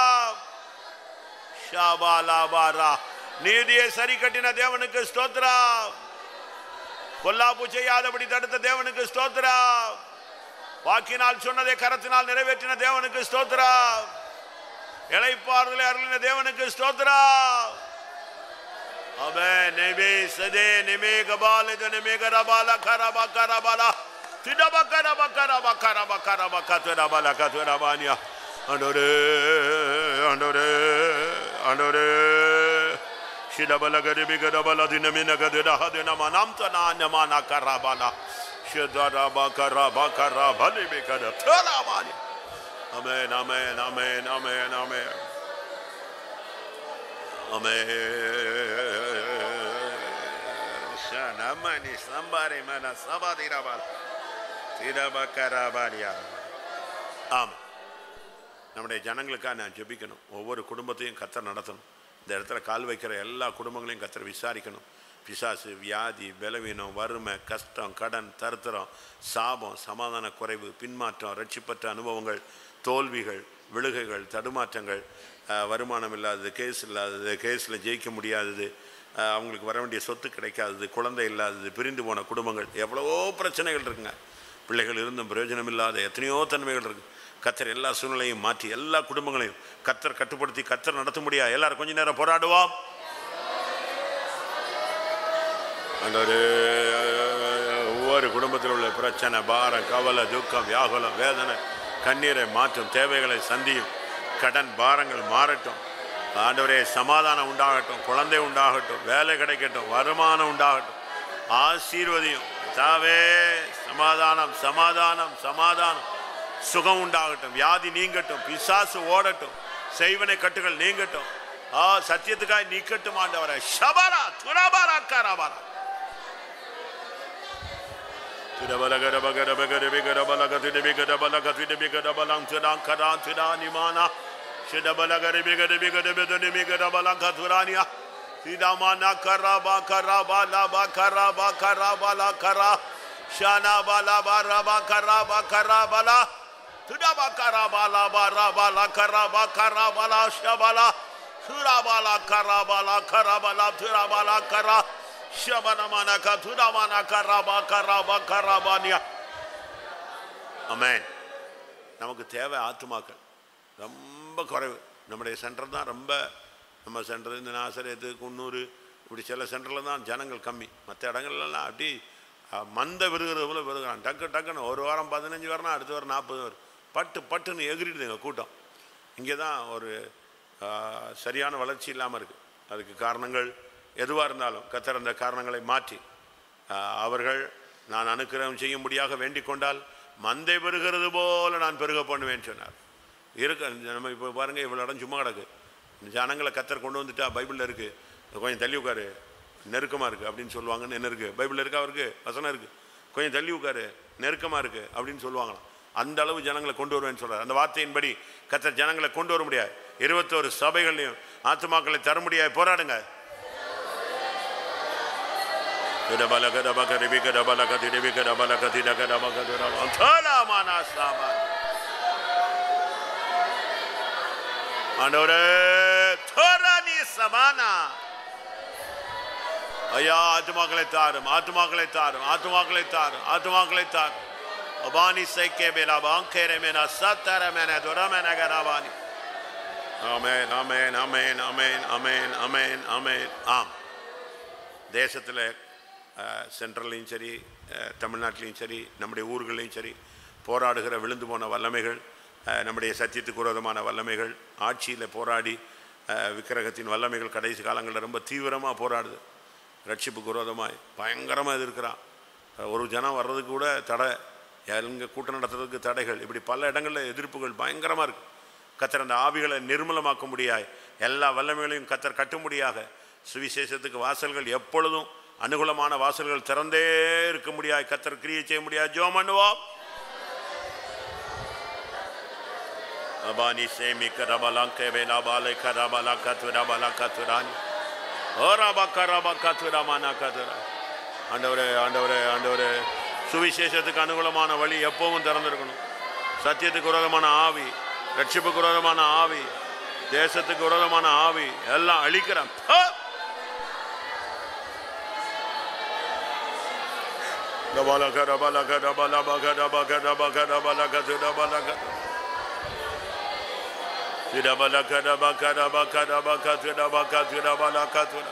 ஷாபாலாபாரா நீதியை சரி கட்டின தேவனுக்கு ஸ்தோத்ரா பொல்லாப்பு செய்யாதபடி தடுத்த தேவனுக்கு ஸ்தோத்ரா வாக்கினால் சொன்னதை கரத்தினால் நிறைவேற்றின தேவனுக்கு ஸ்தோத்ரா இளைப்பாறுதலை அருளின தேவனுக்கு ஸ்தோத்ரா அபே நெபே சதே நெமே கபால நெமே கரபால கரபா கரபாலா திடப கரப கரப கரப கரப கத்துரபால கத்துரபானியா அண்டோரே அண்டோரே அண்டோரே ಶಿಡಬಲ ಗರಿಬಿ ಗಡಬಲ ದಿನ ಮಿನ ಗದಿಡ ಹದಿನ ಮನಾಂತ ನಾನ್ಯಮಾನ ಕರಾಬಲ ಶಿದರಬ ಕರಬ ಕರ ಬಲಿ ಬಿಕದ ಥರಾಬಾನಿ amen amen amen amen amen amen ಶನಮನಿ ಸಂಬಾರಿ ಮನ ಸಬದಿರಬಲ திரப கரபாலியா ஆமாம் நம்முடைய ஜனங்களுக்காக நான் ஜெபிக்கணும் ஒவ்வொரு குடும்பத்தையும் கத்தர் நடத்தணும் இந்த இடத்துல கால் வைக்கிற எல்லா குடும்பங்களையும் கத்தர் விசாரிக்கணும் பிசாசு வியாதி பலவீனம் வறுமை கஷ்டம் கடன் தருத்திரம் சாபம் சமாதான குறைவு பின்மாற்றம் ரட்சிப்பற்ற அனுபவங்கள் தோல்விகள் விழுகைகள் தடுமாற்றங்கள் அஹ், வருமானம் இல்லாதது கேஸ் இல்லாதது கேஸில் ஜெயிக்க முடியாதது அஹ், அவங்களுக்கு வர வேண்டிய சொத்து கிடைக்காதது குழந்தை இல்லாதது பிரிந்து போன குடும்பங்கள் எவ்வளவோ பிரச்சனைகள் இருக்குங்க பிள்ளைகள் இருந்தும் பிரயோஜனம் இல்லாத எத்தனையோ தன்மைகள் இருக்கு கத்தர் எல்லா சூழ்நிலையும் மாற்றி எல்லா குடும்பங்களையும் கத்தர் கட்டுப்படுத்தி கத்தர் நடத்த முடியா எல்லாரும் கொஞ்ச நேரம் போராடுவோம் ஆண்டவரே, ஒவ்வொரு குடும்பத்தில் உள்ள பிரச்சனை பாரம் கவலை துக்கம் வியாகுலம் வேதனை கண்ணீரை மாற்றும் தேவைகளை சந்தியும் கடன் பாரங்கள் மாறட்டும் ஆண்டவரே சமாதானம் உண்டாகட்டும் குழந்தை உண்டாகட்டும் வேலை கிடைக்கட்டும் வருமானம் உண்டாகட்டும் ஆசீர்வதியும் தாவே சமாதானம் சமாதானம் சமாதானம் சுகம் உண்டாகட்டும் வியாதி நீங்கட்டும் பிசாசு ஓடட்டும் செய்வனை கட்டுகள் நீங்கட்டும் ஆ சத்தியத்துக்காய் நீக்கட்டும் ஆண்டவரை ஷபரா துரபரா கரபரா Sidamana karaba karaba laba karaba karaba la kara shana bala baraba karaba karaba la tudaba karaba la baraba la karaba karaba la shabala surabala karaba la karaba la turabala kara shabana manaka tudamana karaba karaba karabania அமேன் நமக்கு தேவை ஆத்துமாக்கள் ரொம்ப குறைவு நம்முடைய centre தான் ரொம்ப நம்ம centre இந்த நாசரேத்து குன்னூர் இப்படி சில சென்டரில் தான் ஜனங்கள் கம்மி மற்ற இடங்கள்லாம் அப்படி அஹ், மந்த விருகிறது போல விருகிறான் டக்கு டக்குன்னு ஒரு வாரம் பதினஞ்சு வரணும் அடுத்த வாரம் நாற்பது வரும் பட்டு பட்டுன்னு எகிரிடுதுங்க கூட்டம் இங்கே தான் ஒரு அஹ், சரியான வளர்ச்சி இல்லாமல் இருக்குது அதுக்கு காரணங்கள் எதுவாக இருந்தாலும் கத்தர் அந்த காரணங்களை மாற்றி அஹ், அவர்கள் நான் அனுக்கிரகம் செய்யும்படியாக வேண்டிக் கொண்டால் மந்தை பெருகிறது போல நான் பெருக பண்ணுவேன்னு சொன்னார் இருக்க நம்ம இப்போ பாருங்கள் இவ்வளோ இடம் சும்மா கிடக்கு ஜனங்களை கத்தர் கொண்டு வந்துட்டா பைபிளில் இருக்குது கொஞ்சம் தள்ளி உட்காரு நெருக்கமாக இருக்குது அப்படின்னு சொல்லுவாங்கன்னு என்ன இருக்குது பைபிளில் இருக்கா அவருக்கு வசனம் இருக்குது கொஞ்சம் தள்ளி உட்காரு நெருக்கமாக இருக்குது அப்படின்னு சொல்லுவாங்களாம் அந்த அளவு ஜனங்களை கொண்டு வருவேன்னு சொல்கிறார் அந்த வார்த்தையின்படி கத்தர் ஜனங்களை கொண்டு வர முடியாது இருபத்தோரு சபைகளையும் ஆத்துமாக்களை தர முடியாது போராடுங்க Kedabala kedaba kedibi kedabala kedibi kedabala kedida kedaba kedura antala mana sama. ஆண்டவரே தோராணி சமானா ஐயா ஆத்துமாக்களை தாரும் ஆத்துமாக்களை தாரும் ஆத்துமாக்களை தாரும் ஆத்துமாக்களை தாரும் அபானி சைக்கே மேலா பாங்கேரே மேனா சத்தர மேன துர மேன கராபானி ஆமென் ஆமென் ஆமென் ஆமென் ஆமென் ஆமென் ஆமென் ஆம் தேசத்தில் சென்ட்ரல்லையும் சரி அஹ், தமிழ்நாட்டிலையும் சரி நம்முடைய ஊர்களையும் சரி போராடுகிற விழுந்து போன வல்லமைகள் அஹ், நம்முடைய சத்தியத்துக்கு விரோதமான வல்லமைகள் ஆட்சியில் போராடி அஹ், விக்கிரகத்தின் வல்லமைகள் கடைசி காலங்களில் ரொம்ப தீவிரமாக போராடுது ரட்சிப்புக்கு விரோதமாய் பயங்கரமாக எதிர்க்கிறான் அஹ், ஒரு ஜனம் வர்றதுக்கு கூட தடை எங்கே கூட்டம் நடத்துறதுக்கு தடைகள் இப்படி பல இடங்களில் எதிர்ப்புகள் பயங்கரமாக இருக்குது கத்தர் அந்த ஆவிகளை நிர்மலமாக்க முடியாய் எல்லா வல்லமைகளையும் கத்தர் கட்டும்படியாக சுவிசேஷத்துக்கு வாசல்கள் எப்பொழுதும் அனுகூலமான வாசல்கள் திறந்தே இருக்க முடியாது கத்தர் கிரியை செய்ய முடியாது ஜோம் பண்ணுவோம் அபானி சேமி கரபலாங்க வேலா பாலை கரபலா கத்துரா பலா கத்துரானி ஓராபா கரபா கத்துரா மானா கத்துரா ஆண்டவரே ஆண்டவரே ஆண்டவரே சுவிசேஷத்துக்கு அனுகூலமான வழி எப்பவும் திறந்திருக்கணும் சத்தியத்துக்கு விரோதமான ஆவி ரட்சிப்புக்கு விரோதமான ஆவி தேசத்துக்கு விரோதமான ஆவி எல்லாம் அழிக்கிறான் ஹ! டபலக, டபலக, டபலபக, டபக, டபக, டபலக, திடபலக. திடபலக, டபக, டபக, டபக, திடபக, திடபலக, திட.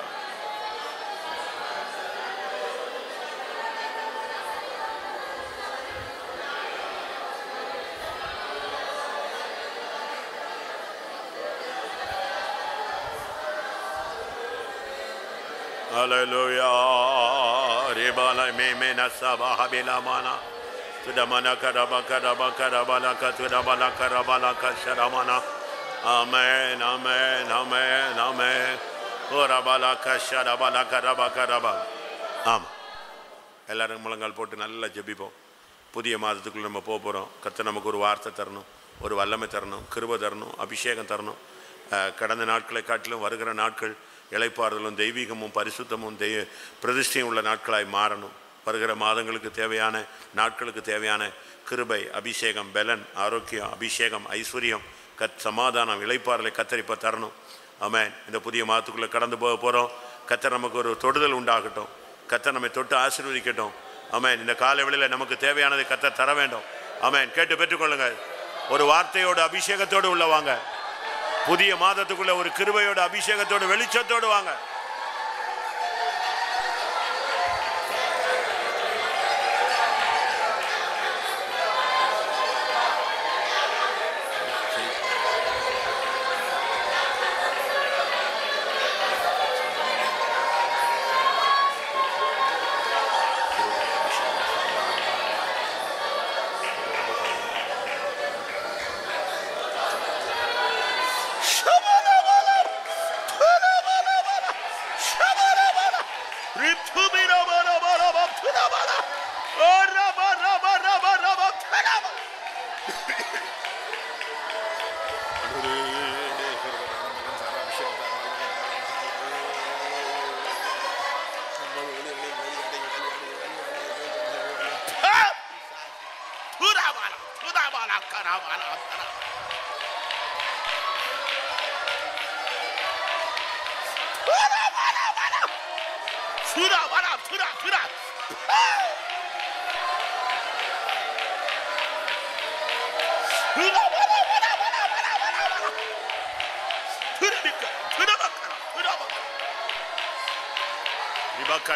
Hallelujah. Ribala memena sabaha bilamana. Tudamana karaba karaba karabala katudabala karabala kasharamana. Amen, amen, amen, amen. Urabala kasharabala karaba karaba. ஆம் எல்லாரும் முழங்கால் போட்டு நல்லா ஜெபிப்போம் புதிய மாதத்துக்குள்ள நம்ம போக போகிறோம் கத்த நமக்கு ஒரு வார்த்தை தரணும் ஒரு வல்லமை தரணும் கிருபை தரணும் அபிஷேகம் தரணும் அஹ், கடந்த நாட்களை காட்டிலும் வருகிற நாட்கள் இளைப்பாறுதலும் தெய்வீகமும் பரிசுத்தமும் தெய்வ பிரதிஷ்டையும் உள்ள நாட்களாய் மாறணும் வருகிற மாதங்களுக்கு தேவையான நாட்களுக்கு தேவையான கிருபை அபிஷேகம் பலன் ஆரோக்கியம் அபிஷேகம் ஐஸ்வர்யம் கத் சமாதானம் இளைப்பாறலை கத்தரிப்ப தரணும் ஆமென் இந்த புதிய மாதத்துக்குள்ளே கடந்து போக போகிறோம் கத்தர் நமக்கு ஒரு தொடுதல் உண்டாகட்டும் கத்தர் நம்மை தொட்டு ஆசீர்வதிக்கட்டும் ஆமென் இந்த காலை வேளையில் நமக்கு தேவையானதை கத்தர் தர வேண்டும் ஆமென் கேட்டு பெற்றுக்கொள்ளுங்கள் ஒரு வார்த்தையோடு அபிஷேகத்தோடு உள்ள வாங்க புதிய மாதத்துக்குள்ள ஒரு கிருபையோட அபிஷேகத்தோடு வெளிச்சத்தோடு வாங்க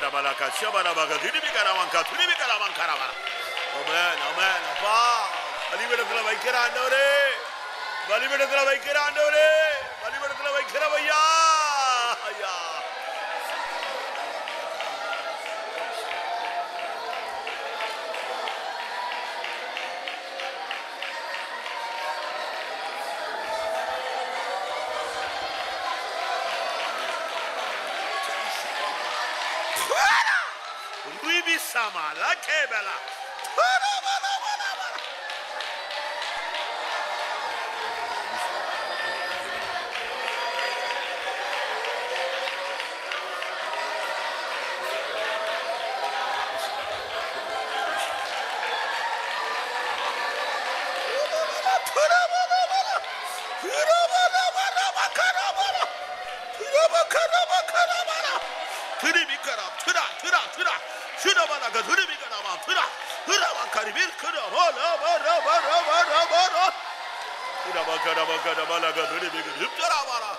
கரபலக ஷபரபக திருபிகரவங்க திருபிகரவங்கரவர ஆமென் ஆமென் அப்பா பலிபீடத்துல வைக்கிற ஆண்டவரே பலிபீடத்துல வைக்கிற ஆண்டவரே பலிபீடத்துல வைக்கிறவையா ஐயா Ribisama, la kebela. 드리미카라 트라 트라 트라 트라바나가 드리미카라마 트라 트라마 카리빌 크라 바라 바라 바라 바라 바라 트라바카라바카라바라가 드리미카 흡자라바라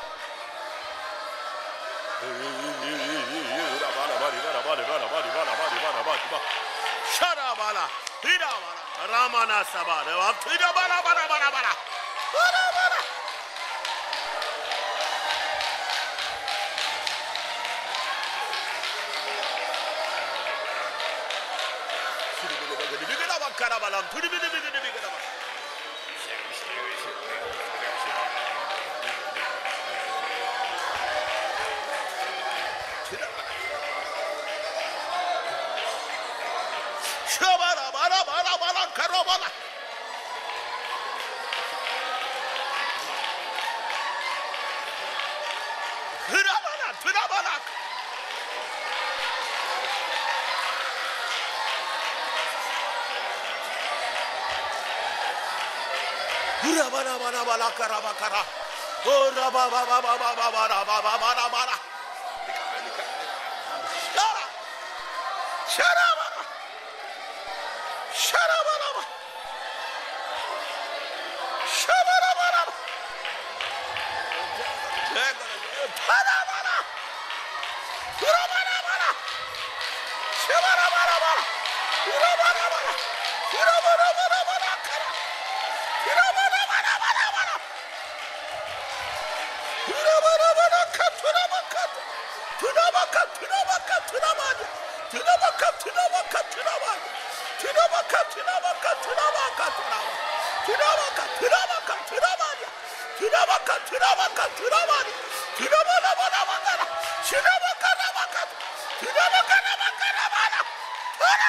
샤라바라 트라바라 라마나 사바라 트라바라 바라 바라 바라 바라 바라 카라발람 드리비리비리비리비리바 샤바라바라바라바라 카라바라 드라바라 드라바라 우라바라바라바라카라바카라 오라바바바바바바바바바바바바라 샤라 샤라바라 샤라바라바 샤바라바라바 바라바라 우라바라바라 샤바라바라바라 우라바라바라 우라바라바라바라카라 우라바라바라바라바라 우라바라바라 카투라바카 투나바카 투나바카 투나바니 투나바카 투나바카 투나바니 투나바카 투나바카 투나바카 투나바 투나바카 투나바카 투나바니 투나바카 투나바카 투나바니 투나바라바라바라 투나바카라바카 투나바카라바카라바라 투나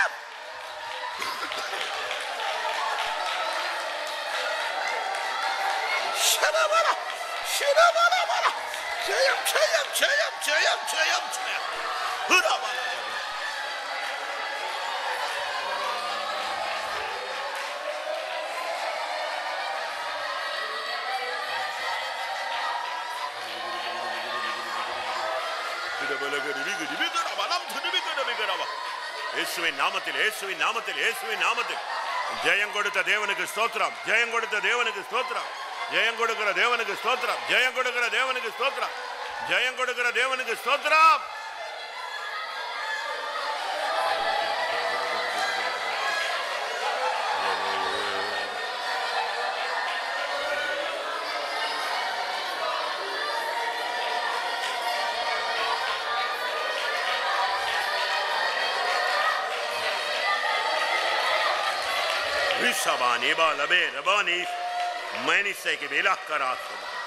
샤라바라 샤라바라바라 저염 저염 저염 저염 저염 저염 흐라바라 இயேசுவின் நாமத்தில் இயேசுவின் நாமத்தில் இயேசுவின் நாமத்தில் ஜெயம் கொடுத்த தேவனுக்கு ஸ்தோத்திரம் ஜெயம் கொடுத்த தேவனுக்கு ஸ்தோத்திரம் ஜெயம் கொடுக்கிற தேவனுக்கு ஸ்தோத்திரம் ஜெயம் கொடுக்கிற தேவனுக்கு ஸ்தோத்திரம் ஜெயம் கொடுக்கிற தேவனுக்கு ஸ்தோத்திரம் Rishabani balabe rabani mani se ke bilah karat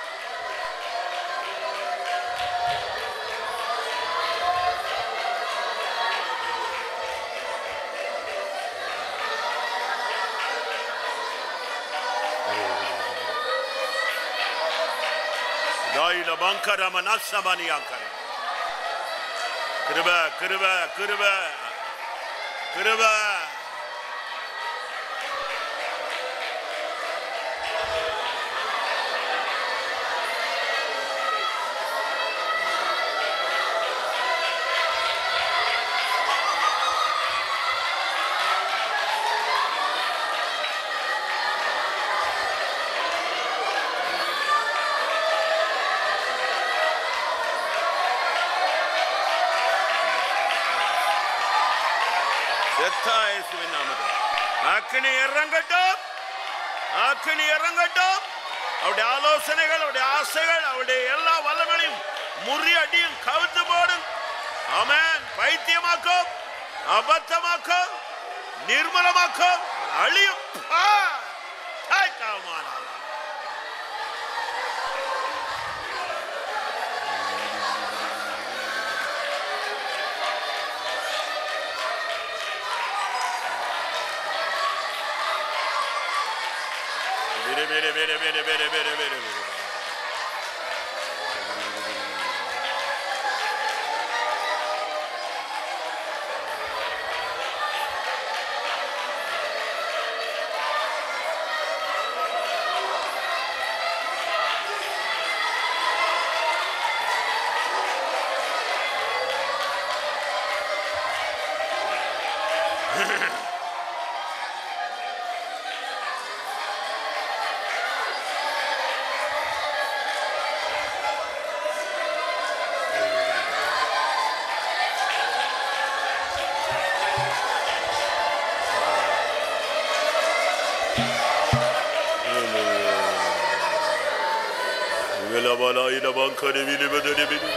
Daila bankara manasa bani ankara. Kırba, kırba, kırba. Kırba. எத்தா இயேசுவின் நாமத்தில் அக்கினி இறங்கட்டும் அக்கினி இறங்கட்டும் அவருடைய ஆலோசனைகள் அவருடைய ஆசைகள் அவருடைய எல்லா வல்லங்களையும் முறியடியும் கவிழ்த்து போடும் ஆமென் பைத்தியமாக்கும் அபத்தமாக்கும் நிர்மலமாக்கும் அழியும் ஆ! தாய் காமானா. Bere, bere, bere, bere, bere, bere, bere, bere. Vela bala ina bankare vili bedeli bili.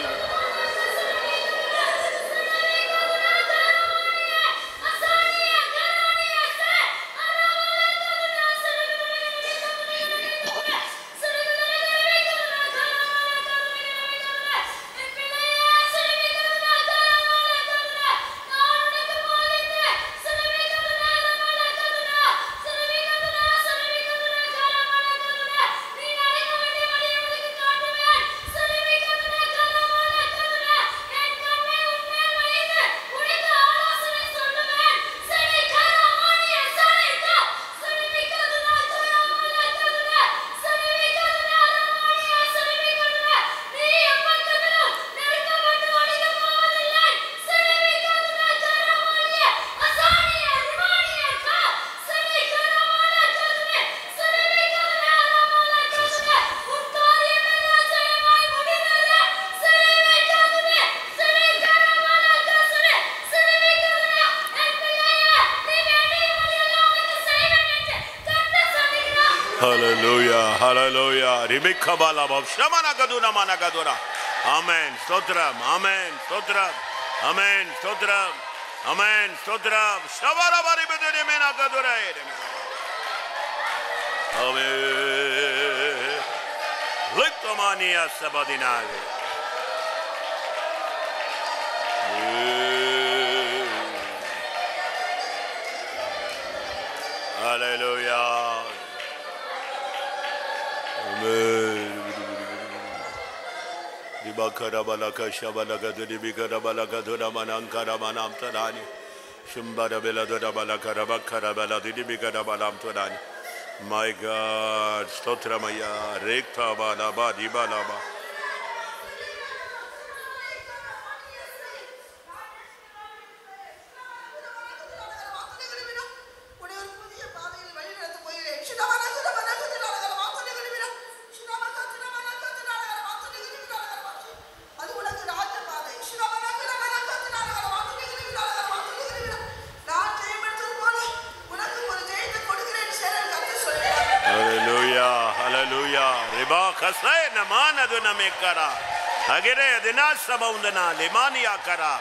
Hallelujah, hallelujah. Rebecca balabam shamana kaduna mana kadura. Amen. Stotram, amen. Stotram, amen. Stotram, amen. Stotram. Shabara bari bedene mena kadura. Amen. Liktomania sabadinale. Hallelujah. Amen. Dibakara balaka shabalaka dibikara balaka dura manankara manam tarani. Shimbara bela dura balaka rabakara bela dibikara balam tarani. My God, Stotramaya, Rekta Balaba, Dibalaba. Hallelujah, hallelujah. Riba khasay naman adu namekara. Agire adina sabaundana limania kara.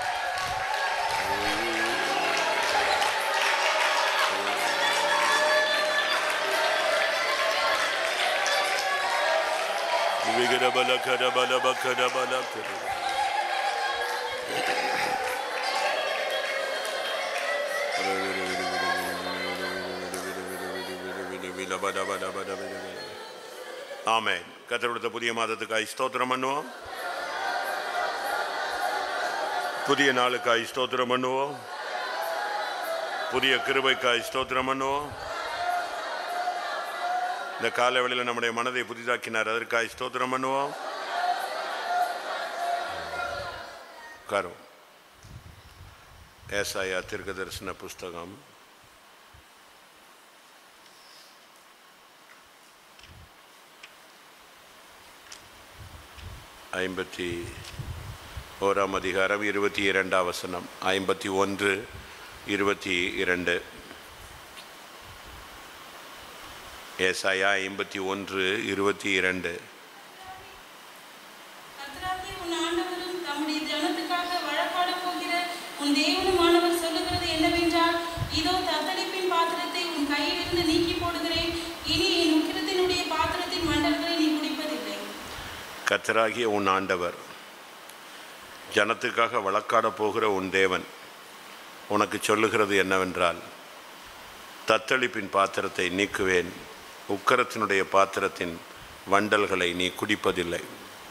Vigara bala kara bala bakara bala kara. ஆமென் கத்தர் கொடுத்த புதிய மாதத்துக்காய் ஸ்தோத்திரம் பண்ணுவோம் புதிய நாளுக்காய் ஸ்தோத்திரம் பண்ணுவோம் புதிய கிருபைக்காய் ஸ்தோத்திரம் பண்ணுவோம் இந்த கால வேளையில் நம்முடைய மனதை புதிதாக்கினார் அதற்காய் ஸ்தோத்திரம் பண்ணுவோம் உட்காரும் ஏசாயா தீர்க்க தரிசன புஸ்தகம் ஐம்பத்தி ஓராம் அதிகாரம் இருபத்தி இரண்டாம் வசனம் ஐம்பத்தி ஒன்று இருபத்தி இரண்டு ஏசாயா ஐம்பத்தி ஒன்று இருபத்தி இரண்டு கர்த்தராகிய உன் ஆண்டவரும் தம்முடைய ஜனத்துக்காக வழக்காடப் போகிற உன் தேவனுமானவர் சொல்லுகிறது என்னவென்றால் இதோ தத்தளிப்பின் பாத்திரத்தை உன் கையிலிருந்து நீக்கி போடுகிறேன் இனி என் உக்கிரத்தினுடைய பாத்திரத்தின் மண்டல்களை நீ குடிப்பதில்லை கத்தராகிய உன் ஆண்டவர் ஜனத்துக்காக வழக்காட போகிற உன் தேவன் உனக்கு சொல்லுகிறது என்னவென்றால் தத்தளிப்பின் பாத்திரத்தை நீக்குவேன் உக்கரத்தினுடைய பாத்திரத்தின் வண்டல்களை நீ குடிப்பதில்லை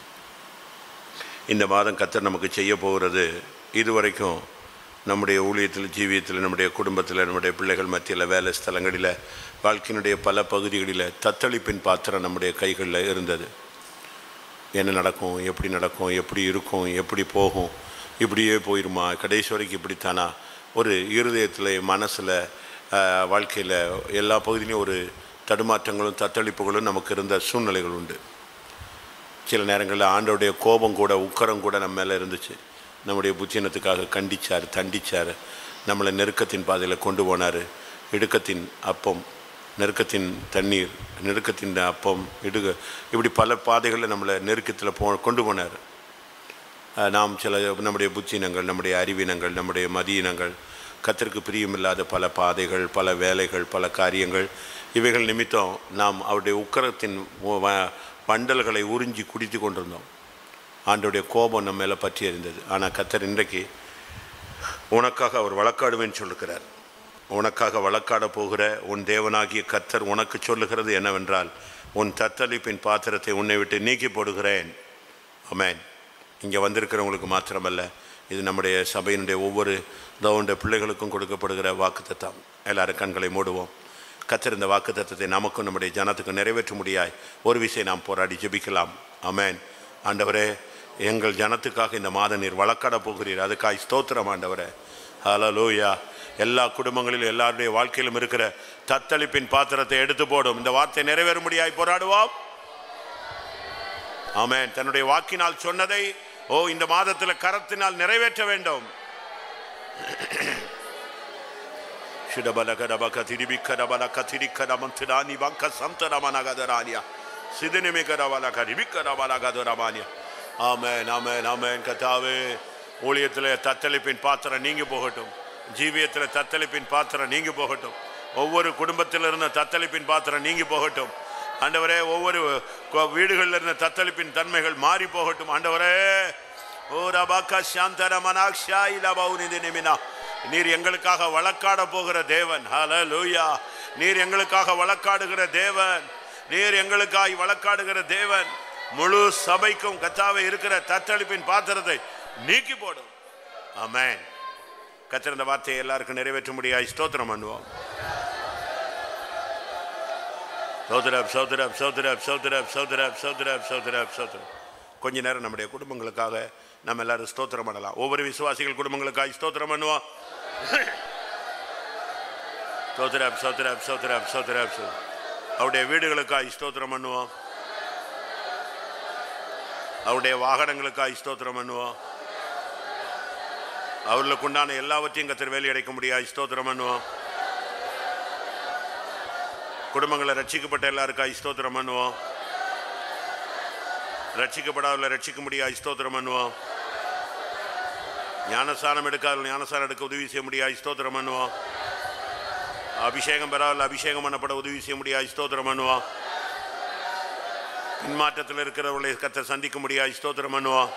இந்த மாதம் கத்தர் நமக்கு செய்ய போகிறது இதுவரைக்கும் நம்முடைய ஊழியத்தில் ஜீவியத்தில் நம்முடைய குடும்பத்தில் நம்முடைய பிள்ளைகள் மத்தியில் வேலை ஸ்தலங்களில் வாழ்க்கையினுடைய பல பகுதிகளில் தத்தளிப்பின் பாத்திரம் நம்முடைய கைகளில் இருந்தது என்ன நடக்கும் எப்படி நடக்கும் எப்படி இருக்கும் எப்படி போகும் இப்படியே போயிருமா கடைசி வரைக்கும் இப்படித்தானா ஒரு இருதயத்தில் மனசில் வாழ்க்கையில் எல்லா பகுதியிலையும் ஒரு தடுமாற்றங்களும் தத்தளிப்புகளும் நமக்கு இருந்த சூழ்நிலைகள் உண்டு சில நேரங்களில் ஆண்டோடைய கோபம் கூட உக்கரம் கூட நம்ம மேலே இருந்துச்சு நம்முடைய புத்தினத்துக்காக கண்டிச்சார் தண்டிச்சார் நம்மளை நெருக்கத்தின் பாதையில் கொண்டு போனார் இடுக்கத்தின் அப்பம் நெருக்கத்தின் தண்ணீர் நெருக்கத்தின் அப்பம் இடுக இப்படி பல பாதைகளில் நம்மளை நெருக்கத்தில் போ கொண்டு போனார் அஹ் நாம் சில நம்முடைய புத்தினங்கள் நம்முடைய அறிவினங்கள் நம்முடைய மதியினங்கள் கத்திற்கு பிரியமில்லாத பல பாதைகள் பல வேலைகள் பல காரியங்கள் இவைகள் நிமித்தம் நாம் அவருடைய உக்கரத்தின் வ- வ- வண்டல்களை உறிஞ்சி குடித்து கொண்டிருந்தோம் ஆண்டோடைய கோபம் நம்ம மேலே பற்றி இருந்தது ஆனால் கத்தர் இன்றைக்கு உனக்காக அவர் வழக்காடுவேன்னு சொல்லுகிறார் உனக்காக வழக்காட போகிற உன் தேவனாகிய கத்தர் உனக்கு சொல்லுகிறது என்னவென்றால் உன் தத்தளிப்பின் பாத்திரத்தை உன்னை விட்டு நீக்கி போடுகிறேன் அமேன் இங்கே வந்திருக்கிறவங்களுக்கு மாத்திரமல்ல இது நம்முடைய சபையினுடைய ஒவ்வொரு தவுண்ட பிள்ளைகளுக்கும் கொடுக்கப்படுகிற வாக்குத்தத்தம் எல்லாரும் கண்களை மூடுவோம் கத்தர் இந்த வாக்குத்தத்தத்தை நமக்கும் நம்முடைய ஜனத்துக்கும் நிறைவேற்ற முடியாய் ஒரு விஷயம் நாம் போராடி ஜெபிக்கலாம் அமேன் ஆண்டவரே எங்கள் ஜனத்துக்காக இந்த மாத நீர் வழக்காட போகிறீர் அதுக்காய் ஸ்தோத்திரம் ஆண்டவரே ஹalleluya எல்லா குடும்பங்களிலும் எல்லாருடைய வாழ்க்கையிலும் இருக்கிற தத்தளிப்பின் பாத்திரத்தை எடுத்து போடும் இந்த வார்த்தை நிறைவேற முடியாய் போராடுவோம் ஆமென் தன்னுடைய வாக்கினால் சொன்னதை ஓ இந்த மாதத்தில் கரத்தினால் நிறைவேற்ற வேண்டும் ಶಿಡಬಲಗಡಬಕ ತಿರಿಬಿಕ್ಕಡಬಲಕ ತಿರಿಕ್ಕಡಮಂತಿರಾನಿ ಬಂಕ ಸಂತರಮನಗದರಾನಿಯ ಸಿದಿನಿಮಿಕಡಬಲಕ ರಿಬಿಕ್ಕಡಬಲಗದರಮಾನಿಯ ஆமென் ஆமென் ஆமென் கத்தாவே ஊழியத்தில் தத்தளிப்பின் பாத்திரம் நீங்கி போகட்டும் ஜீவியத்தில் தத்தளிப்பின் பாத்திரம் நீங்கி போகட்டும் ஒவ்வொரு குடும்பத்தில் இருந்த தத்தளிப்பின் பாத்திரம் நீங்கி போகட்டும் ஆண்டவரே ஒவ்வொரு கொ- வீடுகளில் இருந்த தத்தளிப்பின் தன்மைகள் மாறி போகட்டும் ஆண்டவரே ஓ ரபாக்கா சாந்தர மனாக்ஷா இலபௌனிதி நிமினா நீர் எங்களுக்காக வழக்காட போகிற தேவன் ஹalleluya நீர் எங்களுக்காக வழக்காடுகிற தேவன் நீர் எங்களுக்காய் வழக்காடுகிற தேவன் முழு சபைக்கும் கத்தாவே இருக்கிற தத்தளிப்பின் பாத்திரத்தை நீக்கி போடும் ஆமென் கத்திருந்த வார்த்தையை எல்லாருக்கும் நிறைவேற்ற முடியாது ஸ்தோத்திரம் பண்ணுவோம் சோதரப் சோதரப் சோதரப் சோதரப் சோதரப் சோதரப் சோதரப் சோதரப் கொஞ்ச நேரம் நம்முடைய குடும்பங்களுக்காக நம்ம எல்லாரும் ஸ்தோத்திரம் பண்ணலாம் ஒவ்வொரு விசுவாசிகள் குடும்பங்களுக்காக ஸ்தோத்திரம் பண்ணுவோம் சோதரப் சோதரப் சோதரப் சோதரப் சோ அவருடைய வீடுகளுக்காக ஸ்தோத்திரம் பண்ணுவோம் அவருடைய வாகனங்களுக்காக ஸ்தோத்திரம் பண்ணுவோம் அவர்களுக்கு உண்டான எல்லாவற்றையும் கத்திர வேலை அடைக்க முடியாது ஸ்தோத்திரம் பண்ணுவோம் குடும்பங்களை ரட்சிக்கப்பட்ட எல்லாருக்காக ஸ்தோத்திரம் பண்ணுவோம் ரட்சிக்கப்படாதவர்களை ரட்சிக்க முடியாது ஸ்தோத்திரம் பண்ணுவோம் ஞானஸ்தானம் எடுக்காத ஞானஸ்தானம் எடுக்க உதவி செய்ய முடியாது ஸ்தோத்திரம் பண்ணுவோம் அபிஷேகம் பெறாமல் அபிஷேகம் பண்ணப்பட உதவி செய்ய முடியாது ஸ்தோத்திரம் பண்ணுவோம் பின்மாற்றத்தில் இருக்கிறவர்களை கத்தை சந்திக்க முடியாது ஸ்தோத்திரம் பண்ணுவோம்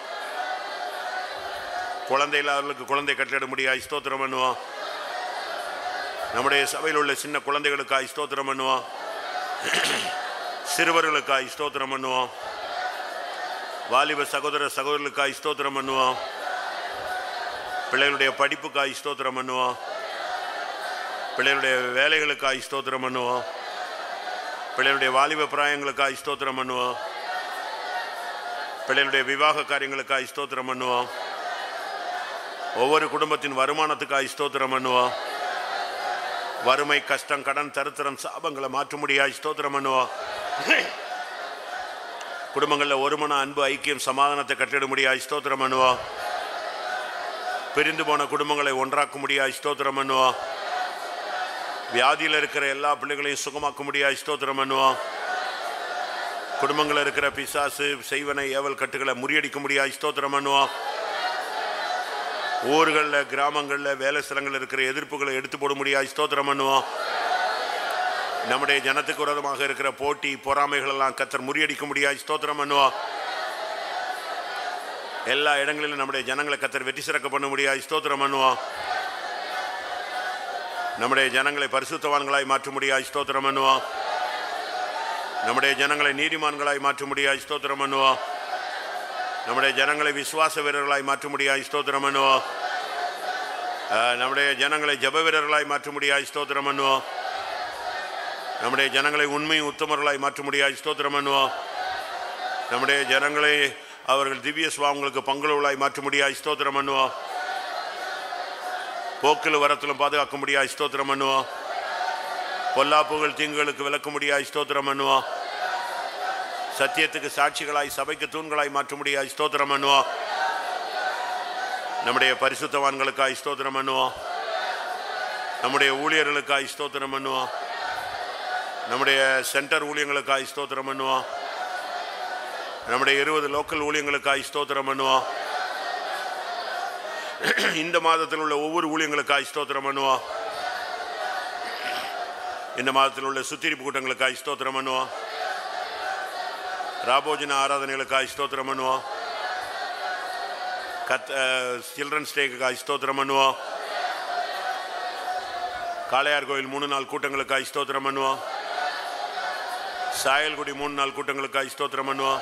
குழந்தை இல்லாதவர்களுக்கு குழந்தை கட்டளிட முடியாது ஸ்தோத்திரம் பண்ணுவோம் நம்முடைய சபையில் உள்ள சின்ன குழந்தைகளுக்காய் ஸ்தோத்திரம் பண்ணுவோம் சிறுவர்களுக்காய் ஸ்தோத்திரம் பண்ணுவோம் வாலிப சகோதர சகோதரர்களுக்காய் ஸ்தோத்திரம் பண்ணுவோம் பிள்ளைகளுடைய படிப்புக்காய் ஸ்தோத்திரம் பண்ணுவோம் பிள்ளைகளுடைய வேலைகளுக்காய் ஸ்தோத்திரம் பண்ணுவோம் பிள்ளைகளுடைய வாலிப பிராயங்களுக்காய் ஸ்தோத்திரம் பண்ணுவோம் பிள்ளைகளுடைய விவாக காரியங்களுக்காய் ஸ்தோத்திரம் பண்ணுவோம் ஒவ்வொரு குடும்பத்தின் வருமானத்துக்காய் ஸ்தோத்திரம் பண்ணுவோம் வறுமை கஷ்டம் கடன் தருத்திரம் சாபங்களை மாற்ற முடியாது ஸ்தோத்திரம் பண்ணுவோம் குடும்பங்களில் ஒரு மன அன்பு ஐக்கியம் சமாதானத்தை கட்டிட முடியாது ஸ்தோத்திரம் பண்ணுவோம் பிரிந்து போன குடும்பங்களை ஒன்றாக்க முடியாது ஸ்தோத்திரம் பண்ணுவோம் வியாதியில் இருக்கிற எல்லா பிள்ளைகளையும் சுகமாக்க முடியாது ஸ்தோத்திரம் பண்ணுவோம் குடும்பங்களில் இருக்கிற பிசாசு செய்வனை ஏவல் கட்டுகளை முறியடிக்க முடியாது ஸ்தோத்திரம் பண்ணுவோம் ஊர்களில் கிராமங்களில் வேலை ஸ்தலங்களில் இருக்கிற எதிர்ப்புகளை எடுத்து போட முடியாது ஸ்தோத்திரம் பண்ணுவோம் நம்முடைய ஜனத்துக்கு விரோதமாக இருக்கிற போட்டி பொறாமைகள் எல்லாம் கத்தர் முறியடிக்க முடியாது ஸ்தோத்திரம் பண்ணுவோம் எல்லா இடங்களிலும் நம்முடைய ஜனங்களை கத்தர் வெற்றி சிறக்க பண்ண முடியாது ஸ்தோத்திரம் பண்ணுவோம் நம்முடைய ஜனங்களை பரிசுத்தவான்களாய் மாற்ற முடியாது ஸ்தோத்திரம் பண்ணுவோம் நம்முடைய ஜனங்களை நீதிமான்களாய் மாற்ற முடியாது ஸ்தோத்திரம் பண்ணுவோம் நம்முடைய ஜனங்களை விசுவாச வீரர்களாய் மாற்ற முடியாது ஸ்தோத்திரம் பண்ணுவோம் அஹ், நம்முடைய ஜனங்களை ஜப வீரர்களாய் மாற்ற முடியாது ஸ்தோத்திரம் பண்ணுவோம் நம்முடைய ஜனங்களை உண்மை உத்தமர்களாய் மாற்ற முடியாது ஸ்தோத்திரம் பண்ணுவோம் நம்முடைய ஜனங்களை அவர்கள் திவ்ய சுவாங்களுக்கு பங்குள்ளவர்களாய் மாற்ற முடியாது ஸ்தோத்திரம் பண்ணுவோம் போக்கில் வரத்திலும் பாதுகாக்க முடியாது ஸ்தோத்திரம் பண்ணுவோம் பொல்லாப்புகள் தீங்குகளுக்கு விளக்க முடியாது ஸ்தோத்திரம் பண்ணுவோம் சத்தியத்துக்கு சாட்சிகளாய் சபைக்கு தூண்களாய் மாற்ற முடியாது ஸ்தோத்திரம் பண்ணுவோம் நம்முடைய பரிசுத்தவான்களுக்காய் ஸ்தோத்திரம் பண்ணுவோம் நம்முடைய ஊழியர்களுக்காய் ஸ்தோத்திரம் பண்ணுவோம் நம்முடைய சென்டர் ஊழியங்களுக்காய் ஸ்தோத்திரம் பண்ணுவோம் நம்முடைய இருபது லோக்கல் ஊழியங்களுக்காய் ஸ்தோத்திரம் பண்ணுவோம் இந்த மாதத்தில் உள்ள ஒவ்வொரு ஊழியங்களுக்காய் ஸ்தோத்திரம் பண்ணுவோம் இந்த மாதத்தில் உள்ள சுத்திரிப்பு கூட்டங்களுக்காய் ஸ்தோத்திரம் பண்ணுவோம் ராபோஜன ஆராதனைகளுக்காய் ஸ்தோத்திரம் பண்ணுவோம் கத் சில்ட்ரன்ஸ் டேக்குக்காய் ஸ்தோத்திரம் பண்ணுவோம் காளையார் கோயில் மூணு நாள் கூட்டங்களுக்காய் ஸ்தோத்திரம் பண்ணுவோம் சாயல்குடி மூணு நாள் கூட்டங்களுக்காய் ஸ்தோத்திரம் பண்ணுவோம்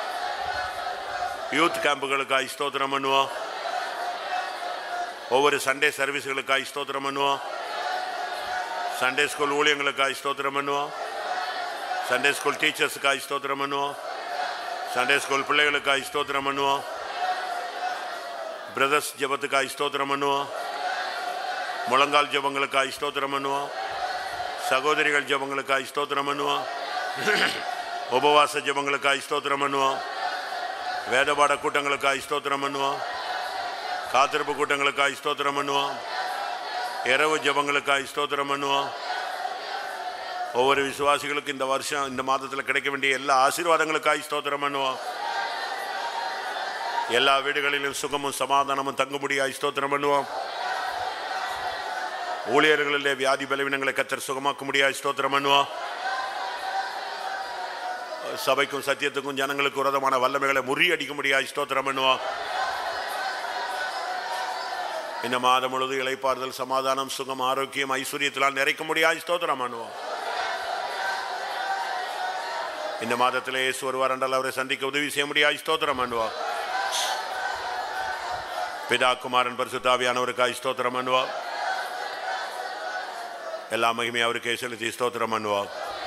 யூத் கேம்புகளுக்காய் ஸ்தோத்திரம் பண்ணுவோம் ஒவ்வொரு சண்டே சர்வீஸ்களுக்காய் ஸ்தோத்திரம் பண்ணுவோம் சண்டே ஸ்கூல் ஊழியங்களுக்காய் ஸ்தோத்திரம் பண்ணுவோம் சண்டே ஸ்கூல் டீச்சர்ஸுக்காய் ஸ்தோத்திரம் பண்ணுவோம் சண்டே ஸ்கூல் பிள்ளைகளுக்காய் ஸ்தோத்திரம் பண்ணுவோம் பிரதர்ஸ் ஜெபத்துக்காய் ஸ்தோத்திரம் பண்ணுவோம் முழங்கால் ஜெபங்களுக்காய் ஸ்தோத்திரம் பண்ணுவோம் சகோதரிகள் ஜெபங்களுக்காய் ஸ்தோத்திரம் பண்ணுவோம் உபவாச ஜெபங்களுக்காய் ஸ்தோத்திரம் பண்ணுவோம் வேதபாட கூட்டங்களுக்காய் ஸ்தோத்திரம் பண்ணுவோம் காத்திருப்பு கூட்டங்களுக்காய் ஸ்தோத்திரம் பண்ணுவோம் இரவு ஜெபங்களுக்காய் ஸ்தோத்திரம் பண்ணுவோம் ஒவ்வொரு விசுவாசிகளுக்கு இந்த வருஷம் இந்த மாதத்தில் கிடைக்க வேண்டிய எல்லா ஆசீர்வாதங்களுக்காய் ஸ்தோத்திரம் பண்ணுவோம் எல்லா வீடுகளிலும் சுகமும் சமாதானமும் தங்கும்படியாய் ஸ்தோத்திரம் பண்ணுவோம் ஊழியர்களிலே வியாதி பலவீனங்களை கத்தர் சுகமாக்க முடியாது ஸ்தோத்திரம் பண்ணுவோம் சபைக்கும் சத்தியத்துக்கும் ஜனங்களுக்கு விரோதமான வல்லமைகளை முறியடிக்க முடியாது ஸ்தோத்திரம் பண்ணுவோம் இந்த மாதம் முழுவதும் இளைப்பாறுதல் சமாதானம் சுகம் ஆரோக்கியம் ஐஸ்வர்யத்தினால் நிறைக்க முடியாது ஸ்தோத்திரம் பண்ணுவோம் இந்த மாதத்திலே இயேசு வருவார் என்றால் அவரை சந்திக்க உதவி செய்ய முடியாது ஸ்தோத்திரம் பண்ணுவோம் பிதா குமாரன் பரிசுத்தாவியானவருக்காய் ஸ்தோத்திரம் பண்ணுவோம் எல்லா மகிமையும் அவருக்கே செலுத்தி ஸ்தோத்திரம் பண்ணுவோம்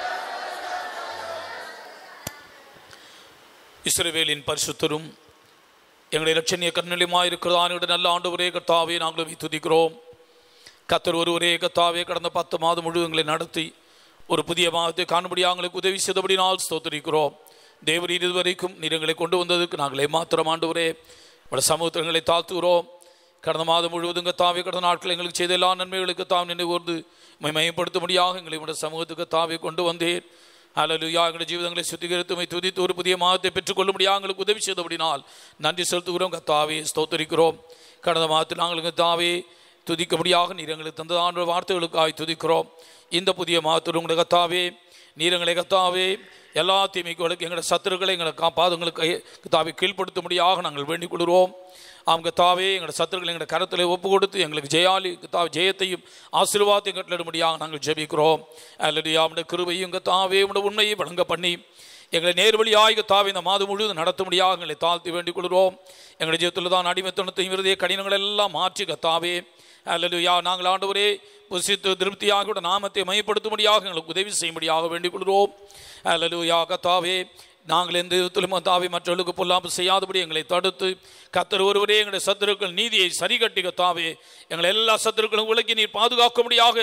இஸ்ரவேலின் பரிசுத்தரும் எங்களை லட்சணிய கண்ணிலுமாயிருக்கிறதான நல்ல ஆண்டவரே கர்த்தாவே நாங்களும் துதிக்கிறோம் கத்தர் ஒருவரே கர்த்தாவே கடந்த பத்து மாதம் முழு எங்களை நடத்தி ஒரு புதிய மாதத்தை காணும்படியாக எங்களுக்கு உதவி செய்தபடினால் ஸ்தோத்திரிக்கிறோம் தேவர் இதுவரைக்கும் நீர் எங்களை கொண்டு வந்ததுக்கு நாங்கள் ஏமாத்திரம் ஆண்டவரே உடைய சமூகத்தில் எங்களை தாழ்த்துகிறோம் கடந்த மாதம் முழுவதும் கத்தாவே கடந்த நாட்கள் எங்களுக்கு செய்த எல்லா நன்மைகளுக்கு தாம் நினைவுகூர்ந்து உம்மை மையப்படுத்தும்படியாக எங்களை உடைய சமூகத்துக்கு தாவே கொண்டு வந்தேன் அல்லலுயா எங்களுடைய ஜீவிதங்களை சுத்திகரித்து உம்மை துதித்து ஒரு புதிய மாதத்தை பெற்றுக்கொள்ளும்படியாக எங்களுக்கு உதவி செய்தபடினால் நன்றி செலுத்துகிறோம் கத்தாவே ஸ்தோத்தரிக்கிறோம் கடந்த மாதத்தில் நாங்கள் கத்தாவே துதிக்கும்படியாக நீர் எங்களுக்கு தந்ததான வார்த்தைகளுக்காய் துதிக்கிறோம் இந்த புதிய மாதத்தில் உங்களுடைய கத்தாவே நீர் எங்களை கத்தாவே எல்லா தீமைகளுக்கு எங்களுடைய சத்துருக்களை எங்களை காப்பாதங்களுக்கு கத்தாவை கீழ்ப்படுத்தும்படியாக நாங்கள் வேண்டிக் கொள்கிறோம் ஆம் கத்தாவே எங்களுடைய சத்துருக்களை எங்களுடைய கரத்தில் ஒப்பு கொடுத்து எங்களுக்கு ஜெயாலி கத்தாவை ஜெயத்தையும் ஆசீர்வாதத்தையும் கட்டளிடும்படியாக நாங்கள் ஜெபிக்கிறோம் அல்லது அவனுடைய கிருபையும் கத்தாவே உடைய உண்மையை வழங்க பண்ணி எங்களை நேர்வழியாய் கத்தாவை இந்த மாதம் முழுவதும் நடத்தும்படியாக எங்களை தாழ்த்தி வேண்டிக் கொள்கிறோம் எங்களுடைய ஜீவத்தில் தான் அடிமைத்தனத்தையும் இருதய கடினங்கள் எல்லாம் மாற்றி கத்தாவே அல்லலுயா நாங்கள் ஆண்டவரே புசித்து திருப்தியாக கூட நாமத்தை மையப்படுத்தும்படியாக எங்களுக்கு உதவி செய்யும்படியாக வேண்டிக் கொள்கிறோம் அல்லலுயா கத்தாவே நாங்கள் எந்த விதத்திலும் கத்தாவே மற்றவர்களுக்கு பொல்லாமல் செய்யாதபடி எங்களை தடுத்து கத்தர் ஒருவரே எங்களுடைய சத்துருக்கள் நீதியை சரி கட்டி கத்தாவே எங்களை எல்லா சத்துருக்களும் விலக்கி நீர் பாதுகாக்கும்படியாக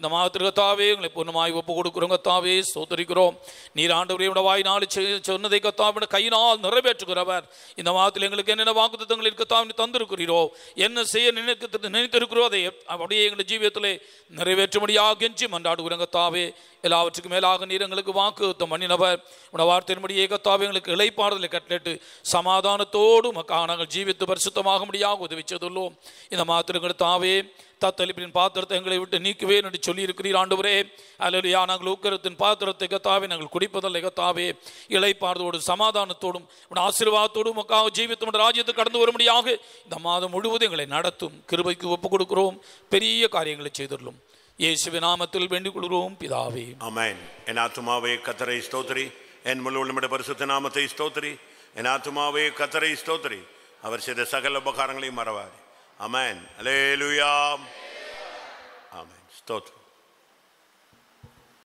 இந்த மாதத்திற்கு கத்தாவே எங்களை பூர்ணமாய் ஒப்பு கொடுக்குறோம் கத்தாவே சோதரிக்கிறோம் நீர் ஆண்டவரையோட வாயினால் செ- சொன்னதை கத்தாவிட கையினால் நிறைவேற்றுகிறவர் இந்த மாதத்தில் எங்களுக்கு என்னென்ன வாக்குத்தத்தங்கள் கத்தாவின் தந்திருக்கிறீரோ என்ன செய்ய நினைத்து நினைத்திருக்கிறோ அதை அப்படியே எங்களுடைய ஜீவியத்திலே நிறைவேற்றும்படியாக கெஞ்சி மன்றாடுகிறோம் கத்தாவே எல்லாவற்றுக்கும் மேலாக நீர் எங்களுக்கு வாக்குத்தம் பண்ணினவர் உன வார்த்தையின்படியே கத்தாவே எங்களுக்கு இளைப்பாறுதலை கட்டளிட்டு சமாதானத்தோடு மக்காக நாங்கள் ஜீவித்து பரிசுத்தமாக முடியாக உதவி செய்துள்ளோம் இந்த மாத்திரங்கள் தாவே தத்தளிப்பின் பாத்திரத்தை எங்களை விட்டு நீக்குவேன் என்று சொல்லி இருக்கிறீர் ஆண்டவரே அல்லையா நாங்கள் ஊக்கரத்தின் பாத்திரத்தை கத்தாவே நாங்கள் குடிப்பதில்லை கத்தாவே இளைப்பாறுதோடு சமாதானத்தோடும் உன் ஆசீர்வாதத்தோடும் மக்காக ஜீவித்து உன் ராஜ்யத்தை கடந்து வரும்படியாக இந்த மாதம் முழுவதும் எங்களை நடத்தும் கிருபைக்கு ஒப்புக் கொடுக்கிறோம் பெரிய காரியங்களை செய்துள்ளோம் இயேசுவின் நாமத்தில் வேண்டிக் கொள்கிறோம் பிதாவே ஆமென் என் ஆத்துமாவே கத்தரை ஸ்தோத்திரி என் முழு உள்ளமிட பரிசுத்த நாமத்தை ஸ்தோத்திரி என் ஆத்துமாவே கத்தரை ஸ்தோத்திரி அவர் செய்த சகல உபகாரங்களையும் மறவாது அமேன் அலேலுயா ஆமென் ஸ்தோத்திரம்